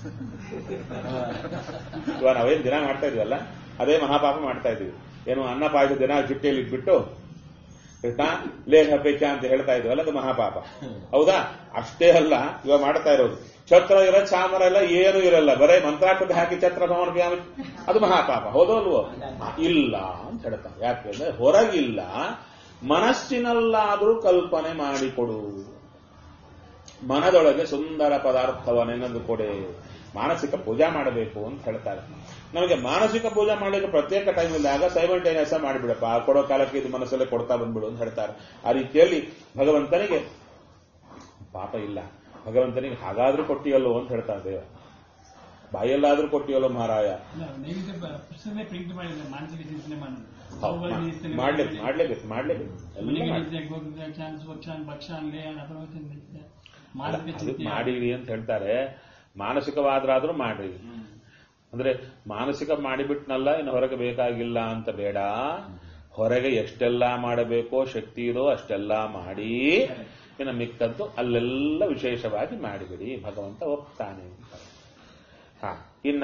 ಇವಾಗ ನಾವೇನ್ ದಿನ ಮಾಡ್ತಾ ಇದೀವಲ್ಲ ಅದೇ ಮಹಾಪಾಪ ಮಾಡ್ತಾ ಇದೀವಿ ಏನು ಅನ್ನ ಪಾಯಸ ದಿನ ಜುಟ್ಟಿಯಲ್ಲಿ ಇಟ್ಬಿಟ್ಟು ಕೃಷ್ಣ ಲೇಖ ಪೀಶ ಅಂತ ಹೇಳ್ತಾ ಇದೀವಲ್ಲ ಅದು ಮಹಾಪಾಪ ಹೌದಾ ಅಷ್ಟೇ ಅಲ್ಲ ಇವಾಗ ಮಾಡ್ತಾ ಇರೋದು ಛತ್ರ ಇರ ಚಾಮರ ಎಲ್ಲ ಏನು ಇರಲ್ಲ ಬರೇ ಮಂತ್ರಾಕ್ಷತೆ ಹಾಕಿ ಛತ್ರ ಸಮರ್ಪಿಯಾಮಿ ಅದು ಮಹಾಪಾಪ ಹೌದೋ ಅಲ್ವೋ ಇಲ್ಲ ಅಂತ ಹೇಳ್ತಾರೆ ಯಾಕೆಂದ್ರೆ ಹೊರಗಿಲ್ಲ ಮನಸ್ಸಿನಲ್ಲಾದರೂ ಕಲ್ಪನೆ ಮಾಡಿಕೊಡು ಮನದೊಳಗೆ ಸುಂದರ ಪದಾರ್ಥವನ್ನೆನ್ನದು ಕೊಡೆ ಮಾನಸಿಕ ಪೂಜಾ ಮಾಡಬೇಕು ಅಂತ ಹೇಳ್ತಾರೆ ನಮಗೆ ಮಾನಸಿಕ ಪೂಜಾ ಮಾಡಲಿಕ್ಕೆ ಪ್ರತ್ಯೇಕ ಟೈಮ್ ಇದ್ದಾಗ ಸೈಮಲ್ಟೇನಿಯಸ್ ಮಾಡಿಬಿಡಪ್ಪ ಆ ಕೊಡೋ ಕಾಲಕ್ಕೆ ಇದು ಮನಸ್ಸಲ್ಲೇ ಕೊಡ್ತಾ ಬಂದ್ಬಿಡು ಅಂತ ಹೇಳ್ತಾರೆ ಆ ರೀತಿಯಲ್ಲಿ ಭಗವಂತನಿಗೆ ಪಾಪ ಇಲ್ಲ ಭಗವಂತನಿಗೆ ಹಾಗಾದ್ರೂ ಕೊಟ್ಟಿಯಲ್ಲೋ ಅಂತ ಹೇಳ್ತಾರೆ ದೇವ ಬಾಯಲ್ಲಾದ್ರೂ ಕೊಟ್ಟಿಯಲ್ಲೋ ಮಹಾರಾಯ ಇಲ್ಲ, ನೈವೇದ್ಯ ಪ- ಪುಸ್ತಕನೇ ಪ್ರಿಂಟ್ ಮಾಡಿಲ್ಲ ಮಾನಸಿಕ ಚಿಂತನೆ ಮಾಡೋದು ಹೌದು, ಅವುಗಳ ಚಿಂತನೆ ಮಾಡ್ಲೇಬೇಕು ಮಾಡ್ಲೇಬೇಕು ಮಾಡ್ಲೇಬೇಕು ಎಲ್ಲ ಮನೆಗೆ ಮಾಡಿ ನಿತ್ಯ ಗೋವಿಂದ ಚಾನ್ ಸ್ವಚ್ಛಾನ್ ಭಕ್ಷಾನ್ ಲೇಯನ್ ಅಪರವಚನ ನಿತ್ಯ ಅಲ್ಲ, ಮಾನಸಿಕ ಅದು ಚಿಂತೆ ಮಾಡಿರಿ ಅಂತ ಹೇಳ್ತಾರೆ ಮಾನಸಿಕವಾದ್ರಾದ್ರೂ ಮಾಡ್ರಿ ಅಂದ್ರೆ ಮಾನಸಿಕ ಮಾಡಿಬಿಟ್ನಲ್ಲ ಇನ್ನು ಹೊರಗೆ ಬೇಕಾಗಿಲ್ಲ ಅಂತ ಬೇಡ ಹೊರಗೆ ಎಷ್ಟೆಲ್ಲ ಮಾಡಬೇಕೋ ಶಕ್ತಿ ಇದೋ ಅಷ್ಟೆಲ್ಲ ಮಾಡಿ ಇನ್ನು ಮಿಕ್ಕದ್ದು ಅಲ್ಲೆಲ್ಲ ವಿಶೇಷವಾಗಿ ಮಾಡಿಬಿಡಿ ಭಗವಂತ ಒಪ್ತಾನೆ ಅಂತ ಹಾ ಇನ್ನ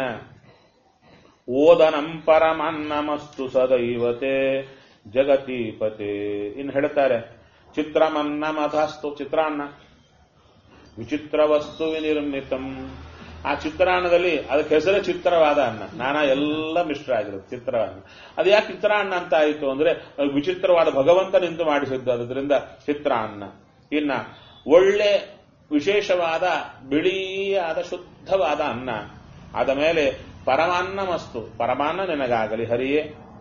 ಓದನಂ ಪರಮನ್ನಮಸ್ತು ಸದೈವತೆ ಜಗತೀಪತೆ ಇನ್ನು ಹೇಳ್ತಾರೆ ಚಿತ್ರಮನ್ನ ಮಥಸ್ತು ಚಿತ್ರಾನ್ನ ವಿಚಿತ್ರ ವಸ್ತು ವಿನಿರ್ಮಿತಂ ಆ ಚಿತ್ರಾನ್ನದಲ್ಲಿ ಅದಕ್ಕೆ ಹೆಸರೇ ಚಿತ್ರವಾದ ಅನ್ನ ನಾನಾ ಎಲ್ಲ ಮಿಶ್ರ ಆಗಿರುತ್ತೆ ಚಿತ್ರಾನ್ನ ಅದು ಯಾಕೆ ಚಿತ್ರಾನ್ನ ಅಂತ ಆಯಿತು ಅಂದ್ರೆ ಅದು ವಿಚಿತ್ರವಾದ ಭಗವಂತ ನಿಂತು ಮಾಡಿಸಿದ್ದು ಅದರಿಂದ ಚಿತ್ರಾನ್ನ ಇನ್ನ ಒಳ್ಳೆ ವಿಶೇಷವಾದ ಬಿಳಿಯಾದ ಶುದ್ಧವಾದ ಅನ್ನ ಆದ ಮೇಲೆ ಪರಮಾನ್ನ ಮಸ್ತು ಪರಮಾನ್ನ ನಿನಗಾಗಲಿ ಹರಿಯೇ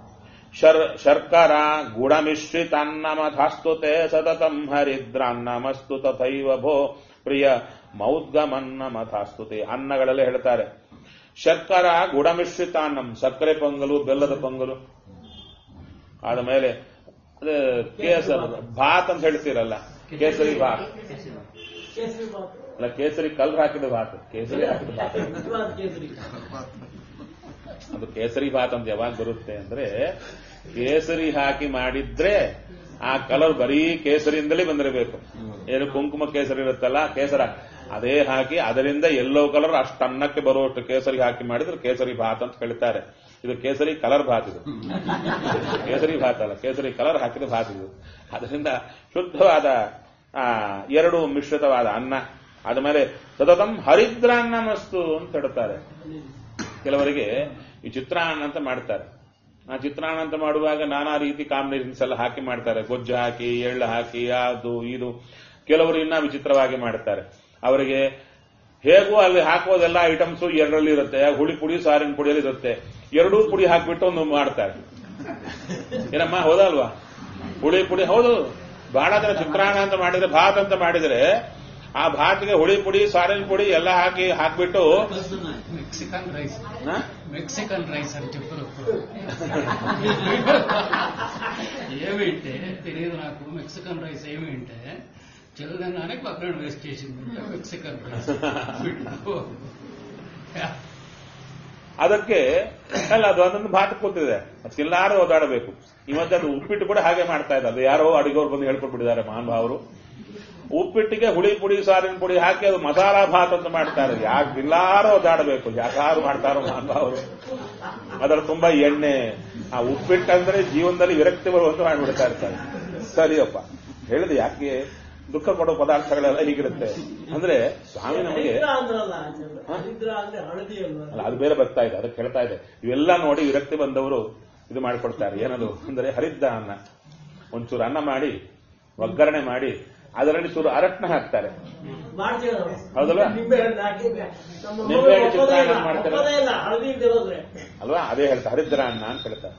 ಶರ್ ಶರ್ಕರ ಗುಡಮಿಶ್ರಿತಾನ್ನಮಥಾಸ್ತುತೆ ಸತತಂ ಹರಿದ್ರಾನ್ನಮಸ್ತು ತಥೈವ ಭೋ ಪ್ರಿಯ ಮೌದ್ಗಮನ್ನಮಥಾಸ್ತುತೆ ಅನ್ನಗಳಲ್ಲೇ ಹೇಳ್ತಾರೆ ಶರ್ಕರ ಗುಡಮಿಶ್ರಿತಾನ್ನಂ ಸಕ್ಕರೆ ಪೊಂಗಲು ಬೆಲ್ಲದ ಪೊಂಗಲು ಆದ ಮೇಲೆ ಅದೇ ಕೇಸರ ಭಾತ್ ಅಂತ ಹೇಳ್ತೀರಲ್ಲ ಕೇಸರಿ ಭಾತ್ ಕೇಸರಿ ಬಾತ್ ಅಲ್ಲ ಕೇಸರಿ ಕಲ್ರ್ ಹಾಕಿದ ಭಾತ್ ಕೇಸರಿ ಹಾಕಿದ ಭಾತ್ ನಿಜವಾದ ಕೇಸರಿ ಅದು ಕೇಸರಿ ಭಾತ್ ಅಂತ ಯಾವಾಗ ಬರುತ್ತೆ ಅಂದ್ರೆ ಕೇಸರಿ ಹಾಕಿ ಮಾಡಿದ್ರೆ ಆ ಕಲರ್ ಬರೀ ಕೇಸರಿಯಿಂದಲೇ ಬಂದಿರಬೇಕು ಏನು ಕುಂಕುಮ ಕೇಸರಿ ಇರುತ್ತಲ್ಲ ಕೇಸರ ಅದೇ ಹಾಕಿ ಅದರಿಂದ ಎಲ್ಲೋ ಕಲರ್ ಅಷ್ಟು ಅನ್ನಕ್ಕೆ ಬರುವಷ್ಟು ಕೇಸರಿ ಹಾಕಿ ಮಾಡಿದ್ರೆ ಕೇಸರಿ ಭಾತ್ ಅಂತ ಹೇಳ್ತಾರೆ ಇದು ಕೇಸರಿ ಕಲರ್ ಭಾತ್ ಇದು ಕೇಸರಿ ಭಾತ್ ಅಲ್ಲ ಕೇಸರಿ ಕಲರ್ ಹಾಕಿದ ಭಾತ್ ಇದು ಅದರಿಂದ ಶುದ್ಧವಾದ ಆ, ಎರಡು ಮಿಶ್ರಿತವಾದ ಅನ್ನ ಆದಮೇಲೆ ಸತತಂ ಹರಿದ್ರಾನ್ನ ಮಸ್ತು ಅಂತ ಹೇಳ್ತಾರೆ ಕೆಲವರಿಗೆ ಈ ಚಿತ್ರಾನ್ನ ಅಂತ ಮಾಡ್ತಾರೆ ಆ ಚಿತ್ರಾನ್ನ ಅಂತ ಮಾಡುವಾಗ ನಾನಾ ರೀತಿ ಕಾಂಬಿನೇಷನ್ಸ್ ಎಲ್ಲ ಹಾಕಿ ಮಾಡ್ತಾರೆ ಗೊಜ್ಜು ಹಾಕಿ ಎಳ್ಳು ಹಾಕಿ ಅದು ಇದು ಕೆಲವರು ಇನ್ನ ವಿಚಿತ್ರವಾಗಿ ಮಾಡ್ತಾರೆ ಅವರಿಗೆ ಹೇಗೂ ಅಲ್ಲಿ ಹಾಕೋದೆಲ್ಲ ಐಟಮ್ಸ್ ಎರಡರಲ್ಲಿ ಇರುತ್ತೆ ಹುಳಿ ಪುಡಿ ಸಾರಿನ ಪುಡಿಯಲ್ಲಿ ಇರುತ್ತೆ ಎರಡೂ ಪುಡಿ ಹಾಕ್ಬಿಟ್ಟು ಒಂದು ಮಾಡ್ತಾರೆ ಏನಮ್ಮ ಹೌದಲ್ವಾ ಹುಳಿ ಪುಡಿ ಹೌದು ಬಹಳ ಜನ ಚಿತ್ರಾನ್ನ ಅಂತ ಮಾಡಿದ್ರೆ ಭಾತ್ ಅಂತ ಮಾಡಿದ್ರೆ ಆ ಭಾತ್ಗೆ ಹುಳಿ ಪುಡಿ ಸಾರಿನ ಪುಡಿ ಎಲ್ಲ ಹಾಕಿ ಹಾಕ್ಬಿಟ್ಟು మెక్సికన్ రైస్ ಹ? మెక్సికన్ రైస్ అని చెప్పారు ఏమింటే తెలియదు నాకు మెక్సికన్ రైస్ ఏమింటే చిల్లదనానే పక్కన వేస్ట్ చేసింది మెక్సికన్ రైస్ ಅದಕ್ಕೆ ಅಲ್ಲ ಅದು ಅದೊಂದು ಭಾತ ಕೂತಿದೆ ಅದಕ್ಕೆಲ್ಲಾರು ಓದಾಡಬೇಕು ಈ ಮಧ್ಯೆ ಅದು ಉಪ್ಪಿಟ್ಟು ಕೂಡ ಹಾಗೆ ಮಾಡ್ತಾ ಇದ್ದಾರೆ ಅದು ಯಾರೋ ಅಡಿಗೆವ್ರು ಬಂದು ಹೇಳ್ಕೊಟ್ಬಿಟ್ಟಿದ್ದಾರೆ ಮಹಾನುಭಾವರು ಉಪ್ಪಿಟ್ಟಿಗೆ ಹುಳಿ ಪುಡಿ ಸಾರಿನ ಪುಡಿ ಹಾಕಿ ಅದು ಮಸಾಲಾ ಭಾತ್ ಅಂತ ಮಾಡ್ತಾರೆ ಯಾಕೆ ಎಲ್ಲಾರು ಓದಾಡಬೇಕು ಯಾಕಾರು ಮಾಡ್ತಾರೋ ಮಹಾನುಭಾವರು ಅದರ ತುಂಬಾ ಎಣ್ಣೆ ಆ ಉಪ್ಪಿಟ್ಟು ಅಂದ್ರೆ ಜೀವನದಲ್ಲಿ ವಿರಕ್ತಿ ಬರುವಂತ ಮಾಡ್ಬಿಡ್ತಾ ಇರ್ತಾರೆ ಸರಿಯಪ್ಪ ಹೇಳಿದೆ ಯಾಕೆ ದುಃಖ ಕೊಡೋ ಪದಾರ್ಥಗಳೆಲ್ಲ ಹೀಗಿರುತ್ತೆ ಅಂದ್ರೆ ಸ್ವಾಮಿ ನಮಗೆ ಹರಿದ್ರ ಅಂದ್ರಲ್ಲ ಹರಿದ್ರ ಅಂದ್ರೆ ಹಳದಿ ಅಲ್ವಾ ಅಲ್ಲ ಅದು ಬೇರೆ ಬರ್ತಾ ಇದೆ ಅದಕ್ಕೆ ಹೇಳ್ತಾ ಇದೆ ಇವೆಲ್ಲ ನೋಡಿ ವಿರಕ್ತಿ ಬಂದವರು ಇದು ಮಾಡಿಕೊಡ್ತಾರೆ ಏನದು ಅಂದ್ರೆ ಹರಿದ್ದ ಅನ್ನ ಒಂಚೂರು ಅನ್ನ ಮಾಡಿ ಒಗ್ಗರಣೆ ಮಾಡಿ ಅದರಲ್ಲಿ ಚೂರು ಅರಟ್ನ ಹಾಕ್ತಾರೆ ಮಾಡ್ತೀವಿ ನಾವು. ಹೌದಲ್ವಾ? ನಿಂಬೆ ಹಣ್ಣು ಹಾಕಿ ನಮ್ಮ ನಿಂಬೆ ಹಣ್ಣು ಮಗು ಒಪ್ಪೋದೇ ಚಿತ್ರಾನ್ನ ಇಲ್ಲ, ಮಾಡ್ತಾರೆ. ಒಪ್ಪೋದೇ ಇಲ್ಲ ಹಳದಿ ಇಲ್ದಿರೋದ್ರೆ ಅಲ್ವಾ ಅದೇ ಹೇಳ್ತಾರೆ ಹರಿದ್ರ ಅನ್ನ ಅಂತ ಹೇಳ್ತಾರೆ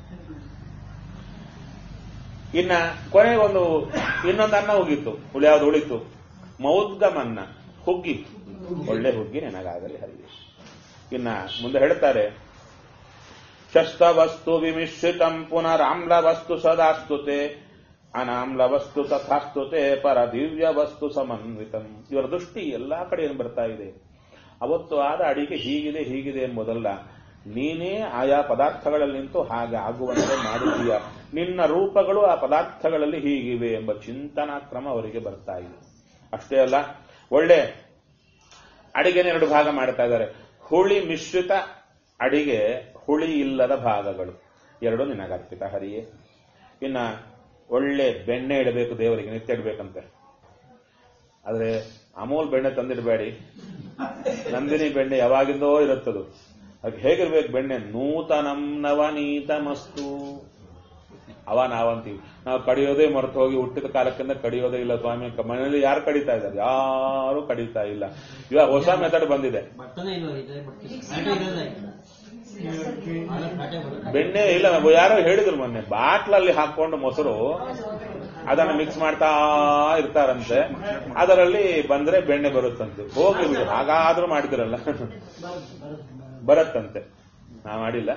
ಇನ್ನ ಕೊನೆಗೆ ಒಂದು ಇನ್ನೊಂದು ಅನ್ನ ಹೋಗಿತ್ತು ಹುಳಿ ಯಾವ್ದು ಉಳಿತು ಮೌದ್ಗಮನ್ನ ಹುಗ್ಗಿ ಒಳ್ಳೆ ಹುಗ್ಗಿ ನನಗಾಗಲಿ ಹರಿಯ ಇನ್ನ ಮುಂದೆ ಹೇಳ್ತಾರೆ ಶಸ್ತ ವಸ್ತು ವಿಮಿಶ್ರಿತಂ ಪುನರಾಮ್ಲ ವಸ್ತು ಸದಾಸ್ತುತೆ ಅನಾಮ್ಲ ವಸ್ತು ತಥಾಸ್ತುತೆ ಪರ ದಿವ್ಯ ವಸ್ತು ಸಮನ್ವಿತಂ ಇವರ ದೃಷ್ಟಿ ಎಲ್ಲಾ ಕಡೆ ಏನು ಬರ್ತಾ ಇದೆ ಅವತ್ತು ಆದ ಅಡಿಗೆ ಹೀಗಿದೆ ಹೀಗಿದೆ ಎಂಬುದಲ್ಲ ನೀನೇ ಆಯಾ ಪದಾರ್ಥಗಳಲ್ಲಿ ನಿಂತು ಹಾಗೆ ಆಗುವಂತೆ ಮಾಡಿದೀಯ ನಿನ್ನ ರೂಪಗಳು ಆ ಪದಾರ್ಥಗಳಲ್ಲಿ ಹೀಗಿವೆ ಎಂಬ ಚಿಂತನಾ ಕ್ರಮ ಅವರಿಗೆ ಬರ್ತಾ ಇದೆ ಅಷ್ಟೇ ಅಲ್ಲ ಒಳ್ಳೆ ಅಡಿಗೆನ ಎರಡು ಭಾಗ ಮಾಡ್ತಾ ಇದ್ದಾರೆ ಹುಳಿ ಮಿಶ್ರಿತ ಅಡಿಗೆ ಹುಳಿ ಇಲ್ಲದ ಭಾಗಗಳು ಎರಡು ನಿನಗರ್ಪಿತ ಹರಿಯೇ ಇನ್ನ ಒಳ್ಳೆ ಬೆಣ್ಣೆ ಇಡಬೇಕು ದೇವರಿಗೆ ನಿತ್ಯ ಇಡಬೇಕಂತೆ ಆದ್ರೆ ಅಮೂಲ್ ಬೆಣ್ಣೆ ತಂದಿಡಬೇಡಿ ನಂದಿನಿ ಬೆಣ್ಣೆ ಯಾವಾಗಿಂದೋ ಇರುತ್ತದು ಅದಕ್ಕೆ ಹೇಗಿರ್ಬೇಕು ಬೆಣ್ಣೆ ನೂತನಂ ನವನೀತಮಸ್ತು ಅವ ನಾವಂತೀವಿ ನಾವು ಕಡಿಯೋದೇ ಮರೆತು ಹೋಗಿ ಹುಟ್ಟಿದ ಕಾಲಕ್ಕಿಂತ ಕಡಿಯೋದೇ ಇಲ್ಲ ಸ್ವಾಮಿ ಮನೆಯಲ್ಲಿ ಯಾರು ಕಡಿತಾ ಇದ್ದಾರೆ ಯಾರು ಕಡಿತಾ ಇಲ್ಲ ಇವಾಗ ಹೊಸ ಮೆಥಡ್ ಬಂದಿದೆ ಬಟ್ಟನೇ ಇಲ್ವಾ ಇದೆ ಬಟ್ಟೆ ಪ್ಯಾಟೆ ಇರೋದೇ ಆಗ ಪ್ಯಾಟೆ ಬರುತ್ತೆ ಬೆಣ್ಣೆ ಇಲ್ಲ ಯಾರೋ ಹೇಳಿದ್ರು ಮೊನ್ನೆ ಬಾಟ್ಲಲ್ಲಿ ಹಾಕೊಂಡು ಮೊಸರು ಅದನ್ನ ಮಿಕ್ಸ್ ಮಾಡ್ತಾ ಇರ್ತಾರಂತೆ ಅದರಲ್ಲಿ ಬಂದ್ರೆ ಬೆಣ್ಣೆ ಬರುತ್ತಂತೆ ಹೋಗಿ ಬಿಡು ಹಾಗಾದ್ರೂ ಮಾಡಿದ್ರಲ್ಲ ಬರತ್ತಂತೆ ನಾ ಮಾಡಿಲ್ಲ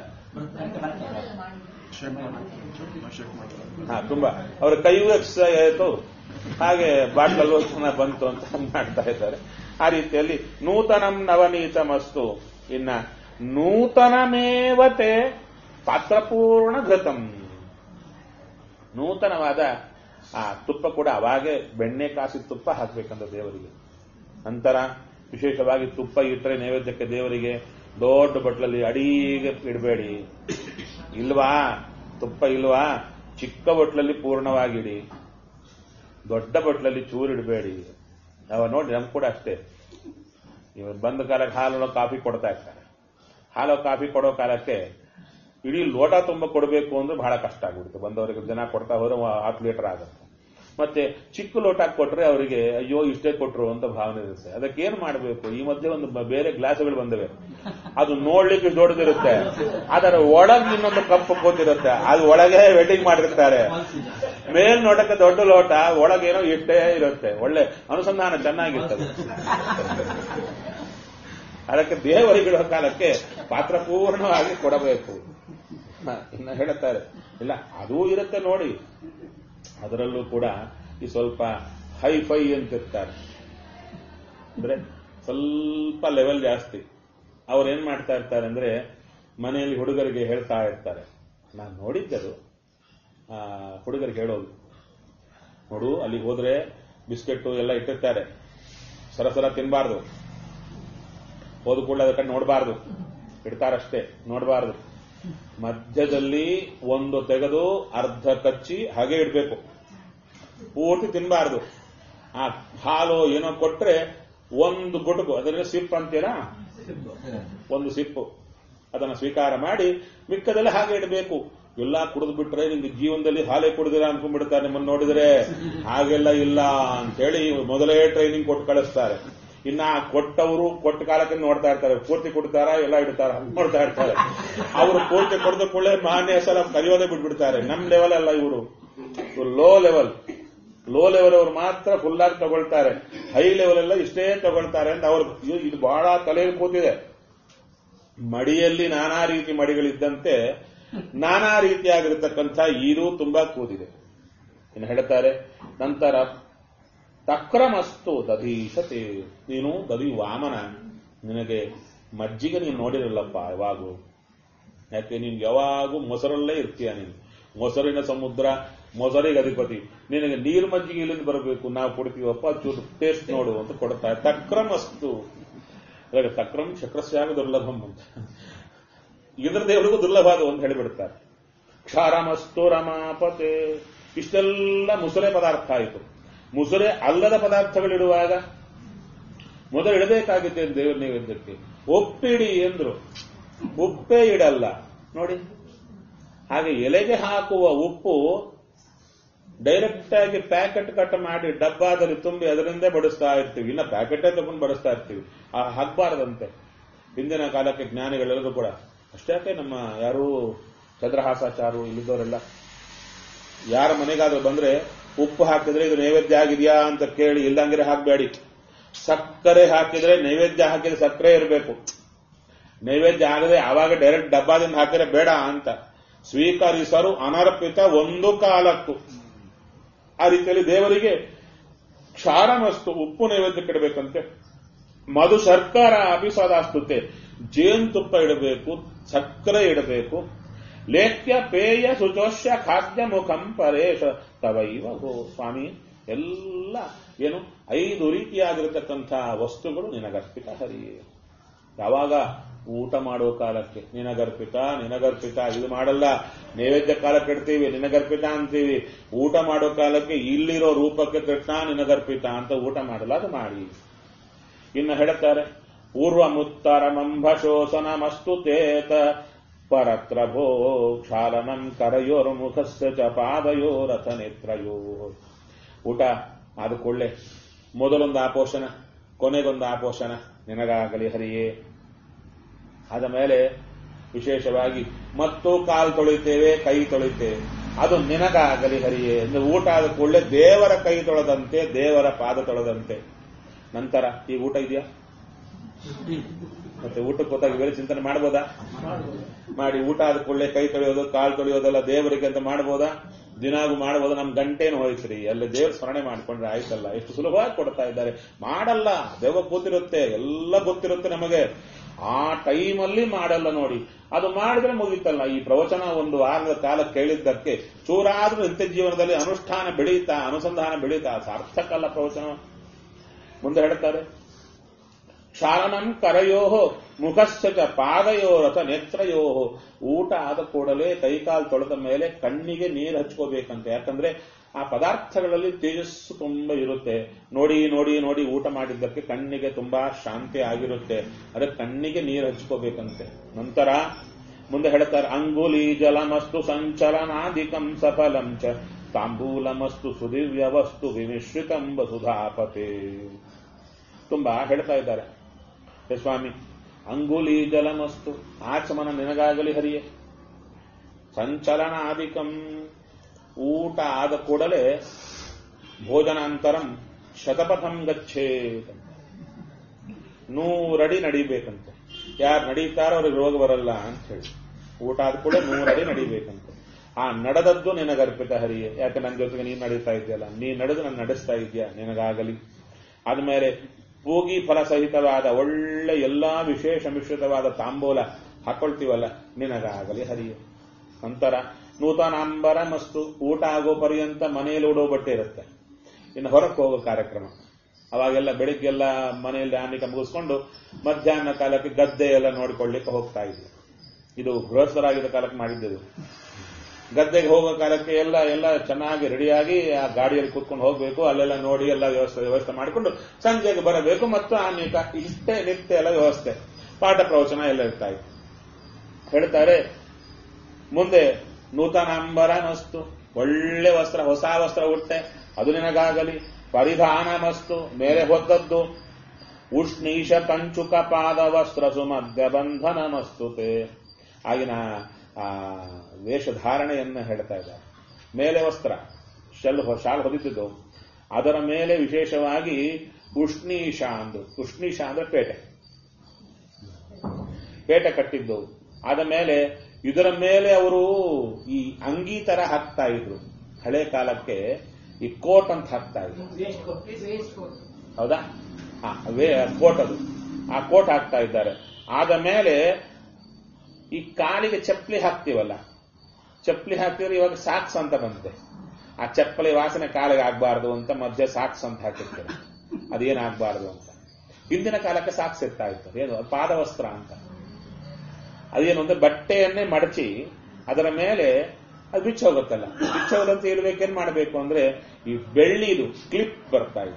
ಹಾ ತುಂಬಾ ಅವ್ರ ಕೈಯೂ ಎಕ್ಸರ್ಸೈಸ್ ಆಯ್ತು ಹಾಗೆ ಬಾಟ್ಲಲ್ಲೂ ಚೆನ್ನಾಗಿ ಬಂತು ಅಂತ ಮಾಡ್ತಾ ಇದ್ದಾರೆ ಆ ರೀತಿಯಲ್ಲಿ ನೂತನಂ ನವನೀತಮಸ್ತು ಇನ್ನ ನೂತನಮೇವತೆ ಪಾತ್ರಪೂರ್ಣ ಘೃತಂ ನೂತನವಾದ ಆ ತುಪ್ಪ ಕೂಡ ಅವಾಗೆ ಬೆಣ್ಣೆ ಕಾಸಿ ತುಪ್ಪ ಹಾಕ್ಬೇಕಂತ ದೇವರಿಗೆ ನಂತರ ವಿಶೇಷವಾಗಿ ತುಪ್ಪ ಇಟ್ಟರೆ ನೈವೇದ್ಯಕ್ಕೆ ದೇವರಿಗೆ ದೊಡ್ಡ ಬಟ್ಲಲ್ಲಿ ಅಡಿಗೆ ಇಡಬೇಡಿ ಇಲ್ವಾ ತುಪ್ಪ ಇಲ್ವಾ ಚಿಕ್ಕ ಬಟ್ಲಲ್ಲಿ ಪೂರ್ಣವಾಗಿಡಿ ದೊಡ್ಡ ಬಟ್ಲಲ್ಲಿ ಚೂರು ಇಡಬೇಡಿ ಅವ ನೋಡಿ ನಮ್ ಕೂಡ ಅಷ್ಟೇ ಇವರು ಬಂದ ಕಾಲಕ್ಕೆ ಹಾಲು ಕಾಫಿ ಕೊಡ್ತಾ ಇರ್ತಾರೆ ಹಾಲು ಕಾಫಿ ಕೊಡೋ ಕಾಲಕ್ಕೆ ಇಡೀ ಲೋಟ ತುಂಬ ಕೊಡಬೇಕು ಅಂದ್ರೆ ಬಹಳ ಕಷ್ಟ ಆಗ್ಬಿಡುತ್ತೆ ಬಂದವರಿಗೆ ಜನ ಕೊಡ್ತಾ ಹೋದ್ರೆ ಹತ್ತು ಲೀಟರ್ ಆಗುತ್ತೆ ಮತ್ತೆ ಚಿಕ್ಕ ಲೋಟ ಕೊಟ್ರೆ ಅವರಿಗೆ ಅಯ್ಯೋ ಇಷ್ಟೇ ಕೊಟ್ರು ಅಂತ ಭಾವನೆ ಇರುತ್ತೆ ಅದಕ್ಕೆ ಏನ್ ಮಾಡಬೇಕು ಈ ಮಧ್ಯೆ ಒಂದು ಬ- ಬೇರೆ ಗ್ಲಾಸ್ಗಳು ಬಂದವೆ ಅದು ನೋಡ್ಲಿಕ್ಕೆ ದೊಡ್ಡದಿರುತ್ತೆ ಅದರ ಒಳಗೆ ಇನ್ನೊಂದು ಕಪ್ಪು ಕೂತಿರುತ್ತೆ ಅದು ಒಳಗೆ ವೆಡ್ಡಿಂಗ್ ಮಾಡಿರ್ತಾರೆ ಮೇಲ್ ನೋಟಕ್ಕೆ ದೊಡ್ಡ ಲೋಟ ಒಳಗೇನೋ ಇಷ್ಟೇ ಇರುತ್ತೆ ಒಳ್ಳೆ ಅನುಸಂಧಾನ ಚೆನ್ನಾಗಿರ್ತದೆ ಅದಕ್ಕೆ ದೇವರಿಗಿಡೋ ಕಾಲಕ್ಕೆ ಪಾತ್ರ ಪೂರ್ಣವಾಗಿ ಕೊಡಬೇಕು ಹ, ಇನ್ನು ಹೇಳುತ್ತಾರೆ ಇಲ್ಲ ಅದೂ ಇರುತ್ತೆ ನೋಡಿ ಅದರಲ್ಲೂ ಕೂಡ ಈ ಸ್ವಲ್ಪ ಹೈ ಫೈ ಅಂತಿರ್ತಾರೆ ಅಂದ್ರೆ ಸ್ವಲ್ಪ ಲೆವೆಲ್ ಜಾಸ್ತಿ ಅವ್ರು ಏನ್ ಮಾಡ್ತಾ ಇರ್ತಾರೆ ಅಂದ್ರೆ ಮನೆಯಲ್ಲಿ ಹುಡುಗರಿಗೆ ಹೇಳ್ತಾ ಇರ್ತಾರೆ ನಾನು ನೋಡಿದ್ದದು ಆ, ಹುಡುಗರಿಗೆ ಹೇಳೋದು ನೋಡು ಅಲ್ಲಿಗೆ ಹೋದ್ರೆ ಬಿಸ್ಕೆಟ್ ಎಲ್ಲ ಇಟ್ಟಿರ್ತಾರೆ ಸರಸರ ತಿನ್ಬಾರ್ದು ಹೋದ ಕೂಡಲೇ ಅದಕ್ಕೆ ನೋಡಬಾರ್ದು ಇಡ್ತಾರಷ್ಟೇ ನೋಡಬಾರ್ದು ಮಧ್ಯದಲ್ಲಿ ಒಂದು ತೆಗೆದು ಅರ್ಧ ಕಚ್ಚಿ ಹಾಗೆ ಇಡಬೇಕು ಪೂರ್ತಿ ತಿನ್ಬಾರ್ದು ಆ ಹಾಲು ಏನೋ ಕೊಟ್ರೆ ಒಂದು ಗುಟುಕು ಅದರಲ್ಲಿ ಸಿಪ್ ಅಂತೀರಾ ಒಂದು ಸಿಪ್ಪು ಅದನ್ನು ಸ್ವೀಕಾರ ಮಾಡಿ ಮಿಕ್ಕದೆಲ್ಲ ಹಾಗೆ ಇಡಬೇಕು ಎಲ್ಲ ಕುಡಿದು ಬಿಟ್ರೆ ನಿಮ್ಗೆ ಜೀವನದಲ್ಲಿ ಹಾಲೇ ಕುಡಿದಿರ ಅನ್ಕೊಂಡ್ಬಿಡ್ತಾರೆ ನಿಮ್ಮನ್ನು ನೋಡಿದ್ರೆ ಹಾಗೆಲ್ಲ ಇಲ್ಲ ಅಂತ ಹೇಳಿ ಮೊದಲೇ ಟ್ರೈನಿಂಗ್ ಕೊಟ್ಟು ಕಳಿಸ್ತಾರೆ ಇನ್ನ ಆ ಕೊಟ್ಟವರು ಕೊಟ್ಟ ಕಾಲಕ್ಕೆ ನೋಡ್ತಾ ಇರ್ತಾರೆ ಪೂರ್ತಿ ಕೊಡ್ತಾರ ಎಲ್ಲ ಇಡ್ತಾರ ನೋಡ್ತಾ ಇರ್ತಾರೆ ಅವರು ಪೂರ್ತಿ ಕೊಡದ ಕೂಡಲೇ ಮಾನ್ಯ ಸಲ ಕರೆಯೋದೇ ಬಿಟ್ಬಿಡ್ತಾರೆ ನಮ್ ಲೆವೆಲ್ ಅಲ್ಲ ಇವರು ಇವರು ಲೋ ಲೆವೆಲ್ ಲೋ ಲೆವೆಲ್ ಅವರು ಮಾತ್ರ ಫುಲ್ ಆಗಿ ತಗೊಳ್ತಾರೆ ಹೈ ಲೆವೆಲ್ ಎಲ್ಲ ಇಷ್ಟೇ ತಗೊಳ್ತಾರೆ ಅಂತ ಅವ್ರು ಇದು- ಇದು ಬಹಳ ತಲೆಯಲ್ಲಿ ಕೂತಿದೆ ಮಡಿಯಲ್ಲಿ ನಾನಾ ರೀತಿ ಮಡಿಗಳಿದ್ದಂತೆ ನಾನಾ ರೀತಿಯಾಗಿರತಕ್ಕಂಥ ಇದು ತುಂಬಾ ಕೂದಿದೆ ಇನ್ನು ಹೇಳ್ತಾರೆ ನಂತರ ತಕ್ರಮಸ್ತು ದಧೀಶತೆ ನೀನು ದಧಿ ವಾಮನ ನಿನಗೆ ಮಜ್ಜಿಗೆ ನೀನು ನೋಡಿರಲ್ಲಪ್ಪ ಯಾವಾಗೂ ಯಾಕೆ ನೀನು ಯಾವಾಗೂ ಮೊಸರಲ್ಲೇ ಇರ್ತೀಯ ನೀನು ಮೊಸರಿನ ಸಮುದ್ರ ಮೊಸರಿಗೆ ಅಧಿಪತಿ ನಿನಗೆ ನೀರು ಮಜ್ಜಿಗೆ ಇಲ್ಲಿಂದ ಬರಬೇಕು ನಾವು ಕೊಡ್ತೀವಪ್ಪ ಚೂರು ಟೇಸ್ಟ್ ನೋಡು ಅಂತ ಕೊಡ್ತಾರೆ ತಕ್ರಮಸ್ತು ಇವಾಗ ತಕ್ರಂ ಚಕ್ರಸ್ಯಾಗ ದುರ್ಲಭಂ ಅಂತ ಇಂದ್ರ ದೇವರಿಗೂ ದುರ್ಲಭ ಅದು ಅಂತ ಹೇಳಿಬಿಡ್ತಾರೆ ಕ್ಷಾರಮಸ್ತು ರಮಾಪತೆ ಇಷ್ಟೆಲ್ಲ ಮುಸುರೆ ಪದಾರ್ಥ ಆಯಿತು ಮುಸುರೆ ಅಲ್ಲದ ಪದಾರ್ಥಗಳಿಡುವಾಗ ಮೊದಲು ಇಡಬೇಕಾಗಿದ್ದೆ ದೇವರ ನೈವೇದ್ಯಕ್ಕೆ ಒಪ್ಪಿಡಿ ಎಂದ್ರು ಉಪ್ಪೇ ಇಡಲ್ಲ ನೋಡಿ ಹಾಗೆ ಎಲೆಗೆ ಹಾಕುವ ಉಪ್ಪು ಡೈರೆಕ್ಟ್ ಆಗಿ ಪ್ಯಾಕೆಟ್ ಕಟ್ ಮಾಡಿ ಡಬ್ಬಾದಲ್ಲಿ ತುಂಬಿ ಅದರಿಂದೇ ಬಡಿಸ್ತಾ ಇರ್ತೀವಿ ಇನ್ನ ಪ್ಯಾಕೆಟೇ ತಗೊಂಡು ಬಡಿಸ್ತಾ ಇರ್ತೀವಿ ಆ ಹಾಕ್ಬಾರ್ದಂತೆ ಹಿಂದಿನ ಕಾಲಕ್ಕೆ ಜ್ಞಾನಿಗಳೆಲ್ಲರೂ ಕೂಡ ಅಷ್ಟೇ ನಮ್ಮ ಯಾರು ಚಂದ್ರಹಾಸಾಚಾರು ಇಲ್ಲಿದ್ದವರೆಲ್ಲ ಯಾರ ಮನೆಗಾದ್ರೂ ಬಂದ್ರೆ ಉಪ್ಪು ಹಾಕಿದ್ರೆ ಇದು ನೈವೇದ್ಯ ಆಗಿದೆಯಾ ಅಂತ ಕೇಳಿ ಇಲ್ದಂಗಿರೆ ಹಾಕಬೇಡಿ ಸಕ್ಕರೆ ಹಾಕಿದ್ರೆ ನೈವೇದ್ಯ ಹಾಕಿದ್ರೆ ಸಕ್ಕರೆ ಇರಬೇಕು ನೈವೇದ್ಯ ಆಗದೆ ಆವಾಗ ಡೈರೆಕ್ಟ್ ಡಬ್ಬಾದಿಂದ ಹಾಕಿದ್ರೆ ಬೇಡ ಅಂತ ಸ್ವೀಕರಿಸರು ಅನರ್ಪಿತ ಒಂದು ಕಾಲಕ್ಕೂ ಆ ರೀತಿಯಲ್ಲಿ ದೇವರಿಗೆ ಕ್ಷಾರಮಸ್ತು ಉಪ್ಪು ನೈವೇದ್ಯಕ್ಕೆ ಇಡಬೇಕಂತೆ ಮಧು ಶರ್ಕರ ಅಭಿಸದಾಸ್ತುತೆ ಜೇನುತುಪ್ಪ ಇಡಬೇಕು ಸಕ್ಕರೆ ಇಡಬೇಕು ಲೇಖ್ಯ ಪೇಯ ಶುಚೋಷ್ಯ ಖಾದ್ಯ ಮುಖಂ ಪರೇಶ ತವೈವ ಗೋ ಸ್ವಾಮಿ ಎಲ್ಲ ಏನು ಐದು ರೀತಿಯಾಗಿರತಕ್ಕಂಥ ವಸ್ತುಗಳು ನಿನಗರ್ಪಿತ ಹರಿಯೇ ಯಾವಾಗ ಊಟ ಮಾಡುವ ಕಾಲಕ್ಕೆ ನಿನಗರ್ಪಿತ ನಿನಗರ್ಪಿತ ಇದು ಮಾಡಲ್ಲ ನೈವೇದ್ಯ ಕಾಲಕ್ಕೆ ಇಡ್ತೀವಿ ನಿನಗರ್ಪಿತ ಅಂತೀವಿ ಊಟ ಮಾಡೋ ಕಾಲಕ್ಕೆ ಇಲ್ಲಿರೋ ರೂಪಕ್ಕೆ ಕೃಷ್ಣ ನಿನಗರ್ಪಿತ ಅಂತ ಊಟ ಮಾಡಲ್ಲ ಅದು ಮಾಡಿ ಇನ್ನು ಹೇಳುತ್ತಾರೆ ಪೂರ್ವಮುತ್ತರಮಂಭ ಶೋಷನಮಸ್ತು ತೇತ ಪರತ್ರ ಭೋ ಕ್ಷಾಲನಂ ಕರಯೋರ್ಮುಖಸ್ಯ ಚ ಪಾದಯೋರಥ ನೇತ್ರಯೋ ಊಟ ಆದ ಕೊಳ್ಳೆ ಮೊದಲೊಂದು ಆಪೋಷಣ ಕೊನೆಗೊಂದು ಆಪೋಷಣ ನಿನಗಾಗಲಿ ಹರಿಯೇ ಆದ ಮೇಲೆ ವಿಶೇಷವಾಗಿ ಮತ್ತು ಕಾಲು ತೊಳಿತೇವೆ ಕೈ ತೊಳಿತೇವೆ ಅದು ನಿನಗಾಗಲಿ ಹರಿಯೇ ಅಂದ್ರೆ ಊಟ ಆದ ಕೂಡಲೇ ದೇವರ ಕೈ ತೊಳೆದಂತೆ ದೇವರ ಪಾದ ತೊಳೆದಂತೆ ನಂತರ ಈ ಊಟ ಇದೆಯಾ ಮತ್ತೆ ಊಟಕ್ಕೆ ಹೋದಾಗ ಬೇರೆ ಚಿಂತನೆ ಮಾಡ್ಬೋದಾ ಮಾಡಿ ಊಟ ಆದ ಕೂಡಲೇ ಕೈ ತೊಳೆಯೋದು ಕಾಲು ತೊಳೆಯೋದೆಲ್ಲ ದೇವರಿಗೆ ಅಂತ ಮಾಡ್ಬೋದಾ ದಿನಾಗೂ ಮಾಡ್ಬೋದಾ ನಮ್ ಗಂಟೇನು ಹೋಯ್ತ್ರಿ ಅಲ್ಲಿ ದೇವ್ರ ಸ್ಮರಣೆ ಮಾಡ್ಕೊಂಡ್ರೆ ಆಯ್ತಲ್ಲ ಎಷ್ಟು ಸುಲಭವಾಗಿ ಕೊಡ್ತಾ ಇದ್ದಾರೆ ಮಾಡಲ್ಲ ದೇವ ಗೊತ್ತಿರುತ್ತೆ ಎಲ್ಲ ಗೊತ್ತಿರುತ್ತೆ ನಮಗೆ ಆ ಟೈಮಲ್ಲಿ ಮಾಡಲ್ಲ ನೋಡಿ ಅದು ಮಾಡಿದ್ರೆ ಮುಗೀತಲ್ಲ ಈ ಪ್ರವಚನ ಒಂದು ವಾರದ ಕಾಲ ಕೇಳಿದ್ದಕ್ಕೆ ಚೂರಾದ್ರೂ ನಿತ್ಯ ಜೀವನದಲ್ಲಿ ಅನುಷ್ಠಾನ ಬೆಳೀತಾ ಅನುಸಂಧಾನ ಬೆಳೀತಾ ಸಾರ್ಥಕ ಅಲ್ಲ ಪ್ರವಚನ ಮುಂದೆ ಹೇಳ್ತಾರೆ ಕ್ಷಾಲನಂ ಕರಯೋ ಮುಖಶ್ಚ ಚ ಪಾದಯೋರಥ ನೇತ್ರಯೋ ಊಟ ಆದ ಕೂಡಲೇ ಕೈಕಾಲು ತೊಳೆದ ಮೇಲೆ ಕಣ್ಣಿಗೆ ನೀರು ಹಚ್ಕೋಬೇಕಂತೆ ಯಾಕಂದ್ರೆ ಆ ಪದಾರ್ಥಗಳಲ್ಲಿ ತೇಜಸ್ಸು ತುಂಬಾ ಇರುತ್ತೆ ನೋಡಿ ನೋಡಿ ನೋಡಿ ಊಟ ಮಾಡಿದ್ದಕ್ಕೆ ಕಣ್ಣಿಗೆ ತುಂಬಾ ಶಾಂತಿ ಆಗಿರುತ್ತೆ ಅದಕ್ಕೆ ಕಣ್ಣಿಗೆ ನೀರು ಹಚ್ಕೋಬೇಕಂತೆ ನಂತರ ಮುಂದೆ ಹೇಳ್ತಾರೆ ಅಂಗುಲಿ ಜಲಮಸ್ತು ಸಂಚಲನಾಧಿಕಂ ಸಫಲಂ ಚ ತಾಂಬೂಲಮಸ್ತು ಸುದಿವ್ಯವಸ್ತು ವಿಮಿಶ್ರಿತಂ ವಸುಧಾಪತೆ ತುಂಬಾ ಹೇಳ್ತಾ ಇದ್ದಾರೆ ಹೇ ಸ್ವಾಮಿ ಅಂಗುಲಿ ಜಲಮಸ್ತು ಆಚಮನ ನಿನಗಾಗಲಿ ಹರಿಯೇ ಸಂಚಲನಾದಿಕಂ ಊಟ ಆದ ಕೂಡಲೇ ಭೋಜನಾಂತರಂ ಶತಪಥಂ ಗಚ್ಚೇತ್ ನೂರಡಿ ನಡಿಬೇಕಂತೆ ಯಾರು ನಡೀತಾರೋ ಅವ್ರಿಗೆ ರೋಗ ಬರಲ್ಲ ಅಂತ ಹೇಳಿ ಊಟ ಆದ ಕೂಡ ನೂರಡಿ ನಡಿಬೇಕಂತೆ ಆ ನಡೆದದ್ದು ನಿನಗರ್ಪಿತ ಹರಿಯೇ ಯಾಕೆ ನನ್ನ ಜೊತೆಗೆ ನೀನು ನಡೀತಾ ಇದೆಯಲ್ಲ ನೀ ನಡೆದು ನಾನು ನಡೆಸ್ತಾ ಇದೆಯಾ ನಿನಗಾಗಲಿ ಆದ್ಮೇಲೆ ಪೂಗಿ ಫಲ ಸಹಿತವಾದ ಒಳ್ಳೆ ಎಲ್ಲಾ ವಿಶೇಷ ಮಿಶ್ರಿತವಾದ ತಾಂಬೂಲ ಹಾಕೊಳ್ತೀವಲ್ಲ ನಿನಗಾಗಲಿ ಹರಿಯೇ ನಂತರ ನೂತನಾಂಬರ ಮಸ್ತು ಊಟ ಆಗೋ ಪರ್ಯಂತ ಮನೆಯಲ್ಲಿ ಉಡೋ ಬಟ್ಟೆ ಇರುತ್ತೆ ಇನ್ನು ಹೊರಕ್ಕೆ ಹೋಗೋ ಕಾರ್ಯಕ್ರಮ ಅವಾಗೆಲ್ಲ ಬೆಳಿಗ್ಗೆಲ್ಲ ಮನೆಯಲ್ಲಿ ಆಮಿಕ ಮುಗಿಸ್ಕೊಂಡು ಮಧ್ಯಾಹ್ನ ಕಾಲಕ್ಕೆ ಗದ್ದೆ ಎಲ್ಲ ನೋಡಿಕೊಳ್ಳಿಕ್ಕೆ ಹೋಗ್ತಾ ಇದ್ವಿ ಇದು ಗೃಹಸ್ಥರಾಗಿದ್ದ ಕಾಲಕ್ಕೆ ಮಾಡಿದ್ದೆವು ಗದ್ದೆಗೆ ಹೋಗೋ ಕಾಲಕ್ಕೆ ಎಲ್ಲ ಎಲ್ಲ ಚೆನ್ನಾಗಿ ರೆಡಿಯಾಗಿ ಆ ಗಾಡಿಯಲ್ಲಿ ಕೂತ್ಕೊಂಡು ಹೋಗ್ಬೇಕು ಅಲ್ಲೆಲ್ಲ ನೋಡಿ ಎಲ್ಲ ವ್ಯವಸ್ಥೆ ವ್ಯವಸ್ಥೆ ಮಾಡಿಕೊಂಡು ಸಂಜೆಗೆ ಬರಬೇಕು ಮತ್ತು ಆಮಿಕ ಇಷ್ಟೇ ನಿತ್ಯ ಎಲ್ಲ ವ್ಯವಸ್ಥೆ ಪಾಠ ಪ್ರವಚನ ಎಲ್ಲ ಇರ್ತಾ ಇತ್ತು ಹೇಳ್ತಾರೆ ಮುಂದೆ ನೂತನಾಂಬರ ಮಸ್ತು ಒಳ್ಳೆ ವಸ್ತ್ರ ಹೊಸ ವಸ್ತ್ರ ಉಟ್ಟೆ ಅದು ನಿನಗಾಗಲಿ ಪರಿಧಾನ ಮಸ್ತು ಮೇಲೆ ಹೊದ್ದದ್ದು ಉಷ್ಣೀಶ ಕಂಚುಕ ಪಾದ ವಸ್ತ್ರ ಸುಮಧ್ಯ ಬಂಧನ ಮಸ್ತುತೆ ಆಗಿನ ಆ ವೇಷಧಾರಣೆಯನ್ನು ಹೇಳ್ತಾ ಇದ್ದಾರೆ ಮೇಲೆ ವಸ್ತ್ರ ಶಲ್ ಶಾಲ್ ಹೊದಿದ್ದು ಅದರ ಮೇಲೆ ವಿಶೇಷವಾಗಿ ಉಷ್ಣೀಶ ಅಂದ್ರು ಉಷ್ಣೀಶ ಅಂದ್ರೆ ಪೇಟೆ ಪೇಟೆ ಕಟ್ಟಿದ್ದು ಆದ ಮೇಲೆ ಇದರ ಮೇಲೆ ಅವರು ಈ ಅಂಗಿ ತರ ಹಾಕ್ತಾ ಇದ್ರು ಹಳೆ ಕಾಲಕ್ಕೆ ಈ ಕೋಟ್ ಅಂತ ಹಾಕ್ತಾ ಇದ್ರು ಹೌದಾ ಹಾ ವೇ ಕೋಟ್ ಅದು ಆ ಕೋಟ್ ಹಾಕ್ತಾ ಇದ್ದಾರೆ ಆದ ಮೇಲೆ ಈ ಕಾಲಿಗೆ ಚಪ್ಪಲಿ ಹಾಕ್ತೀವಲ್ಲ ಚಪ್ಪಲಿ ಹಾಕ್ತಿದ್ರೆ ಇವಾಗ ಸಾಕ್ಸ್ ಅಂತ ಬಂತೆ ಆ ಚಪ್ಪಲಿ ವಾಸನೆ ಕಾಲಿಗೆ ಆಗ್ಬಾರ್ದು ಅಂತ ಮಧ್ಯೆ ಸಾಕ್ಸ್ ಅಂತ ಹಾಕಿರ್ತಾರೆ ಅದೇನಾಗಬಾರ್ದು ಅಂತ ಹಿಂದಿನ ಕಾಲಕ್ಕೆ ಸಾಕ್ಸ್ ಇರ್ತಾ ಇತ್ತು ಏನು ಪಾದವಸ್ತ್ರ ಅಂತ ಅದೇನು ಅಂದ್ರೆ ಬಟ್ಟೆಯನ್ನೇ ಮಡಚಿ ಅದರ ಮೇಲೆ ಅದು ಬಿಚ್ಚೋಗುತ್ತಲ್ಲ ಬಿಚ್ಚೋಗದಂತ ಇರ್ಬೇಕೇನ್ ಮಾಡಬೇಕು ಅಂದ್ರೆ ಈ ಬೆಳ್ಳಿದು ಕ್ಲಿಪ್ ಬರ್ತಾ ಇತ್ತು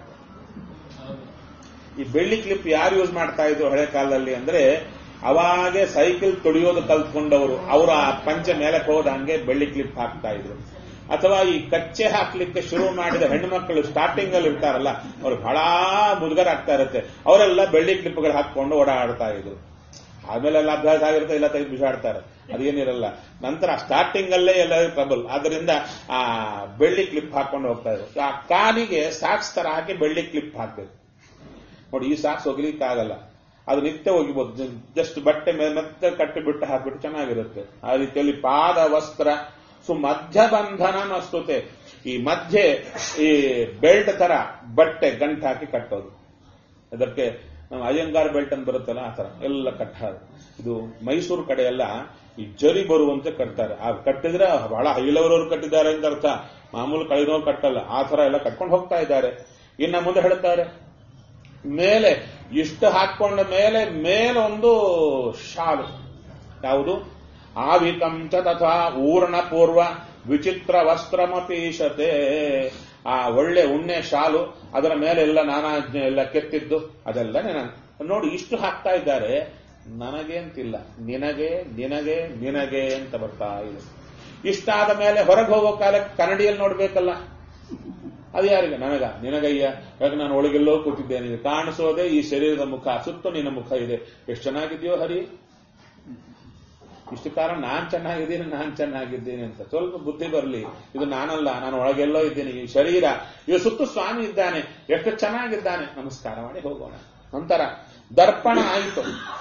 ಈ ಬೆಳ್ಳಿ ಕ್ಲಿಪ್ ಯಾರು ಯೂಸ್ ಮಾಡ್ತಾ ಇದ್ರು ಹಳೆ ಕಾಲದಲ್ಲಿ ಅಂದ್ರೆ ಅವಾಗೆ ಸೈಕಲ್ ತೊಳೆಯೋದು ಕಲ್ತ್ಕೊಂಡವರು ಅವರ ಪಂಚೆ ಮೇಲೆ ಹೋದಂಗೆ ಬೆಳ್ಳಿ ಕ್ಲಿಪ್ ಹಾಕ್ತಾ ಇದ್ರು ಅಥವಾ ಈ ಕಚ್ಚೆ ಹಾಕ್ಲಿಕ್ಕೆ ಶುರು ಮಾಡಿದ ಹೆಣ್ಣು ಮಕ್ಕಳು ಸ್ಟಾರ್ಟಿಂಗ್ ಅಲ್ಲಿ ಇರ್ತಾರಲ್ಲ ಅವ್ರು ಬಹಳ ಮುದುಗರ ಆಗ್ತಾ ಇರುತ್ತೆ ಅವರೆಲ್ಲ ಬೆಳ್ಳಿ ಕ್ಲಿಪ್ಗಳು ಹಾಕೊಂಡು ಓಡಾಡ್ತಾ ಇದ್ರು ಆಮೇಲೆ ಎಲ್ಲ ಅಭ್ಯಾಸ ಆಗಿರುತ್ತೆ ಎಲ್ಲ ತೆಗೆದು ಬಿಸಾಡ್ತಾರೆ ಅದೇನಿರಲ್ಲ ನಂತರ ಸ್ಟಾರ್ಟಿಂಗ್ ಅಲ್ಲೇ ಎಲ್ಲ ಟ್ರಬಲ್ ಆದ್ರಿಂದ ಆ ಬೆಳ್ಳಿ ಕ್ಲಿಪ್ ಹಾಕೊಂಡು ಹೋಗ್ತಾ ಇದ್ರು ಆ ಕಾಲಿಗೆ ಸಾಕ್ಸ್ ತರ ಹಾಕಿ ಬೆಳ್ಳಿ ಕ್ಲಿಪ್ ಹಾಕ್ಬೇಕು ನೋಡಿ ಈ ಸಾಕ್ಸ್ ಒಗಿಲಿಕ್ಕಾಗಲ್ಲ ಅದು ನಿತ್ಯ ಒಗಿಬಹುದು ಜಸ್ಟ್ ಬಟ್ಟೆ ಮೇಲೆ ಮತ್ತೆ ಕಟ್ಟಿ ಬಿಟ್ಟು ಹಾಕ್ಬಿಟ್ಟು ಚೆನ್ನಾಗಿರುತ್ತೆ ಆ ರೀತಿಯಲ್ಲಿ ಪಾದ ವಸ್ತ್ರ ಸು ಮಧ್ಯ ಬಂಧನ ಮಸ್ತುತೆ ಈ ಮಧ್ಯೆ ಈ ಬೆಲ್ಟ್ ತರ ಬಟ್ಟೆ ಗಂಟು ಹಾಕಿ ಕಟ್ಟೋದು ಅದಕ್ಕೆ ನಮ್ಮ ಅಯ್ಯಂಗಾರ್ ಬೆಲ್ಟ್ ಅಂತ ಬರುತ್ತಲ್ಲ ಆ ತರ ಎಲ್ಲ ಕಟ್ಟಾರು ಇದು ಮೈಸೂರು ಕಡೆ ಎಲ್ಲ ಈ ಜರಿ ಬರುವಂತೆ ಕಟ್ತಾರೆ ಆ ಕಟ್ಟಿದ್ರೆ ಬಹಳ ಹೈಲವರವರು ಕಟ್ಟಿದ್ದಾರೆ ಅಂತ ಅರ್ಥ ಮಾಮೂಲು ಕಳೆದವ್ರು ಕಟ್ಟಲ್ಲ ಆ ತರ ಎಲ್ಲ ಕಟ್ಕೊಂಡು ಹೋಗ್ತಾ ಇದ್ದಾರೆ ಇನ್ನ ಮುಂದೆ ಹೇಳ್ತಾರೆ ಮೇಲೆ ಇಷ್ಟು ಹಾಕೊಂಡ ಮೇಲೆ ಮೇಲೊಂದು ಶಾಲು ಯಾವುದು ಆವಿಕಂಚ ತಥಾ ಊರ್ಣ ಪೂರ್ವ ವಿಚಿತ್ರ ವಸ್ತ್ರಮಪೀಶತೆ ಆ ಒಳ್ಳೆ ಉಣ್ಣೆ ಶಾಲು ಅದರ ಮೇಲೆ ಎಲ್ಲ ನಾನಾ ಎಲ್ಲ ಕೆತ್ತಿದ್ದು ಅದೆಲ್ಲ ನೆನ ನೋಡಿ ಇಷ್ಟು ಹಾಕ್ತಾ ಇದ್ದಾರೆ ನನಗೇಂತಿಲ್ಲ ನಿನಗೆ ನಿನಗೆ ನಿನಗೆ ಅಂತ ಬರ್ತಾ ಇದೆ ಇಷ್ಟಾದ ಮೇಲೆ ಹೊರಗೆ ಹೋಗೋ ಕಾಲಕ್ಕೆ ಕನ್ನಡಿಯಲ್ಲಿ ನೋಡ್ಬೇಕಲ್ಲ ಅದು ಯಾರಿಗೆ ನನಗ ನಿನಗಯ್ಯ ಯಾಕೆ ನಾನು ಒಳಗೆಲ್ಲೋ ಕೂತಿದ್ದೇನೆ ಕಾಣಿಸೋದೇ ಈ ಶರೀರದ ಮುಖ ಸುತ್ತ ನಿನ್ನ ಮುಖ ಇದೆ ಎಷ್ಟು ಚೆನ್ನಾಗಿದೆಯೋ ಹರಿ ಇಷ್ಟು ಕಾಲ ನಾನ್ ಚೆನ್ನಾಗಿದ್ದೀನಿ ನಾನ್ ಚೆನ್ನಾಗಿದ್ದೀನಿ ಅಂತ ಸ್ವಲ್ಪ ಬುದ್ಧಿ ಬರಲಿ ಇದು ನಾನಲ್ಲ ನಾನು ಒಳಗೆಲ್ಲೋ ಇದ್ದೀನಿ ಈ ಶರೀರ ಇದು ಸುತ್ತು ಸ್ವಾಮಿ ಇದ್ದಾನೆ ಎಷ್ಟು ಚೆನ್ನಾಗಿದ್ದಾನೆ ನಮಸ್ಕಾರ ಮಾಡಿ ಹೋಗೋಣ ನಂತರ ದರ್ಪಣ ಆಯಿತು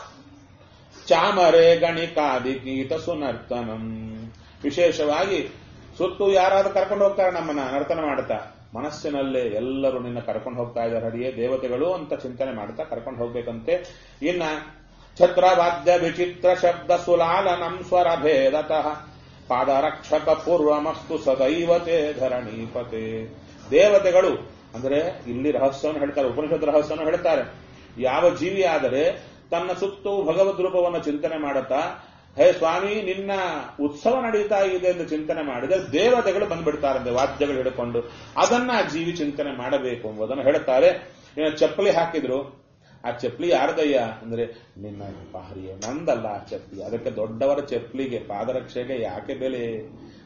ಚಾಮರೆ ಗಣಿಕಾದಿ ಗೀತ ಸುನರ್ತನಂ ವಿಶೇಷವಾಗಿ ಸುತ್ತು ಯಾರಾದ್ರೂ ಕರ್ಕೊಂಡು ಹೋಗ್ತಾರೆ ನಮ್ಮನ್ನ ನರ್ತನ ಮಾಡ್ತಾ ಮನಸ್ಸಿನಲ್ಲೇ ಎಲ್ಲರೂ ನಿನ್ನ ಕರ್ಕೊಂಡು ಹೋಗ್ತಾ ಇದ್ದಾರೆ ಹರಿಯೇ ದೇವತೆಗಳು ಅಂತ ಚಿಂತನೆ ಮಾಡ್ತಾ ಕರ್ಕೊಂಡು ಹೋಗ್ಬೇಕಂತೆ ಇನ್ನ ಛತ್ರವಾದ್ಯ ವಿಚಿತ್ರ ಶಬ್ದ ಸುಲಾಲನಂ ಸ್ವರ ಭೇದತಃ ಪಾದರಕ್ಷಕ ಪೂರ್ವಮಸ್ತು ಸದೈವತೆ ಧರಣೀಪತೆ ದೇವತೆಗಳು ಅಂದ್ರೆ ಇಲ್ಲಿ ರಹಸ್ಯವನ್ನು ಹೇಳ್ತಾರೆ ಉಪನಿಷತ್ ರಹಸ್ಯವನ್ನು ಹೇಳ್ತಾರೆ ಯಾವ ಜೀವಿ ಆದರೆ ತನ್ನ ಸುತ್ತು ಭಗವದ್ ರೂಪವನ್ನು ಚಿಂತನೆ ಮಾಡುತ್ತಾ ಹೇ ಸ್ವಾಮಿ ನಿನ್ನ ಉತ್ಸವ ನಡೀತಾ ಇದೆ ಎಂದು ಚಿಂತನೆ ಮಾಡಿದರೆ ದೇವತೆಗಳು ಬಂದ್ಬಿಡ್ತಾರಂತೆ ವಾದ್ಯಗಳು ಹಿಡ್ಕೊಂಡು ಅದನ್ನ ಆ ಜೀವಿ ಚಿಂತನೆ ಮಾಡಬೇಕು ಎಂಬುದನ್ನು ಹೇಳ್ತಾರೆ ಇನ್ನು ಚಪ್ಪಲಿ ಹಾಕಿದ್ರು ಆ ಚಪ್ಪಲಿ ಯಾರ್ದಯ್ಯ ಅಂದ್ರೆ ನಿನ್ನ ಪಾರಿಯ ನಂದಲ್ಲ ಆ ಚಪ್ಪಲಿ ಅದಕ್ಕೆ ದೊಡ್ಡವರ ಚಪ್ಪಲಿಗೆ ಪಾದರಕ್ಷೆಗೆ ಯಾಕೆ ಬೆಲೆ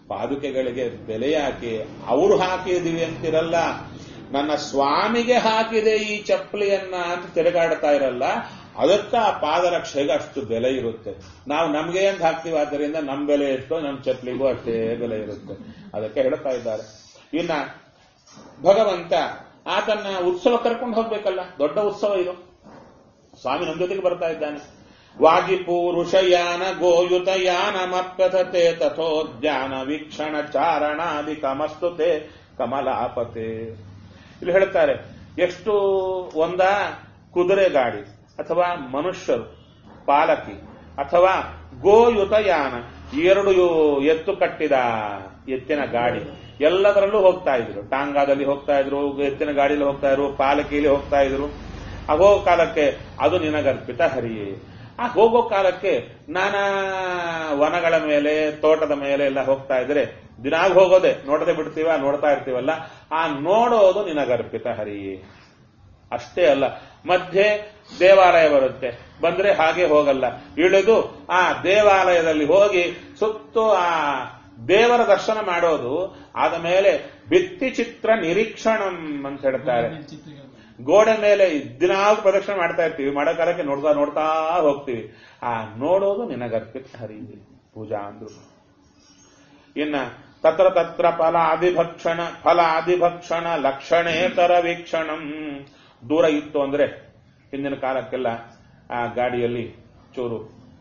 ಪಾದುಕೆಗಳಿಗೆ ಬೆಲೆ ಯಾಕೆ ಅವರು ಹಾಕಿದೀವಿ ಅಂತಿರಲ್ಲ ನನ್ನ ಸ್ವಾಮಿಗೆ ಹಾಕಿದೆ ಈ ಚಪ್ಪಲಿಯನ್ನ ಅಂತ ತಿರುಗಾಡ್ತಾ ಇರಲ್ಲ ಅದಕ್ಕ ಆ ಪಾದರಕ್ಷೆಗೆ ಅಷ್ಟು ಬೆಲೆ ಇರುತ್ತೆ ನಾವು ನಮ್ಗೆ ಅಂತ ಹಾಕ್ತೀವಿ ಆದ್ದರಿಂದ ನಮ್ ಬೆಲೆ ಎಷ್ಟೋ ನಮ್ಮ ಚಪ್ಪಲಿಗೂ ಅಷ್ಟೇ ಬೆಲೆ ಇರುತ್ತೆ ಅದಕ್ಕೆ ಹೇಳ್ತಾ ಇದ್ದಾರೆ ಇನ್ನ ಭಗವಂತ ಆತನ್ನ ಉತ್ಸವ ಕರ್ಕೊಂಡು ಹೋಗ್ಬೇಕಲ್ಲ ದೊಡ್ಡ ಉತ್ಸವ ಇದು ಸ್ವಾಮಿ ನಮ್ಮ ಜೊತೆಗೆ ಬರ್ತಾ ಇದ್ದಾನೆ ವಾಜಿಪೂರುಷಯಾನ ಗೋಯುತಯಾನ ಮಪ್ಪತೆ ತಥೋದ್ಯಾನ ವೀಕ್ಷಣ ಚಾರಣಾದಿಕಮಸ್ತುತೆ ಕಮಲಾಪತೆ ಇಲ್ಲಿ ಹೇಳ್ತಾರೆ ಎಷ್ಟು ಒಂದ ಕುದುರೆ ಗಾಡಿ ಅಥವಾ ಮನುಷ್ಯರು ಪಾಲಕಿ ಅಥವಾ ಗೋಯುತಯಾನ ಎರಡು ಎತ್ತು ಕಟ್ಟಿದ ಎತ್ತಿನ ಗಾಡಿ ಎಲ್ಲದರಲ್ಲೂ ಹೋಗ್ತಾ ಇದ್ರು ಟಾಂಗಾದಲ್ಲಿ ಹೋಗ್ತಾ ಇದ್ರು ಎತ್ತಿನ ಗಾಡಿಯಲ್ಲಿ ಹೋಗ್ತಾ ಇದ್ರು ಪಾಲಕಿಯಲ್ಲಿ ಹೋಗ್ತಾ ಇದ್ರು ಆ ಹೋಗೋ ಕಾಲಕ್ಕೆ ಅದು ನಿನಗರ್ಪಿತ ಹರಿಯೇ ಆ ಹೋಗೋ ಕಾಲಕ್ಕೆ ನಾನಾ ವನಗಳ ಮೇಲೆ ತೋಟದ ಮೇಲೆ ಎಲ್ಲ ಹೋಗ್ತಾ ಇದ್ರೆ ದಿನಾಗ್ ಹೋಗೋದೆ ನೋಡದೆ ಬಿಡ್ತೀವ ನೋಡ್ತಾ ಇರ್ತೀವಲ್ಲ ಆ ನೋಡೋದು ನಿನಗರ್ಪಿತ ಹರಿಯೇ ಅಷ್ಟೇ ಅಲ್ಲ ಮಧ್ಯೆ ದೇವಾಲಯ ಬರುತ್ತೆ ಬಂದ್ರೆ ಹಾಗೆ ಹೋಗಲ್ಲ ಇಳಿದು ಆ ದೇವಾಲಯದಲ್ಲಿ ಹೋಗಿ ಸುತ್ತು ಆ ದೇವರ ದರ್ಶನ ಮಾಡೋದು ಆದ ಮೇಲೆ ಭಿತ್ತಿ ಚಿತ್ರ ನಿರೀಕ್ಷಣಂ ಅಂತ ಹೇಳ್ತಾರೆ ಚಿತ್ರಗಳು ಗೋಡೆ ಮೇಲೆ ದಿನಾಗೂ ಪ್ರದಕ್ಷಿಣೆ ಮಾಡ್ತಾ ಇರ್ತೀವಿ ಮಾಡೋ ಕಾಲಕ್ಕೆ ನೋಡ್ತಾ ನೋಡ್ತಾ ಹೋಗ್ತೀವಿ ಆ ನೋಡೋದು ನಿನಗರ್ಪಿತ ಹರಿ ಪೂಜಾ ಅಂದ್ರು ಇನ್ನ ತತ್ರ ತತ್ರ ಫಲ ಅಧಿಭಕ್ಷಣ ಫಲ ಅಧಿಭಕ್ಷಣ ಲಕ್ಷಣೇತರ ವೀಕ್ಷಣಂ ದೂರ ಇತ್ತು ಅಂದ್ರೆ ಹಿಂದಿನ ಕಾಲಕ್ಕೆಲ್ಲ ಆ ಗಾಡಿಯಲ್ಲಿ ಚೂರು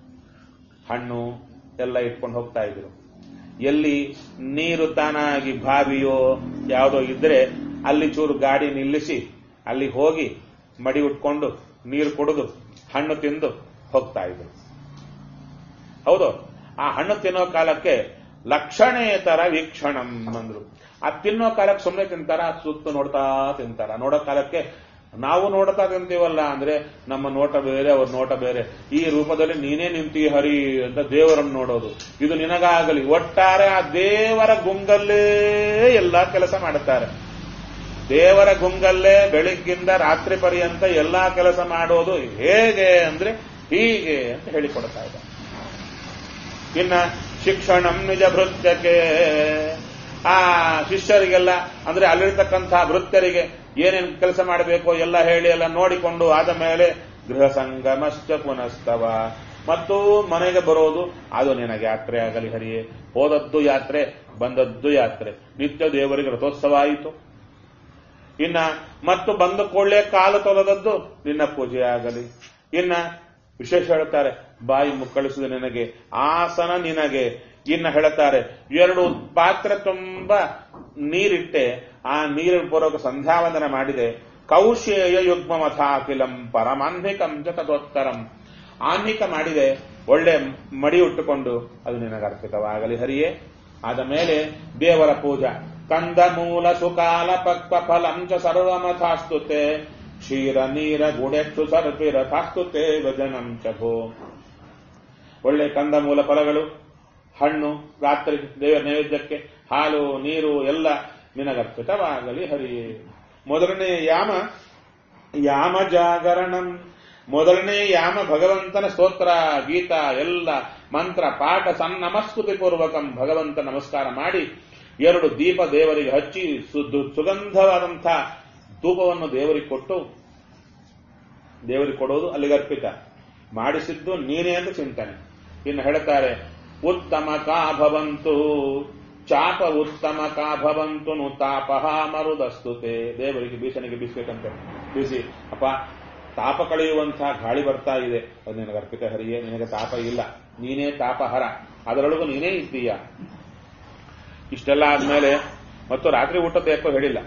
ಹಣ್ಣು ಎಲ್ಲ ಇಟ್ಕೊಂಡು ಹೋಗ್ತಾ ಇದ್ರು ಎಲ್ಲಿ ನೀರು ತಾನಾಗಿ ಬಾವಿಯೋ ಯಾವುದೋ ಇದ್ರೆ ಅಲ್ಲಿ ಚೂರು ಗಾಡಿ ನಿಲ್ಲಿಸಿ ಅಲ್ಲಿ ಹೋಗಿ ಮಡಿ ಉಟ್ಕೊಂಡು ನೀರು ಕುಡಿದು ಹಣ್ಣು ತಿಂದು ಹೋಗ್ತಾ ಇದ್ರು ಹೌದು ಆ ಹಣ್ಣು ತಿನ್ನೋ ಕಾಲಕ್ಕೆ ಲಕ್ಷಣೇತರ ವೀಕ್ಷಣಂ ಅಂದ್ರು ಆ ತಿನ್ನೋ ಕಾಲಕ್ಕೆ ಸುಮ್ಮನೆ ತಿಂತಾರ ಸುತ್ತು ನೋಡ್ತಾ ತಿಂತಾರ ನೋಡೋ ಕಾಲಕ್ಕೆ ನಾವು ನೋಡ್ತಾ ತಿಂತೀವಲ್ಲ ಅಂದ್ರೆ ನಮ್ಮ ನೋಟ ಬೇರೆ ಅವ್ರ ನೋಟ ಬೇರೆ ಈ ರೂಪದಲ್ಲಿ ನೀನೇ ನಿಂತಿ ಹರಿ ಅಂತ ದೇವರನ್ನು ನೋಡೋದು ಇದು ನಿನಗಾಗಲಿ ಒಟ್ಟಾರೆ ಆ ದೇವರ ಗುಂಗಲ್ಲೇ ಎಲ್ಲಾ ಕೆಲಸ ಮಾಡುತ್ತಾರೆ ದೇವರ ಗುಂಗಲ್ಲೇ ಬೆಳಿಗ್ಗಿಂದ ರಾತ್ರಿ ಪರ್ಯಂತ ಎಲ್ಲಾ ಕೆಲಸ ಮಾಡೋದು ಹೇಗೆ ಅಂದ್ರೆ ಹೀಗೆ ಅಂತ ಹೇಳಿಕೊಡ್ತಾ ಇದ್ದಾರೆ ಇನ್ನ ಶಿಕ್ಷಣಂ ನಿಜ ಭೃತ್ಯಕ್ಕೆ ಆ ಶಿಷ್ಯರಿಗೆಲ್ಲ ಅಂದ್ರೆ ಅಲ್ಲಿರ್ತಕ್ಕಂತಹ ಭೃತ್ಯರಿಗೆ ಏನೇನು ಕೆಲಸ ಮಾಡಬೇಕೋ ಎಲ್ಲ ಹೇಳಿ ಎಲ್ಲ ನೋಡಿಕೊಂಡು ಆದ ಮೇಲೆ ಗೃಹ ಸಂಗಮಶ್ಚ ಪುನಸ್ತವ ಮತ್ತು ಮನೆಗೆ ಬರೋದು ಅದು ನಿನಗೆ ಯಾತ್ರೆ ಆಗಲಿ ಹರಿಯೇ ಹೋದದ್ದು ಯಾತ್ರೆ ಬಂದದ್ದು ಯಾತ್ರೆ ನಿತ್ಯ ದೇವರಿಗೆ ರಥೋತ್ಸವ ಆಯಿತು ಇನ್ನ ಮತ್ತು ಬಂದ ಕೂಡಲೇ ಕಾಲು ತೊಲದದ್ದು ನಿನ್ನ ಪೂಜೆ ಆಗಲಿ ಇನ್ನ ವಿಶೇಷ ಹೇಳ್ತಾರೆ ಬಾಯಿ ಮುಕ್ಕಳಿಸಿದ ನಿನಗೆ ಆಸನ ನಿನಗೆ ಇನ್ನ ಹೇಳ್ತಾರೆ ಎರಡು ಪಾತ್ರೆ ತುಂಬ ನೀರಿಟ್ಟೆ ಆ ನೀರಿನ ಪೂರ್ವಕ ಸಂಧ್ಯಾವಂದನ ಮಾಡಿದೆ ಕೌಶೇಯ ಯುಗ್ಮ ಮಥಾಖಿಲಂ ಪರಮಾನ್ಹಿಕಂ ಚ ತದೋತ್ತರಂ ಆನ್ಹಿಕ ಮಾಡಿದೆ ಒಳ್ಳೆ ಮಡಿ ಉಟ್ಟುಕೊಂಡು ಅದು ನಿನಗೆ ಅರ್ಪಿತವಾಗಲಿ ಹರಿಯೇ ಆದ ಮೇಲೆ ದೇವರ ಪೂಜಾ ಕಂದ ಮೂಲ ಸುಕಾಲ ಪಕ್ವ ಫಲಂ ಚ ಸರ್ವಮಥಾಸ್ತುತೆ ಕ್ಷೀರ ನೀರ ಗುಣೆಚ್ಚು ಸರ್ಪಿರಥಾಸ್ತುತೆ ವಜನಂ ಚ ಭೋ ಒಳ್ಳೆ ಕಂದ ಮೂಲ ಫಲಗಳು ಹಣ್ಣು ರಾತ್ರಿ ದೇವರ ನೈವೇದ್ಯಕ್ಕೆ ಹಾಲು ನೀರು ಎಲ್ಲ ನಿನಗರ್ಪಿತವಾಗಲಿ ಹರಿಯೇ ಮೊದಲನೇ ಯಾಮ ಯಾಮ ಜಾಗರಣಂ ಮೊದಲನೇ ಯಾಮ ಭಗವಂತನ ಸ್ತೋತ್ರ ಗೀತ ಎಲ್ಲ ಮಂತ್ರ ಪಾಠ ಸನ್ನಮಸ್ಕೃತಿ ಪೂರ್ವಕಂ ಭಗವಂತ ನಮಸ್ಕಾರ ಮಾಡಿ ಎರಡು ದೀಪ ದೇವರಿಗೆ ಹಚ್ಚಿ ಸುದ್ದು ಸುಗಂಧವಾದಂಥ ಧೂಪವನ್ನು ದೇವರಿಗೆ ಕೊಟ್ಟು ದೇವರಿಗೆ ಕೊಡೋದು ಅಲ್ಲಿಗೆ ಅರ್ಪಿತ ಮಾಡಿಸಿದ್ದು ನೀನೇ ಅಂತ ಚಿಂತನೆ ಇನ್ನು ಹೇಳ್ತಾರೆ ಉತ್ತಮ ಕಾಭವಂತು ಚಾಪ ಉತ್ತಮ ಕಾಭವಂತು ನು ತಾಪಹ ಮರುದಸ್ತುತೆ ದೇವರಿಗೆ ಬೀಸನಿಗೆ ಬೀಸಬೇಕಂತೆ ಬೀಸಿ ಅಪ್ಪ ತಾಪ ಕಳೆಯುವಂತಹ ಗಾಳಿ ಬರ್ತಾ ಇದೆ ಅದು ನಿನಗೆ ಅರ್ಪಿತ ಹರಿಯೇ ನಿನಗೆ ತಾಪ ಇಲ್ಲ ನೀನೇ ತಾಪಹರ ಅದರೊಳಗೂ ನೀನೇ ಇದ್ದೀಯ ಇಷ್ಟೆಲ್ಲ ಆದ್ಮೇಲೆ ಮತ್ತು ರಾತ್ರಿ ಊಟದ ಯಾಕೋ ಹೇಳಿಲ್ಲ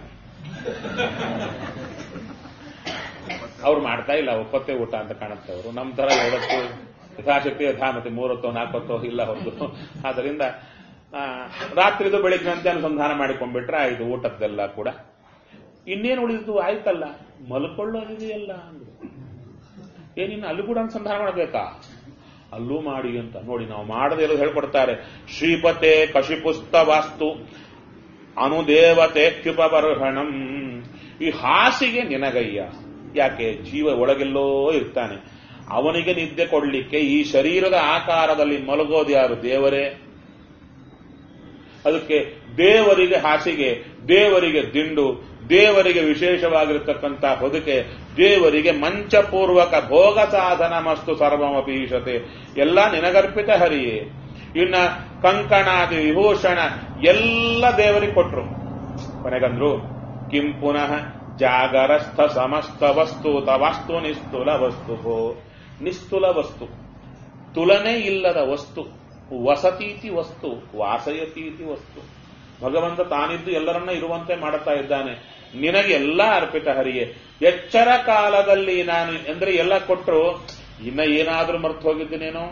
ಅವ್ರು ಮಾಡ್ತಾ ಇಲ್ಲ ಒಪ್ಪತ್ತೆ ಊಟ ಅಂತ ಕಾಣುತ್ತೆ ಅವರು ನಮ್ಮ ತರ ಎರಡತ್ತು ಯಥಾಶಕ್ತಿ ಯಥಾ ಮತ್ತೆ ಮೂರತ್ತೋ ನಾಲ್ಕತ್ತೋ ಇಲ್ಲ ಹೊರತು ಆದ್ದರಿಂದ ಆ, ರಾತ್ರಿದು ಬೆಳಿಗ್ಗಂತೆ ಅನುಸಂಧಾನ ಮಾಡಿಕೊಂಡ್ಬಿಟ್ರೆ ಆಯ್ತು ಊಟದ್ದೆಲ್ಲ ಕೂಡ ಇನ್ನೇನು ಉಳಿದಿದ್ದು ಆಯ್ತಲ್ಲ ಮಲ್ಕೊಳ್ಳೋದಿದೆಯಲ್ಲ ಅಂದ್ರು ಏನಿನ್ನು ಅಲ್ಲಿ ಕೂಡ ಅನುಸಂಧಾನ ಮಾಡಬೇಕಾ ಅಲ್ಲೂ ಮಾಡಿ ಅಂತ ನೋಡಿ ನಾವು ಮಾಡದೆ ಇರೋದು ಹೇಳ್ಕೊಡ್ತಾರೆ ಶ್ರೀಪತೆ ಕಶಿಪುಸ್ತ ವಾಸ್ತು ಅನುದೇವತೆ ಕ್ಯುಪಬರ್ಹಣಂ ಈ ಹಾಸಿಗೆ ನಿನಗಯ್ಯ ಯಾಕೆ ಜೀವ ಒಳಗೆಲ್ಲೋ ಇರ್ತಾನೆ ಅವನಿಗೆ ನಿದ್ದೆ ಕೊಡ್ಲಿಕ್ಕೆ ಈ ಶರೀರದ ಆಕಾರದಲ್ಲಿ ಮಲಗೋದು ಯಾರು ದೇವರೇ ಅದಕ್ಕೆ ದೇವರಿಗೆ ಹಾಸಿಗೆ ದೇವರಿಗೆ ದಿಂಡು ದೇವರಿಗೆ ವಿಶೇಷವಾಗಿರತಕ್ಕಂಥ ಹೊದಿಕೆ ದೇವರಿಗೆ ಮಂಚಪೂರ್ವಕ ಭೋಗ ಸಾಧನ ಮಸ್ತು ಸರ್ವಮಪೀಶತೆ ಎಲ್ಲ ನಿನಗರ್ಪಿತ ಹರಿಯೇ ಇನ್ನ ಕಂಕಣಾದಿ ವಿಭೂಷಣ ಎಲ್ಲ ದೇವರಿಗೆ ಕೊಟ್ರು ಕೊನೆಗಂದ್ರು ಕಿಂ ಪುನಃ ಜಾಗರಸ್ಥ ಸಮಸ್ತ ವಸ್ತು ತವಾಸ್ತು ನಿಸ್ತುಲ ವಸ್ತು ನಿಸ್ತುಲ ವಸ್ತು ತುಲನೆ ಇಲ್ಲದ ವಸ್ತು ವಸತೀತಿ ವಸ್ತು ವಾಸಯತೀತಿ ವಸ್ತು ಭಗವಂತ ತಾನಿದ್ದು ಎಲ್ಲರನ್ನ ಇರುವಂತೆ ಮಾಡುತ್ತಾ ಇದ್ದಾನೆ ನಿನಗೆ ಎಲ್ಲ ಅರ್ಪಿತ ಹರಿಯೇ ಎಚ್ಚರ ಕಾಲದಲ್ಲಿ ನಾನು ಅಂದ್ರೆ ಎಲ್ಲ ಕೊಟ್ಟರು ಇನ್ನ ಏನಾದ್ರೂ ಮರ್ತು ಹೋಗಿದ್ದೀನೇನೋ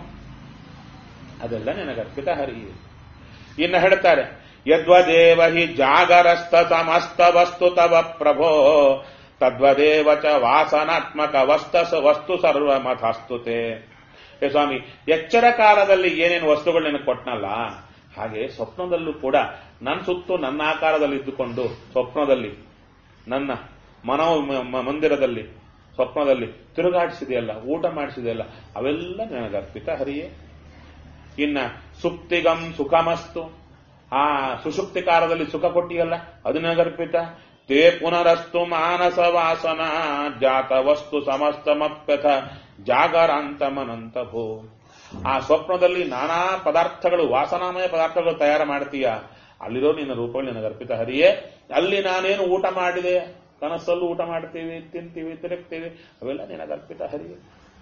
ಅದೆಲ್ಲ ನಿನಗೆ ಅರ್ಪಿತ ಹರಿಯೇ ಇನ್ನು ಹೇಳ್ತಾರೆ ಯದ್ವದೇವ ಹಿ ಜಾಗರಸ್ಥ ಸಮಸ್ತ ವಸ್ತು ತವ ಪ್ರಭೋ ತದ್ವದೇವ ಚ ವಾಸನಾತ್ಮಕ ವಸ್ತಸ ವಸ್ತು ಸರ್ವಮಥಾಸ್ತುತೆ ಹೇ ಸ್ವಾಮಿ ಎಚ್ಚರ ಕಾಲದಲ್ಲಿ ಏನೇನು ವಸ್ತುಗಳು ನಿನಗೆ ಕೊಟ್ನಲ್ಲ ಹಾಗೆ ಸ್ವಪ್ನದಲ್ಲೂ ಕೂಡ ನನ್ನ ಸುತ್ತು ನನ್ನ ಆಕಾರದಲ್ಲಿ ಇದ್ದುಕೊಂಡು ಸ್ವಪ್ನದಲ್ಲಿ ನನ್ನ ಮನೋ ಮ- ಮ- ಮಂದಿರದಲ್ಲಿ ಸ್ವಪ್ನದಲ್ಲಿ ತಿರುಗಾಡಿಸಿದೆಯಲ್ಲ ಊಟ ಮಾಡಿಸಿದೆಯಲ್ಲ ಅವೆಲ್ಲ ನನಗೆ ಅರ್ಪಿತ ಹರಿಯೇ ಇನ್ನ ಸುಪ್ತಿಗಂ ಸುಖಮಸ್ತು ಆ ಸುಷುಪ್ತಿ ಕಾಲದಲ್ಲಿ ಸುಖ ಕೊಟ್ಟಿಯಲ್ಲ ಅದು ನನಗರ್ಪಿತ ತೇ ಪುನರಸ್ತು ಮಾನಸ ವಾಸನ ಜಾತ ವಸ್ತು ಸಮಸ್ತಮಪ್ಯಥ ಜಾಗರಾಂತಮನಂತ ಭೋ ಆ ಸ್ವಪ್ನದಲ್ಲಿ ನಾನಾ ಪದಾರ್ಥಗಳು ವಾಸನಾಮಯ ಪದಾರ್ಥಗಳು ತಯಾರು ಮಾಡ್ತೀಯ ಅಲ್ಲಿರೋ ನಿನ್ನ ರೂಪಗಳು ನಿನಗರ್ಪಿತ ಹರಿಯೇ ಅಲ್ಲಿ ನಾನೇನು ಊಟ ಮಾಡಿದೆ ಕನಸಲ್ಲೂ ಊಟ ಮಾಡ್ತೀವಿ ತಿಂತೀವಿ ತಿರುಗ್ತೀವಿ ಅವೆಲ್ಲ ನಿನಗರ್ಪಿತ ಹರಿಯೇ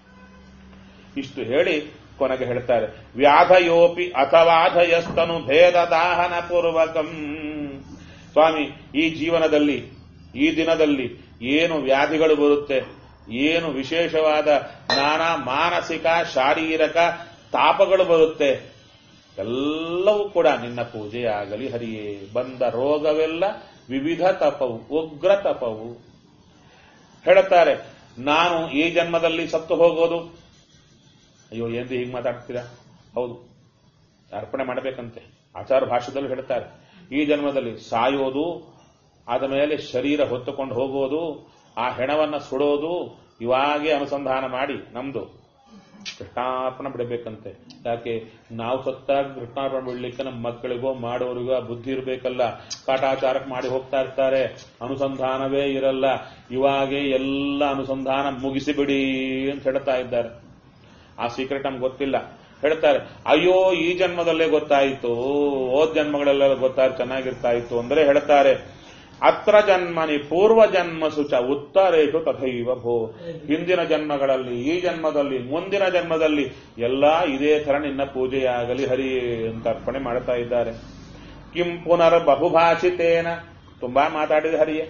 ಇಷ್ಟು ಹೇಳಿ ಕೊನೆಗೆ ಹೇಳ್ತಾರೆ ವ್ಯಾಧಯೋಪಿ ಅಥವಾಧಯಸ್ತನು ಭೇದ ದಾಹನ ಪೂರ್ವಕಂ ಸ್ವಾಮಿ ಈ ಜೀವನದಲ್ಲಿ ಈ ದಿನದಲ್ಲಿ ಏನು ವ್ಯಾಧಿಗಳು ಬರುತ್ತೆ ಏನು ವಿಶೇಷವಾದ ನಾನಾ ಮಾನಸಿಕ ಶಾರೀರಿಕ ತಾಪಗಳು ಬರುತ್ತೆ ಎಲ್ಲವೂ ಕೂಡ ನಿನ್ನ ಪೂಜೆಯಾಗಲಿ ಹರಿಯೇ ಬಂದ ರೋಗವೆಲ್ಲ ವಿವಿಧ ತಪವು ಉಗ್ರ ತಪವು ಹೇಳುತ್ತಾರೆ ನಾನು ಈ ಜನ್ಮದಲ್ಲಿ ಸತ್ತು ಹೋಗೋದು ಅಯ್ಯೋ ಎಂದು ಹೀಗೆ ಮಾತಾಡ್ತೀರಾ ಹೌದು ಅರ್ಪಣೆ ಮಾಡಬೇಕಂತೆ ಆಚಾರ ಭಾಷೆದಲ್ಲಿ ಹೇಳ್ತಾರೆ ಈ ಜನ್ಮದಲ್ಲಿ ಸಾಯೋದು ಆದ ಮೇಲೆ ಶರೀರ ಹೊತ್ತುಕೊಂಡು ಹೋಗೋದು ಆ ಹೆಣವನ್ನ ಸುಡೋದು ಇವಾಗೇ ಅನುಸಂಧಾನ ಮಾಡಿ ನಮ್ದು ಕೃಷ್ಣಾರ್ಪಣೆ ಬಿಡಬೇಕಂತೆ ಯಾಕೆ ನಾವು ಸತ್ತಾಗ ಕೃಷ್ಣಾರ್ಪಣೆ ಬಿಡ್ಲಿಕ್ಕೆ ನಮ್ಮ ಮಕ್ಕಳಿಗೋ ಮಾಡೋರಿಗೋ ಆ ಬುದ್ಧಿ ಇರಬೇಕಲ್ಲ ಕಾಟಾಚಾರಕ್ಕೆ ಮಾಡಿ ಹೋಗ್ತಾ ಇರ್ತಾರೆ ಅನುಸಂಧಾನವೇ ಇರಲ್ಲ ಇವಾಗೇ ಎಲ್ಲ ಅನುಸಂಧಾನ ಮುಗಿಸಿಬಿಡಿ ಅಂತ ಹೇಳ್ತಾ ಇದ್ದಾರೆ ಆ ಸೀಕ್ರೆಟ್ ನಮ್ಗೆ ಗೊತ್ತಿಲ್ಲ ಹೇಳ್ತಾರೆ ಅಯ್ಯೋ ಈ ಜನ್ಮದಲ್ಲೇ ಗೊತ್ತಾಯಿತು ಓದ್ ಜನ್ಮಗಳೆಲ್ಲ ಗೊತ್ತಾಯ್ತು ಚೆನ್ನಾಗಿರ್ತಾ ಇತ್ತು ಅಂದ್ರೆ ಹೇಳ್ತಾರೆ ಅತ್ರ ಜನ್ಮನಿ ಪೂರ್ವ ಜನ್ಮ ಸುಚ ಉತ್ತರೇಶು ತಥೈವ ಭೋ ಹಿಂದಿನ ಜನ್ಮಗಳಲ್ಲಿ ಈ ಜನ್ಮದಲ್ಲಿ ಮುಂದಿನ ಜನ್ಮದಲ್ಲಿ ಎಲ್ಲಾ ಇದೇ ತರ ನಿನ್ನ ಪೂಜೆಯಾಗಲಿ ಹರಿ ಅಂತ ಅರ್ಪಣೆ ಮಾಡ್ತಾ ಇದ್ದಾರೆ ಕಿಂ ಪುನರ್ ಬಹುಭಾಷಿತೇನ ತುಂಬಾ ಮಾತಾಡಿದ ಹರಿಯೇ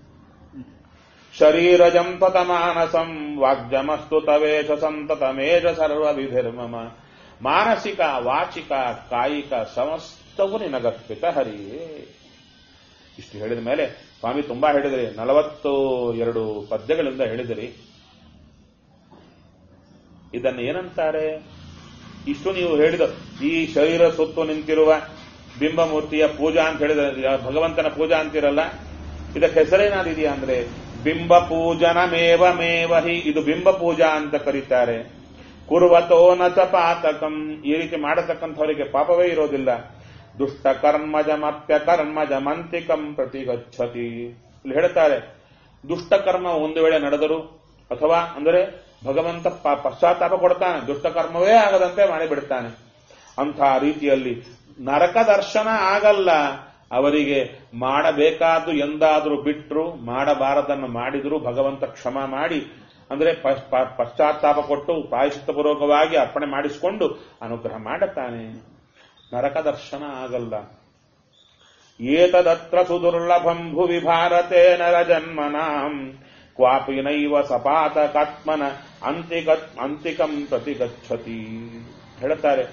ಶರೀರಜಂ ತತ ಮಾನಸಂ ವಾಗ್ಜಮಸ್ತು ತವೇಶ ಸಂತತಮೇಜ ಸರ್ವ ವಿಧಿರ್ಮಮ ಮಾನಸಿಕ ವಾಚಿಕ ಕಾಯಿಕ ಸಮಸ್ತವು ನಿನಗರ್ಪಿತ ಹರಿಯೇ ಇಷ್ಟು ಹೇಳಿದ ಮೇಲೆ ಸ್ವಾಮಿ ತುಂಬಾ ಹೇಳಿದ್ರಿ ನಲವತ್ತು ಎರಡು ಪದ್ಯಗಳಿಂದ ಹೇಳಿದಿರಿ ಇದನ್ನು ಏನಂತಾರೆ ಇಷ್ಟು ನೀವು ಹೇಳಿದ ಈ ಶರೀರ ಸುತ್ತು ನಿಂತಿರುವ ಬಿಂಬಮೂರ್ತಿಯ ಪೂಜಾ ಅಂತ ಹೇಳಿದ ಭಗವಂತನ ಪೂಜಾ ಅಂತಿರಲ್ಲ ಇದಕ್ಕೆ ಹೆಸರೇನಾದಿದೆಯಾ ಅಂದ್ರೆ ಬಿಂಬ ಪೂಜನ ಮೇವ ಮೇವ ಹಿ ಇದು ಬಿಂಬ ಪೂಜಾ ಅಂತ ಕರೀತಾರೆ ಕುರುವತೋ ನಚ ಪಾತಕಂ ಈ ರೀತಿ ಮಾಡತಕ್ಕಂಥವರಿಗೆ ಪಾಪವೇ ಇರೋದಿಲ್ಲ ದುಷ್ಟ ಕರ್ಮಜಮಪ್ಯ ಕರ್ಮಜಮಂತಿಕಂ ಪ್ರತಿಗಚ್ಚತಿ ಇಲ್ಲಿ ಹೇಳ್ತಾರೆ ದುಷ್ಟ ಕರ್ಮ ಒಂದು ವೇಳೆ ನಡೆದರು ಅಥವಾ ಅಂದರೆ ಭಗವಂತ ಪ- ಪಶ್ಚಾತ್ತಾಪ ಕೊಡ್ತಾನೆ ದುಷ್ಟ ಕರ್ಮವೇ ಆಗದಂತೆ ಮಾಡಿಬಿಡ್ತಾನೆ ಅಂಥ ರೀತಿಯಲ್ಲಿ ನರಕ ದರ್ಶನ ಆಗಲ್ಲ ಅವರಿಗೆ ಮಾಡಬೇಕಾದ್ದು ಎಂದಾದರೂ ಬಿಟ್ಟರು ಮಾಡಬಾರದನ್ನು ಮಾಡಿದ್ರು ಭಗವಂತ ಕ್ಷಮ ಮಾಡಿ ಅಂದ್ರೆ ಪ- ಪ- ಪಶ್ಚಾತ್ತಾಪ ಕೊಟ್ಟು ಪ್ರಾಯಶ್ಚಿತ್ತಪೂರ್ವಕವಾಗಿ ಅರ್ಪಣೆ ಮಾಡಿಸಿಕೊಂಡು ಅನುಗ್ರಹ ಮಾಡುತ್ತಾನೆ ನರಕ ದರ್ಶನ ಆಗಲ್ಲ ಏತದತ್ರ ಸುದುರ್ಲಭಂ ಭುವಿ ಭಾರತೆ ನರ ಜನ್ಮನಾಂ ಕ್ವಾಪಿ ನೈವ ಸಪಾತಕಾತ್ಮನ ಅಂತಿಕ ಅಂತಿಕಂ ಪ್ರತಿಗಚ್ಚತಿ ಹೇಳ್ತಾರೆ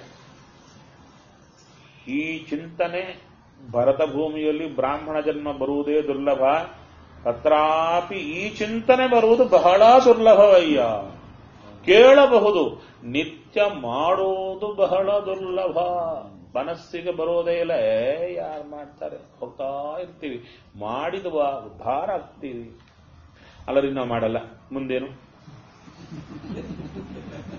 ಈ ಚಿಂತನೆ ಭರತ ಭೂಮಿಯಲ್ಲಿ ಬ್ರಾಹ್ಮಣ ಜನ್ಮ ಬರುವುದೇ ದುರ್ಲಭ ತತ್ರಾಪಿ ಈ ಚಿಂತನೆ ಬರುವುದು ಬಹಳ ದುರ್ಲಭವಯ್ಯ ಕೇಳಬಹುದು ನಿತ್ಯ ಮಾಡುವುದು ಬಹಳ ದುರ್ಲಭ ಮನಸ್ಸಿಗೆ ಬರೋದೇ ಇಲ್ಲ ಏ ಯಾರು ಮಾಡ್ತಾರೆ ಹೋಗ್ತಾ ಇರ್ತೀವಿ ಮಾಡಿದುವ ಉದ್ಧಾರ ಆಗ್ತೀವಿ ಅಲ್ಲರಿ ನಾವು ಮಾಡಲ್ಲ ಮುಂದೇನು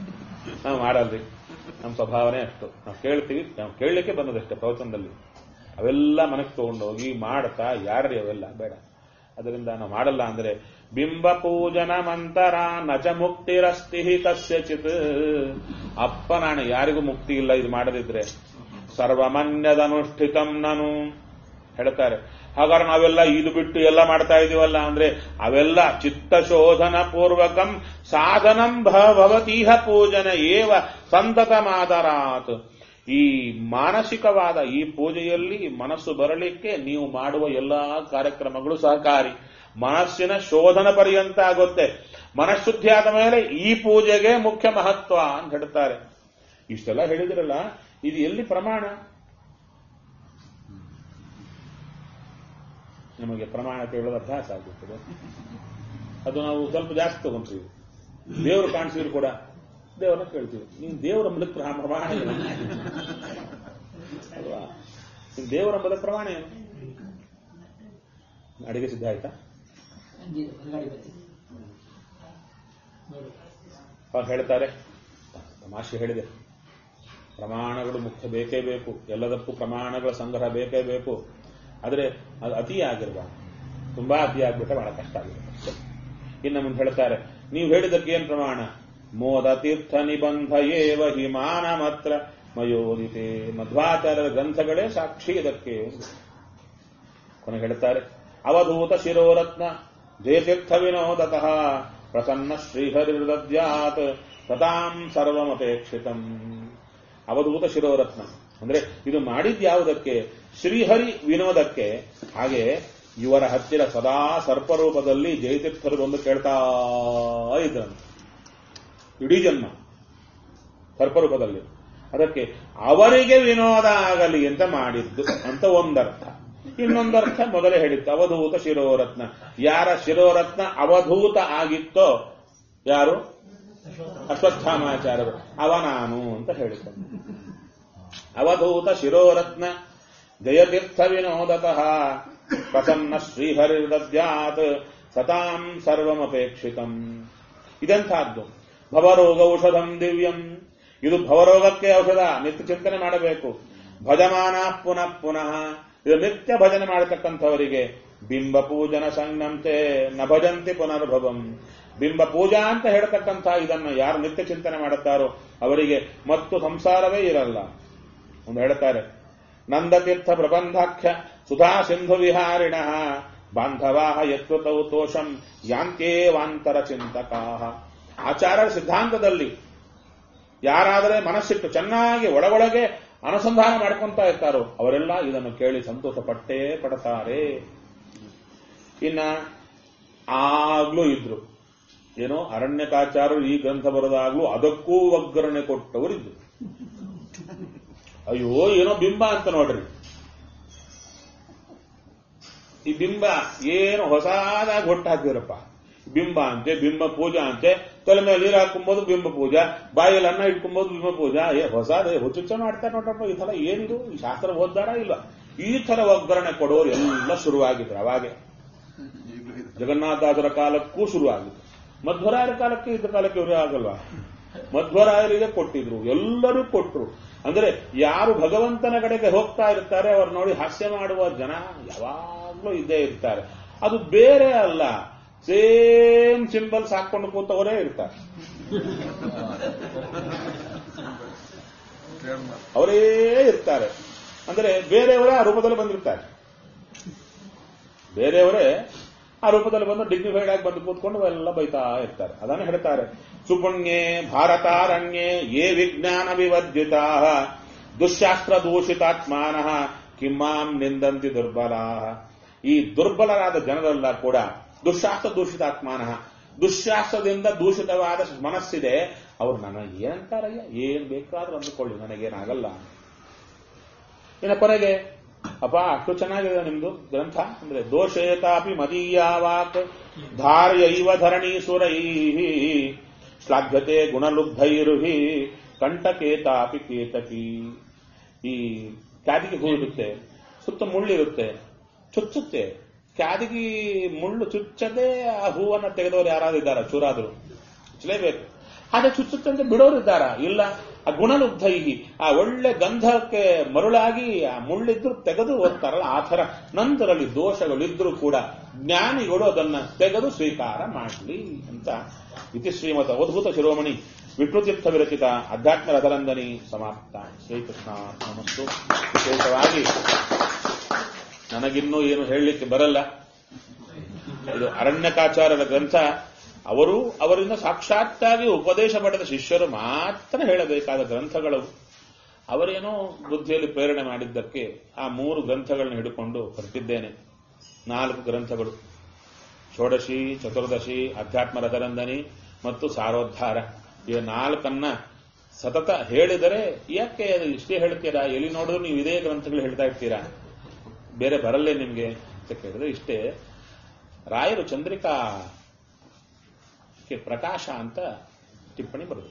ನಾವು ಮಾಡಲ್ರಿ ನಮ್ಮ ಸ್ವಭಾವನೆ ಅಷ್ಟು ನಾವು ಕೇಳ್ತೀವಿ ನಾವು ಕೇಳಲಿಕ್ಕೆ ಬಂದದಷ್ಟೇ ಪ್ರವಚನದಲ್ಲಿ ಅವೆಲ್ಲ ಮನಕ್ಕೆ ತಗೊಂಡೋಗಿ ಮಾಡ್ತಾ ಯಾರ್ರಿ ಅವೆಲ್ಲ ಬೇಡ ಅದರಿಂದ ನಾವು ಮಾಡಲ್ಲ ಅಂದ್ರೆ ಬಿಂಬ ಪೂಜನ ಮಂತರ ನಚ ಮುಕ್ತಿರಸ್ತಿ ಕಸ್ಯಚಿತ್ ಅಪ್ಪ ನಾನು ಯಾರಿಗೂ ಮುಕ್ತಿ ಇಲ್ಲ ಇದು ಮಾಡದಿದ್ರೆ ಸರ್ವಮನ್ಯದನುಷ್ಠಿತಂ ನಾನು ಹೇಳ್ತಾರೆ ಹಾಗಾದ್ರೆ ನಾವೆಲ್ಲ ಇದು ಬಿಟ್ಟು ಎಲ್ಲ ಮಾಡ್ತಾ ಇದೀವಲ್ಲ ಅಂದ್ರೆ ಅವೆಲ್ಲ ಚಿತ್ತಶೋಧನ ಪೂರ್ವಕಂ ಸಾಧನಂ ಭವತೀಹ ಪೂಜನ ಏವ ಸಂತತಮಾದರಾತ್ ಈ ಮಾನಸಿಕವಾದ ಈ ಪೂಜೆಯಲ್ಲಿ ಮನಸ್ಸು ಬರಲಿಕ್ಕೆ ನೀವು ಮಾಡುವ ಎಲ್ಲಾ ಕಾರ್ಯಕ್ರಮಗಳು ಸಹಕಾರಿ ಮನಸ್ಸಿನ ಶೋಧನ ಪರ್ಯಂತ ಆಗುತ್ತೆ ಮನಃಶುದ್ಧಿ ಆದ ಮೇಲೆ ಈ ಪೂಜೆಗೆ ಮುಖ್ಯ ಮಹತ್ವ ಅಂತ ಹೇಳ್ತಾರೆ ಇಷ್ಟೆಲ್ಲ ಹೇಳಿದ್ರಲ್ಲ ಇದು ಎಲ್ಲಿ ಪ್ರಮಾಣ ನಮಗೆ ಪ್ರಮಾಣ ಕೇಳೋದು ಅಭ್ಯಾಸ ಆಗುತ್ತದೆ ಅದು ನಾವು ಸ್ವಲ್ಪ ಜಾಸ್ತಿ ತಗೊಂತೀವಿ ದೇವರು ಕಾಣಿಸಿದ್ರು ಕೂಡ ದೇವರನ್ನ ಕೇಳ್ತೀವಿ ನೀನು ದೇವರ ಮೂಲಕ ಪ್ರ- ಪ್ರಮಾಣ ಏನು ಅಲ್ವಾ ನೀನು ದೇವರ ಮೂಲಕ ಪ್ರಮಾಣ ಏನು ಅಡಿಗೆ ಸಿದ್ಧ ಆಯ್ತಾ ಹೊರಗಡೆ ಬರ್ತೀನಿ ಅವಾಗ ಹೇಳ್ತಾರೆ ತಮಾಷೆ ಹೇಳಿದೆ ಪ್ರಮಾಣಗಳು ಮುಖ್ಯ ಬೇಕೇ ಬೇಕು ಎಲ್ಲದಕ್ಕೂ ಪ್ರಮಾಣಗಳ ಸಂಗ್ರಹ ಬೇಕೇ ಬೇಕು ಆದರೆ ಅದು ಅತಿ ಆಗಿರಬಾರ್ದು ತುಂಬಾ ಅತಿ ಆಗ್ಬಿಟ್ರೆ ಬಹಳ ಕಷ್ಟ ಆಗುತ್ತೆ ಇನ್ನು ಮುಂದೆ ಹೇಳ್ತಾರೆ ನೀವು ಹೇಳಿದಕ್ಕೆ ಏನ್ ಪ್ರಮಾಣ ಮೋದ ತೀರ್ಥ ನಿಬಂಧ ಏವ ಹಿಮಾನ ಮಾತ್ರ ಮಯೋದಿತೆ ಮಧ್ವಾಚಾರ್ಯರ ಗ್ರಂಥಗಳೇ ಸಾಕ್ಷಿ ಇದಕ್ಕೆ ಕೊನೆ ಹೇಳ್ತಾರೆ ಅವಧೂತ ಶಿರೋರತ್ನ ಜಯತೀರ್ಥ ವಿನೋದತಃ ಪ್ರಸನ್ನ ಶ್ರೀಹರಿರ್ದದ್ಯಾತ್ ತತಾಂ ಸರ್ವಮಪೇಕ್ಷಿತಂ ಅವಧೂತ ಶಿರೋರತ್ನ ಅಂದ್ರೆ ಇದು ಮಾಡಿದ್ಯಾವುದಕ್ಕೆ ಶ್ರೀಹರಿ ವಿನೋದಕ್ಕೆ ಹಾಗೆ ಇವರ ಹತ್ತಿರ ಸದಾ ಸರ್ಪರೂಪದಲ್ಲಿ ಜಯತೀರ್ಥರು ಬಂದು ಕೇಳ್ತಾ ಇದ್ರಂತೆ ಇಡೀ ಜನ್ಮ ಸರ್ಪರೂಪದಲ್ಲಿ ಅದಕ್ಕೆ ಅವರಿಗೆ ವಿನೋದ ಆಗಲಿ ಅಂತ ಮಾಡಿದ್ದು ಅಂತ ಒಂದರ್ಥ ಇನ್ನೊಂದರ್ಥ ಮೊದಲೇ ಹೇಳಿತ್ತು ಅವಧೂತ ಶಿರೋರತ್ನ ಯಾರ ಶಿರೋರತ್ನ ಅವಧೂತ ಆಗಿತ್ತೋ ಯಾರು ಅಶ್ವತ್ಥಾಮಾಚಾರ್ಯರು ಅವ ನಾನು ಅಂತ ಹೇಳಿಕೊಂಡು ಅವಧೂತ ಶಿರೋರತ್ನ ಜಯತೀರ್ಥ ವಿನೋದತಃ ಪ್ರಸನ್ನ ಶ್ರೀಹರಿರ್ದದ್ಯಾತ್ ಸತಾಂ ಸರ್ವಮಪೇಕ್ಷಿತಂ ಇದೆಂಥದ್ದು ಭವರೋಗ ಔಷಧಂ ದಿವ್ಯಂ ಇದು ಭವರೋಗಕ್ಕೆ ಔಷಧ ನಿತ್ಯ ಚಿಂತನೆ ಮಾಡಬೇಕು ಭಜಮಾನ ಪುನಃ ಪುನಃ ಇದು ನಿತ್ಯ ಭಜನೆ ಮಾಡತಕ್ಕಂಥವರಿಗೆ ಬಿಂಬ ಪೂಜನ ಸಂಗಂತೆ ನ ಭಜಂತಿ ಪುನರ್ಭವಂ ಬಿಂಬ ಪೂಜಾ ಅಂತ ಹೇಳ್ತಕ್ಕಂಥ ಇದನ್ನ ಯಾರು ನಿತ್ಯ ಚಿಂತನೆ ಮಾಡುತ್ತಾರೋ ಅವರಿಗೆ ಮತ್ತು ಸಂಸಾರವೇ ಇರಲ್ಲ ಒಂದು ಹೇಳ್ತಾರೆ ನಂದತೀರ್ಥ ಪ್ರಬಂಧಾಖ್ಯ ಸುಧಾ ಸಿಂಧು ವಿಹಾರಿಣ ಬಾಂಧವಾ ಯತ್ವತೌ ತೋಷಂ ಯಾಂತ್ಯೇವಾಂತರ ಚಿಂತಕಾಹ ಆಚಾರ್ಯರ ಸಿದ್ಧಾಂತದಲ್ಲಿ ಯಾರಾದರೆ ಮನಸ್ಸಿಟ್ಟು ಚೆನ್ನಾಗಿ ಒಳಗೊಳಗೆ ಅನುಸಂಧಾನ ಮಾಡ್ಕೊಂತ ಇರ್ತಾರೋ ಅವರೆಲ್ಲ ಇದನ್ನು ಕೇಳಿ ಸಂತೋಷ ಪಟ್ಟೇ ಪಡ್ತಾರೆ ಇನ್ನ ಆಗ್ಲೂ ಇದ್ರು ಏನೋ ಅರಣ್ಯಕಾಚಾರರು ಈ ಗ್ರಂಥ ಬರೋದಾಗ್ಲೂ ಅದಕ್ಕೂ ಒಗ್ಗರಣೆ ಕೊಟ್ಟವರಿದ್ರು ಅಯ್ಯೋ ಏನೋ ಬಿಂಬ ಅಂತ ನೋಡ್ರಿ ಈ ಬಿಂಬ ಏನು ಹೊಸದಾಗಿ ಹೊಟ್ಟು ಹಾಕಿದ್ರಪ್ಪ ಬಿಂಬ ಅಂತೆ ಬಿಂಬ ಪೂಜಾ ಅಂತೆ ತಲೆ ಮೇಲೆ ನೀರು ಹಾಕೊಂಬೋದು ಬಿಂಬ ಪೂಜಾ ಬಾಯಲ್ಲಿ ಅನ್ನ ಇಟ್ಕೊಂಬೋದು ಬಿಂಬ ಪೂಜಾ ಏ ಹೊಸದೇ ಹುಚ್ಚುಚ್ಚ ಮಾಡ್ತಾರೆ ನೋಡ್ರಪ್ಪ ಈ ತರ ಏನಿದು ಈ ಶಾಸ್ತ್ರ ಓದ್ದಾರ ಇಲ್ಲ ಈ ತರ ಒಗ್ಗರಣೆ ಕೊಡೋರು ಎಲ್ಲ ಶುರುವಾಗಿದ್ರು ಅವಾಗೆ ಜಗನ್ನಾಥಾಸರ ಕಾಲಕ್ಕೂ ಶುರುವಾಗಿತ್ತು ಮಧ್ವರಾಯರ ಕಾಲಕ್ಕೆ ಇದ್ದ ಕಾಲಕ್ಕೆ ಇವರು ಆಗಲ್ವಾ ಮಧ್ವರಾಯರಿಗೆ ಕೊಟ್ಟಿದ್ರು ಎಲ್ಲರೂ ಕೊಟ್ರು ಅಂದ್ರೆ ಯಾರು ಭಗವಂತನ ಕಡೆಗೆ ಹೋಗ್ತಾ ಇರ್ತಾರೆ ಅವ್ರು ನೋಡಿ ಹಾಸ್ಯ ಮಾಡುವ ಜನ ಯಾವಾಗ್ಲೂ ಇದ್ದೇ ಇರ್ತಾರೆ ಅದು ಬೇರೆ ಅಲ್ಲ ಸೇಮ್ ಸಿಂಬಲ್ಸ್ ಹಾಕೊಂಡು ಕೂತವರೇ ಇರ್ತಾರೆ ಅವರೇ ಇರ್ತಾರೆ ಅಂದ್ರೆ ಬೇರೆಯವರೇ ಆ ರೂಪದಲ್ಲಿ ಬಂದಿರ್ತಾರೆ ಬೇರೆಯವರೇ ಆ ರೂಪದಲ್ಲಿ ಬಂದು ಡಿಗ್ನಿಫೈಡ್ ಆಗಿ ಬಂದು ಕೂತ್ಕೊಂಡು ಎಲ್ಲ ಬೈತಾ ಇರ್ತಾರೆ ಅದನ್ನು ಹೇಳ್ತಾರೆ ಸುಪುಣ್ಯೆ ಭಾರತಾರಣ್ಯೆ ಯೇ ವಿಜ್ಞಾನ ವಿವದ್ಯುತಾ ದುಶ್ಶಾಸ್ತ್ರ ದೂಷಿತಾತ್ಮಾನ ಕಿಮ್ಮಾಂ ನಿಂದಂತಿ ದುರ್ಬಲ ಈ ದುರ್ಬಲರಾದ ಜನರೆಲ್ಲ ಕೂಡ ದುಶ್ಶಾಸ್ತ್ರ ದೂಷಿತಾತ್ಮಾನ ದುಶ್ಶಾಸ್ತ್ರದಿಂದ ದೂಷಿತವಾದ ಮನಸ್ಸಿದೆ ಅವ್ರು ನನಗೆ ಏನಂತಾರಯ್ಯ ಏನ್ ಬೇಕಾದ್ರೂ ಅಂದುಕೊಳ್ಳಿ ನನಗೇನಾಗಲ್ಲ ಇನ್ನು ಕೊನೆಗೆ ಅಪ್ಪ ಅಷ್ಟು ಚೆನ್ನಾಗಿದೆ ನಿಮ್ದು ಗ್ರಂಥ ಅಂದ್ರೆ ದೋಷೇತಾಪಿ ಮದೀಯಾವಾಕ್ ಧಾರ್ಯೈವ ಧರಣಿ ಸುರೈ ಶ್ಲಾಘ್ಯತೆ ಗುಣಲುಬ್ಧೈರುಹಿ ಕಂಠಕೇತಾಪಿ ಕೇತಕಿ ಈ ಕ್ಯಾದಿಗೆ ಹೂ ಇರುತ್ತೆ ಸುತ್ತ ಮುಳ್ಳಿರುತ್ತೆ ಚುಚ್ಚುತ್ತೆ ಕ್ಯಾದಿಗೆ ಮುಳ್ಳು ಚುಚ್ಚದೆ ಆ ಹೂವನ್ನ ತೆಗೆದವರು ಯಾರಾದ್ರೂ ಇದ್ದಾರ ಚೂರಾದ್ರು ಚುಚ್ಚಲೇಬೇಕು ಆದ್ರೆ ಚುಚ್ಚುತ್ತೆ ಅಂತ ಬಿಡೋರು ಇದ್ದಾರ ಇಲ್ಲ ಆ ಗುಣಲುಬ್ಧೈ ಆ ಒಳ್ಳೆ ಗಂಧಕ್ಕೆ ಮರುಳಾಗಿ ಆ ಮುಳ್ಳಿದ್ರು ತೆಗೆದು ಹೋಗ್ತಾರಲ್ಲ ಆ ಥರ ನಂತರಲ್ಲಿ ದೋಷಗಳಿದ್ರೂ ಕೂಡ ಜ್ಞಾನಿಗಳು ಅದನ್ನ ತೆಗೆದು ಸ್ವೀಕಾರ ಮಾಡಲಿ ಅಂತ ಇತಿ ಶ್ರೀಮತ ಅವಧೂತ ಶಿರೋಮಣಿ ವಿಷ್ಣುತೀರ್ಥ ವಿರಚಿತ ಅಧ್ಯಾತ್ಮ ರಥರಂದನಿ ಸಮಾಪ್ತ ಶ್ರೀಕೃಷ್ಣ ನಮಸ್ತು ವಿಶೇಷವಾಗಿ ನನಗಿನ್ನೂ ಏನು ಹೇಳಲಿಕ್ಕೆ ಬರಲ್ಲ ಇದು ಅರಣ್ಯಕಾಚಾರ್ಯರ ಗ್ರಂಥ ಅವರು ಅವರಿಂದ ಸಾಕ್ಷಾತ್ತಾಗಿ ಉಪದೇಶ ಪಡೆದ ಶಿಷ್ಯರು ಮಾತ್ರ ಹೇಳಬೇಕಾದ ಗ್ರಂಥಗಳು ಅವರೇನೋ ಬುದ್ಧಿಯಲ್ಲಿ ಪ್ರೇರಣೆ ಮಾಡಿದ್ದಕ್ಕೆ ಆ ಮೂರು ಗ್ರಂಥಗಳನ್ನ ಹಿಡ್ಕೊಂಡು ಹೊರಟಿದ್ದೇನೆ ನಾಲ್ಕು ಗ್ರಂಥಗಳು ಷೋಡಶಿ ಚತುರ್ದಶಿ ಅಧ್ಯಾತ್ಮ ರಥರಂದನಿ ಮತ್ತು ಸಾರೋದ್ಧಾರ ಈ ನಾಲ್ಕನ್ನ ಸತತ ಹೇಳಿದರೆ ಯಾಕೆ ಅದು ಇಷ್ಟೇ ಹೇಳ್ತೀರಾ ಎಲ್ಲಿ ನೋಡಿದ್ರು ನೀವು ಇದೇ ಗ್ರಂಥಗಳು ಹೇಳ್ತಾ ಇರ್ತೀರಾ ಬೇರೆ ಬರಲ್ಲೇ ನಿಮ್ಗೆ ಅಂತ ಕೇಳಿದ್ರೆ ಇಷ್ಟೇ ರಾಯರು ಚಂದ್ರಿಕಾ ಕ್ಕೆ ಪ್ರಕಾಶ ಅಂತ ಟಿಪ್ಪಣಿ ಬರೆದು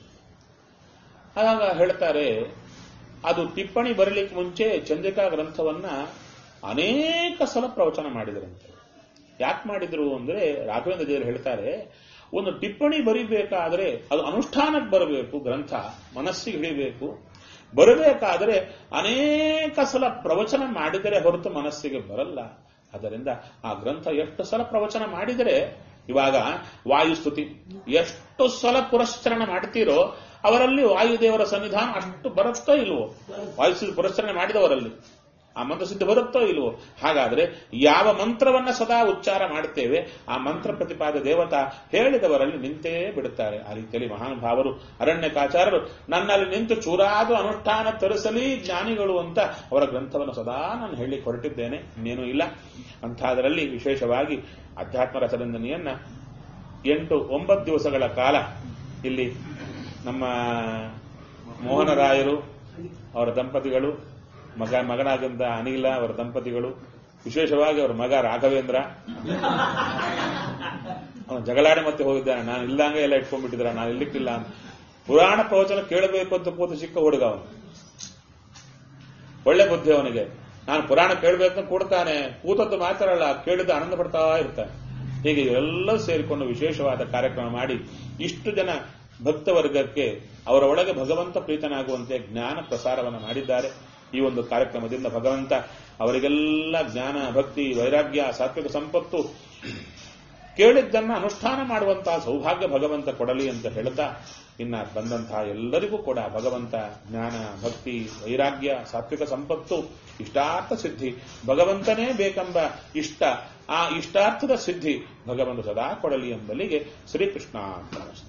ಆಗ ಹೇಳ್ತಾರೆ ಅದು ಟಿಪ್ಪಣಿ ಬರಲಿಕ್ಕೆ ಮುಂಚೆ ಚಂದ್ರಿಕಾ ಗ್ರಂಥವನ್ನ ಅನೇಕ ಸಲ ಪ್ರವಚನ ಮಾಡಿದರಂತೆ ಯಾಕೆ ಮಾಡಿದ್ರು ಅಂದ್ರೆ ರಾಘವೇಂದ್ರ ದೇವರು ಹೇಳ್ತಾರೆ ಒಂದು ಟಿಪ್ಪಣಿ ಬರಿಬೇಕಾದ್ರೆ ಅದು ಅನುಷ್ಠಾನಕ್ಕೆ ಬರಬೇಕು ಗ್ರಂಥ ಮನಸ್ಸಿಗೆ ಹಿಡಿಬೇಕು ಬರಬೇಕಾದ್ರೆ ಅನೇಕ ಸಲ ಪ್ರವಚನ ಮಾಡಿದರೆ ಹೊರತು ಮನಸ್ಸಿಗೆ ಬರಲ್ಲ ಅದರಿಂದ ಆ ಗ್ರಂಥ ಎಷ್ಟು ಸಲ ಪ್ರವಚನ ಮಾಡಿದರೆ ಇವಾಗ ವಾಯುಸ್ತುತಿ ಎಷ್ಟು ಸಲ ಪುರಸ್ಕರಣ ಮಾಡ್ತೀರೋ ಅವರಲ್ಲಿ ವಾಯುದೇವರ ಸನ್ನಿಧಾನ ಅಷ್ಟು ಬರುತ್ತೋ ಇಲ್ವೋ ವಾಯುಸ್ತುತಿ ಪುರಸ್ಕರಣೆ ಮಾಡಿದವರಲ್ಲಿ ಆ ಮಂತ್ರ ಸಿದ್ಧ ಬರುತ್ತೋ ಇಲ್ವೋ ಹಾಗಾದ್ರೆ ಯಾವ ಮಂತ್ರವನ್ನ ಸದಾ ಉಚ್ಚಾರ ಮಾಡುತ್ತೇವೆ ಆ ಮಂತ್ರ ಪ್ರತಿಪಾದ ದೇವತಾ ಹೇಳಿದವರಲ್ಲಿ ನಿಂತೇ ಬಿಡುತ್ತಾರೆ ಆ ರೀತಿಯಲ್ಲಿ ಮಹಾನುಭಾವರು ಅರಣ್ಯಕಾಚಾರರು ನನ್ನಲ್ಲಿ ನಿಂತು ಚೂರಾದು ಅನುಷ್ಠಾನ ತರಿಸಲಿ ಜ್ಞಾನಿಗಳು ಅಂತ ಅವರ ಗ್ರಂಥವನ್ನು ಸದಾ ನಾನು ಹೇಳಲಿಕ್ಕೆ ಹೊರಟಿದ್ದೇನೆ ಇನ್ನೇನೂ ಇಲ್ಲ ಅಂಥದ್ರಲ್ಲಿ ವಿಶೇಷವಾಗಿ ಅಧ್ಯಾತ್ಮ ರಸರಂಜನೆಯನ್ನ ಎಂಟು ಒಂಬತ್ತು ದಿವಸಗಳ ಕಾಲ ಇಲ್ಲಿ ನಮ್ಮ ಮೋಹನರಾಯರು ಅವರ ದಂಪತಿಗಳು ಮಗ ಮಗನಾದಂತ ಅನಿಲ ಅವರ ದಂಪತಿಗಳು ವಿಶೇಷವಾಗಿ ಅವರ ಮಗ ರಾಘವೇಂದ್ರ ಅವನು ಜಗಳಾಡಿ ಮತ್ತೆ ಹೋಗಿದ್ದಾನೆ ನಾನು ಇಲ್ದಂಗೆ ಎಲ್ಲ ಇಟ್ಕೊಂಡ್ಬಿಟ್ಟಿದ್ರ ನಾನು ಇಲ್ಲಿಕ್ಕಿಲ್ಲ ಅಂತ ಪುರಾಣ ಪ್ರವಚನ ಕೇಳಬೇಕು ಅಂತ ಕೂತು ಚಿಕ್ಕ ಹುಡುಗ ಅವನು ಒಳ್ಳೆ ಬುದ್ಧಿ ಅವನಿಗೆ ನಾನು ಪುರಾಣ ಕೇಳಬೇಕು ಅಂತ ಕೊಡ್ತಾನೆ ಕೂತದ್ದು ಮಾತಾಡಲ್ಲ ಕೇಳಿದ ಆನಂದ ಪಡ್ತಾ ಇರ್ತಾನೆ ಹೀಗೆ ಎಲ್ಲ ಸೇರಿಕೊಂಡು ವಿಶೇಷವಾದ ಕಾರ್ಯಕ್ರಮ ಮಾಡಿ ಇಷ್ಟು ಜನ ಭಕ್ತ ವರ್ಗಕ್ಕೆ ಅವರ ಒಳಗೆ ಭಗವಂತ ಪ್ರೀತನಾಗುವಂತೆ ಜ್ಞಾನ ಪ್ರಸಾರವನ್ನು ಮಾಡಿದ್ದಾರೆ ಈ ಒಂದು ಕಾರ್ಯಕ್ರಮದಿಂದ ಭಗವಂತ ಅವರಿಗೆಲ್ಲ ಜ್ಞಾನ ಭಕ್ತಿ ವೈರಾಗ್ಯ ಸಾತ್ವಿಕ ಸಂಪತ್ತು ಕೇಳಿದ್ದನ್ನ ಅನುಷ್ಠಾನ ಮಾಡುವಂತಹ ಸೌಭಾಗ್ಯ ಭಗವಂತ ಕೊಡಲಿ ಅಂತ ಹೇಳ್ತಾ ಇನ್ನ ಬಂದಂತಹ ಎಲ್ಲರಿಗೂ ಕೂಡ ಭಗವಂತ ಜ್ಞಾನ ಭಕ್ತಿ ವೈರಾಗ್ಯ ಸಾತ್ವಿಕ ಸಂಪತ್ತು ಇಷ್ಟಾರ್ಥ ಸಿದ್ಧಿ ಭಗವಂತನೇ ಬೇಕೆಂಬ ಇಷ್ಟ ಆ ಇಷ್ಟಾರ್ಥದ ಸಿದ್ಧಿ ಭಗವಂತ ಸದಾ ಕೊಡಲಿ ಎಂಬಲ್ಲಿಗೆ ಶ್ರೀಕೃಷ್ಣ ಅಂತ ನಮಸ್ತೆ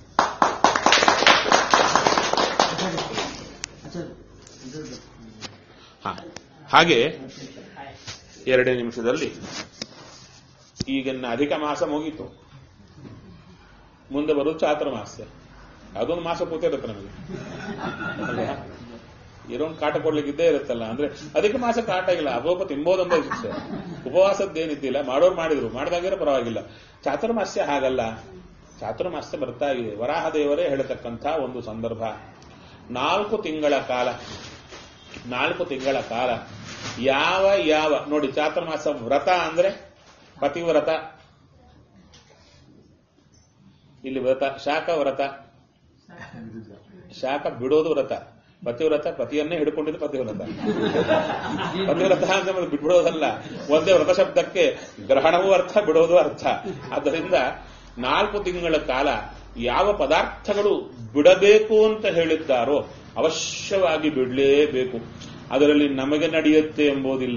ಹಾ. ಹಾಗೆ ಎರಡೇ ನಿಮಿಷದಲ್ಲಿ ಈಗಿನ ಅಧಿಕ ಮಾಸ ಮುಗೀತು ಮುಂದೆ ಬರೋದು ಚಾತುರ್ಮಾಸ್ಯ ಅದೊಂದು ಮಾಸ ಕೂತಿರುತ್ತೆ ನಮಗೆ ಅಲ್ವಾ? ಇರೋನ್ ಕಾಟ ಕೊಡ್ಲಿಕ್ಕಿದ್ದೇ ಇರುತ್ತಲ್ಲ ಅಂದ್ರೆ ಅಧಿಕ ಮಾಸ ಕಾಟ ಇಲ್ಲ ಅಪೋಪ ತಿಂಬೋದೊಂದೇ ಶಿಕ್ಷೆ ಉಪವಾಸದ್ದೇನಿದ್ದಿಲ್ಲ ಮಾಡೋರು ಮಾಡಿದ್ರು ಮಾಡ್ದಾಗಿರೋ ಪರವಾಗಿಲ್ಲ ಚಾತುರ್ಮಾಸ್ಯ ಹಾಗಲ್ಲ ಚಾತುರ್ಮಾಸ್ಯ ಬರ್ತಾ ಇದೆ ವರಾಹ ದೇವರೇ ಹೇಳತಕ್ಕಂಥ ಒಂದು ಸಂದರ್ಭ ನಾಲ್ಕು ತಿಂಗಳ ಕಾಲ ನಾಲ್ಕು ತಿಂಗಳ ಕಾಲ ಯಾವ ಯಾವ ನೋಡಿ ಚಾತುರ್ಮಾಸ ವ್ರತ ಅಂದ್ರೆ ಪತಿವ್ರತ ಇಲ್ಲಿ ವ್ರತ ಶಾಖ ವ್ರತ ಶಾಖ ಬಿಡೋದು ವ್ರತ ಪತಿವ್ರತ ಪತಿಯನ್ನೇ ಹಿಡ್ಕೊಂಡಿದ್ದು ಪತಿವ್ರತ ಪತಿವ್ರತ ಅಂತ ನಮ್ಮದು ಬಿಡ್ಬಿಡೋದಲ್ಲ ಒಂದೇ ವ್ರತ ಶಬ್ದಕ್ಕೆ ಗ್ರಹಣವೂ ಅರ್ಥ ಬಿಡೋದು ಅರ್ಥ ಆದ್ದರಿಂದ ನಾಲ್ಕು ತಿಂಗಳ ಕಾಲ ಯಾವ ಪದಾರ್ಥಗಳು ಬಿಡಬೇಕು ಅಂತ ಹೇಳಿದ್ದಾರೋ ಅವಶ್ಯವಾಗಿ ಬಿಡಲೇಬೇಕು ಅದರಲ್ಲಿ ನಮಗೆ ನಡೆಯುತ್ತೆ ಎಂಬುದಿಲ್ಲ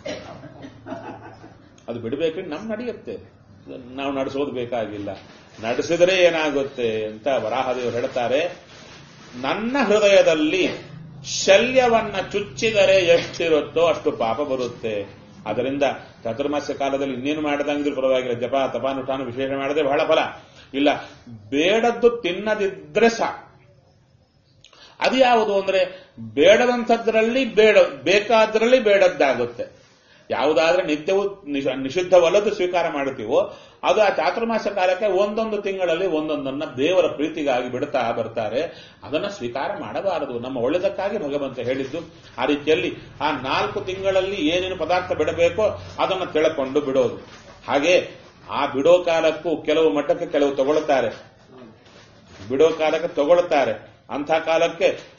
ಅದು ಬಿಡಬೇಕು ನಮ್ ನಡೆಯುತ್ತೆ ನಾವು ನಡೆಸೋದು ಬೇಕಾಗಿಲ್ಲ ನಡೆಸಿದರೆ ಏನಾಗುತ್ತೆ ಅಂತ ವರಾಹದೇವರು ಹೇಳ್ತಾರೆ ನನ್ನ ಹೃದಯದಲ್ಲಿ ಶಲ್ಯವನ್ನ ಚುಚ್ಚಿದರೆ ಎಷ್ಟಿರುತ್ತೋ ಅಷ್ಟು ಪಾಪ ಬರುತ್ತೆ ಅದರಿಂದ ಚತುರ್ಮಾಸ್ಯ ಕಾಲದಲ್ಲಿ ಇನ್ನೇನು ಮಾಡದಂಗಿದ್ರು ಪರವಾಗಿಲ್ಲ ಜಪ ತಪಾನುಷ್ಠಾನ ವಿಶೇಷ ಮಾಡದೆ ಬಹಳ ಫಲ ಇಲ್ಲ ಬೇಡದ್ದು ತಿನ್ನದಿದ್ರೆ ಸಾಕು ಅದು ಯಾವುದು ಅಂದ್ರೆ ಬೇಡದಂಥದ್ರಲ್ಲಿ ಬೇಡ ಬೇಕಾದ್ರಲ್ಲಿ ಬೇಡದ್ದಾಗುತ್ತೆ ಯಾವುದಾದ್ರೆ ನಿತ್ಯವೂ ನಿಷ- ನಿಷಿದ್ಧವಲ್ಲದ್ದು ಸ್ವೀಕಾರ ಮಾಡುತ್ತೀವೋ ಅದು ಆ ಚಾತುರ್ಮಾಸ ಕಾಲಕ್ಕೆ ಒಂದೊಂದು ತಿಂಗಳಲ್ಲಿ ಒಂದೊಂದನ್ನ ದೇವರ ಪ್ರೀತಿಗಾಗಿ ಬಿಡ್ತಾ ಬರ್ತಾರೆ ಅದನ್ನ ಸ್ವೀಕಾರ ಮಾಡಬಾರದು ನಮ್ಮ ಒಳ್ಳೆದಕ್ಕಾಗಿ ಭಗವಂತ ಹೇಳಿದ್ದು ಆ ರೀತಿಯಲ್ಲಿ ಆ ನಾಲ್ಕು ತಿಂಗಳಲ್ಲಿ ಏನೇನು ಪದಾರ್ಥ ಬಿಡಬೇಕೋ ಅದನ್ನು ತಿಳ್ಕೊಂಡು ಬಿಡೋದು ಹಾಗೆ ಆ ಬಿಡೋ ಕಾಲಕ್ಕೂ ಕೆಲವು ಮಟ್ಟಕ್ಕೆ ಕೆಲವು ತಗೊಳ್ತಾರೆ ಬಿಡೋ ಕಾಲಕ್ಕೆ ತಗೊಳ್ತಾರೆ ಅಂಥ ಕಾಲಕ್ಕೆ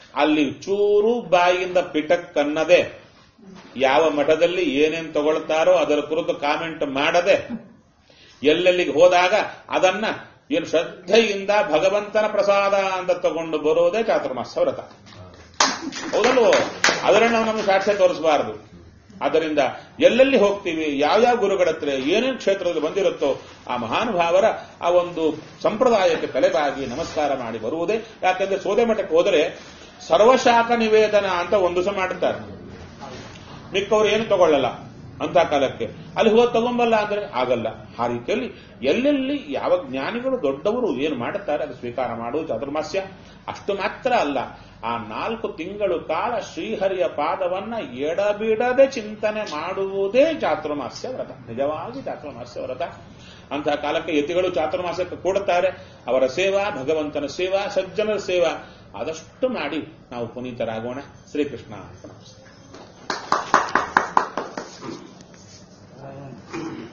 ಅಲ್ಲಿ ಚೂರು ಬಾಯಿಯಿಂದ ಪಿಟಕ್ಕನ್ನದೆ ಯಾವ ಮಠದಲ್ಲಿ ಏನೇನ್ ತಗೊಳ್ತಾರೋ ಅದರ ಕುರಿತು ಕಾಮೆಂಟ್ ಮಾಡದೆ ಎಲ್ಲೆಲ್ಲಿಗೆ ಹೋದಾಗ ಅದನ್ನ ಏನು ಶ್ರದ್ಧೆಯಿಂದ ಭಗವಂತನ ಪ್ರಸಾದ ಅಂತ ತಗೊಂಡು ಬರೋದೇ ಚಾತುರ್ಮಾಸ ವ್ರತ ಹೌದಲ್ವೋ ಅದರಲ್ಲಿ ನಾವು ನಮಗೆ ಸಾಕ್ಷ್ಯ ತೋರಿಸಬಾರದು ಆದ್ದರಿಂದ ಎಲ್ಲೆಲ್ಲಿ ಹೋಗ್ತೀವಿ ಯಾವ್ಯಾವ ಗುರುಗಳ ಹತ್ರ ಏನೇನು ಕ್ಷೇತ್ರದಲ್ಲಿ ಬಂದಿರುತ್ತೋ ಆ ಮಹಾನುಭಾವರ ಆ ಒಂದು ಸಂಪ್ರದಾಯಕ್ಕೆ ತಲೆಬಾಗಿ ನಮಸ್ಕಾರ ಮಾಡಿ ಬರುವುದೇ ಯಾಕಂದ್ರೆ ಸೋದೆ ಮಠಕ್ಕೆ ಹೋದರೆ ಸರ್ವಶಾಖ ನಿವೇದನ ಅಂತ ಒಂದು ದಿವಸ ಮಾಡುತ್ತಾರೆ ಮಿಕ್ಕವರು ಏನು ತಗೊಳ್ಳಲ್ಲ ಅಂತ ಕಾಲಕ್ಕೆ ಅಲ್ಲಿ ಹೋಗಿ ತಗೊಂಬಲ್ಲ ಅಂದ್ರೆ ಆಗಲ್ಲ ಆ ರೀತಿಯಲ್ಲಿ ಎಲ್ಲೆಲ್ಲಿ ಯಾವ ಜ್ಞಾನಿಗಳು ದೊಡ್ಡವರು ಏನು ಮಾಡುತ್ತಾರೆ ಅದು ಸ್ವೀಕಾರ ಮಾಡುವುದು ಚಾತುರ್ಮಾಸ್ಯ ಅಷ್ಟು ಮಾತ್ರ ಅಲ್ಲ ಆ ನಾಲ್ಕು ತಿಂಗಳು ಕಾಲ ಶ್ರೀಹರಿಯ ಪಾದವನ್ನ ಎಡಬಿಡದೆ ಚಿಂತನೆ ಮಾಡುವುದೇ ಚಾತುರ್ಮಾಸ್ಯ ವ್ರತ ನಿಜವಾಗಿ ಚಾತುರ್ಮಾಸ್ಯ ವ್ರತ ಅಂತಹ ಕಾಲಕ್ಕೆ ಯತಿಗಳು ಚಾತುರ್ಮಾಸಕ್ಕೆ ಕೂಡುತ್ತಾರೆ ಅವರ ಸೇವಾ ಭಗವಂತನ ಸೇವಾ ಸಜ್ಜನರ ಸೇವಾ ಆದಷ್ಟು ಮಾಡಿ ನಾವು ಪುನೀತರಾಗೋಣ ಶ್ರೀಕೃಷ್ಣ ಅರ್ಪಣ.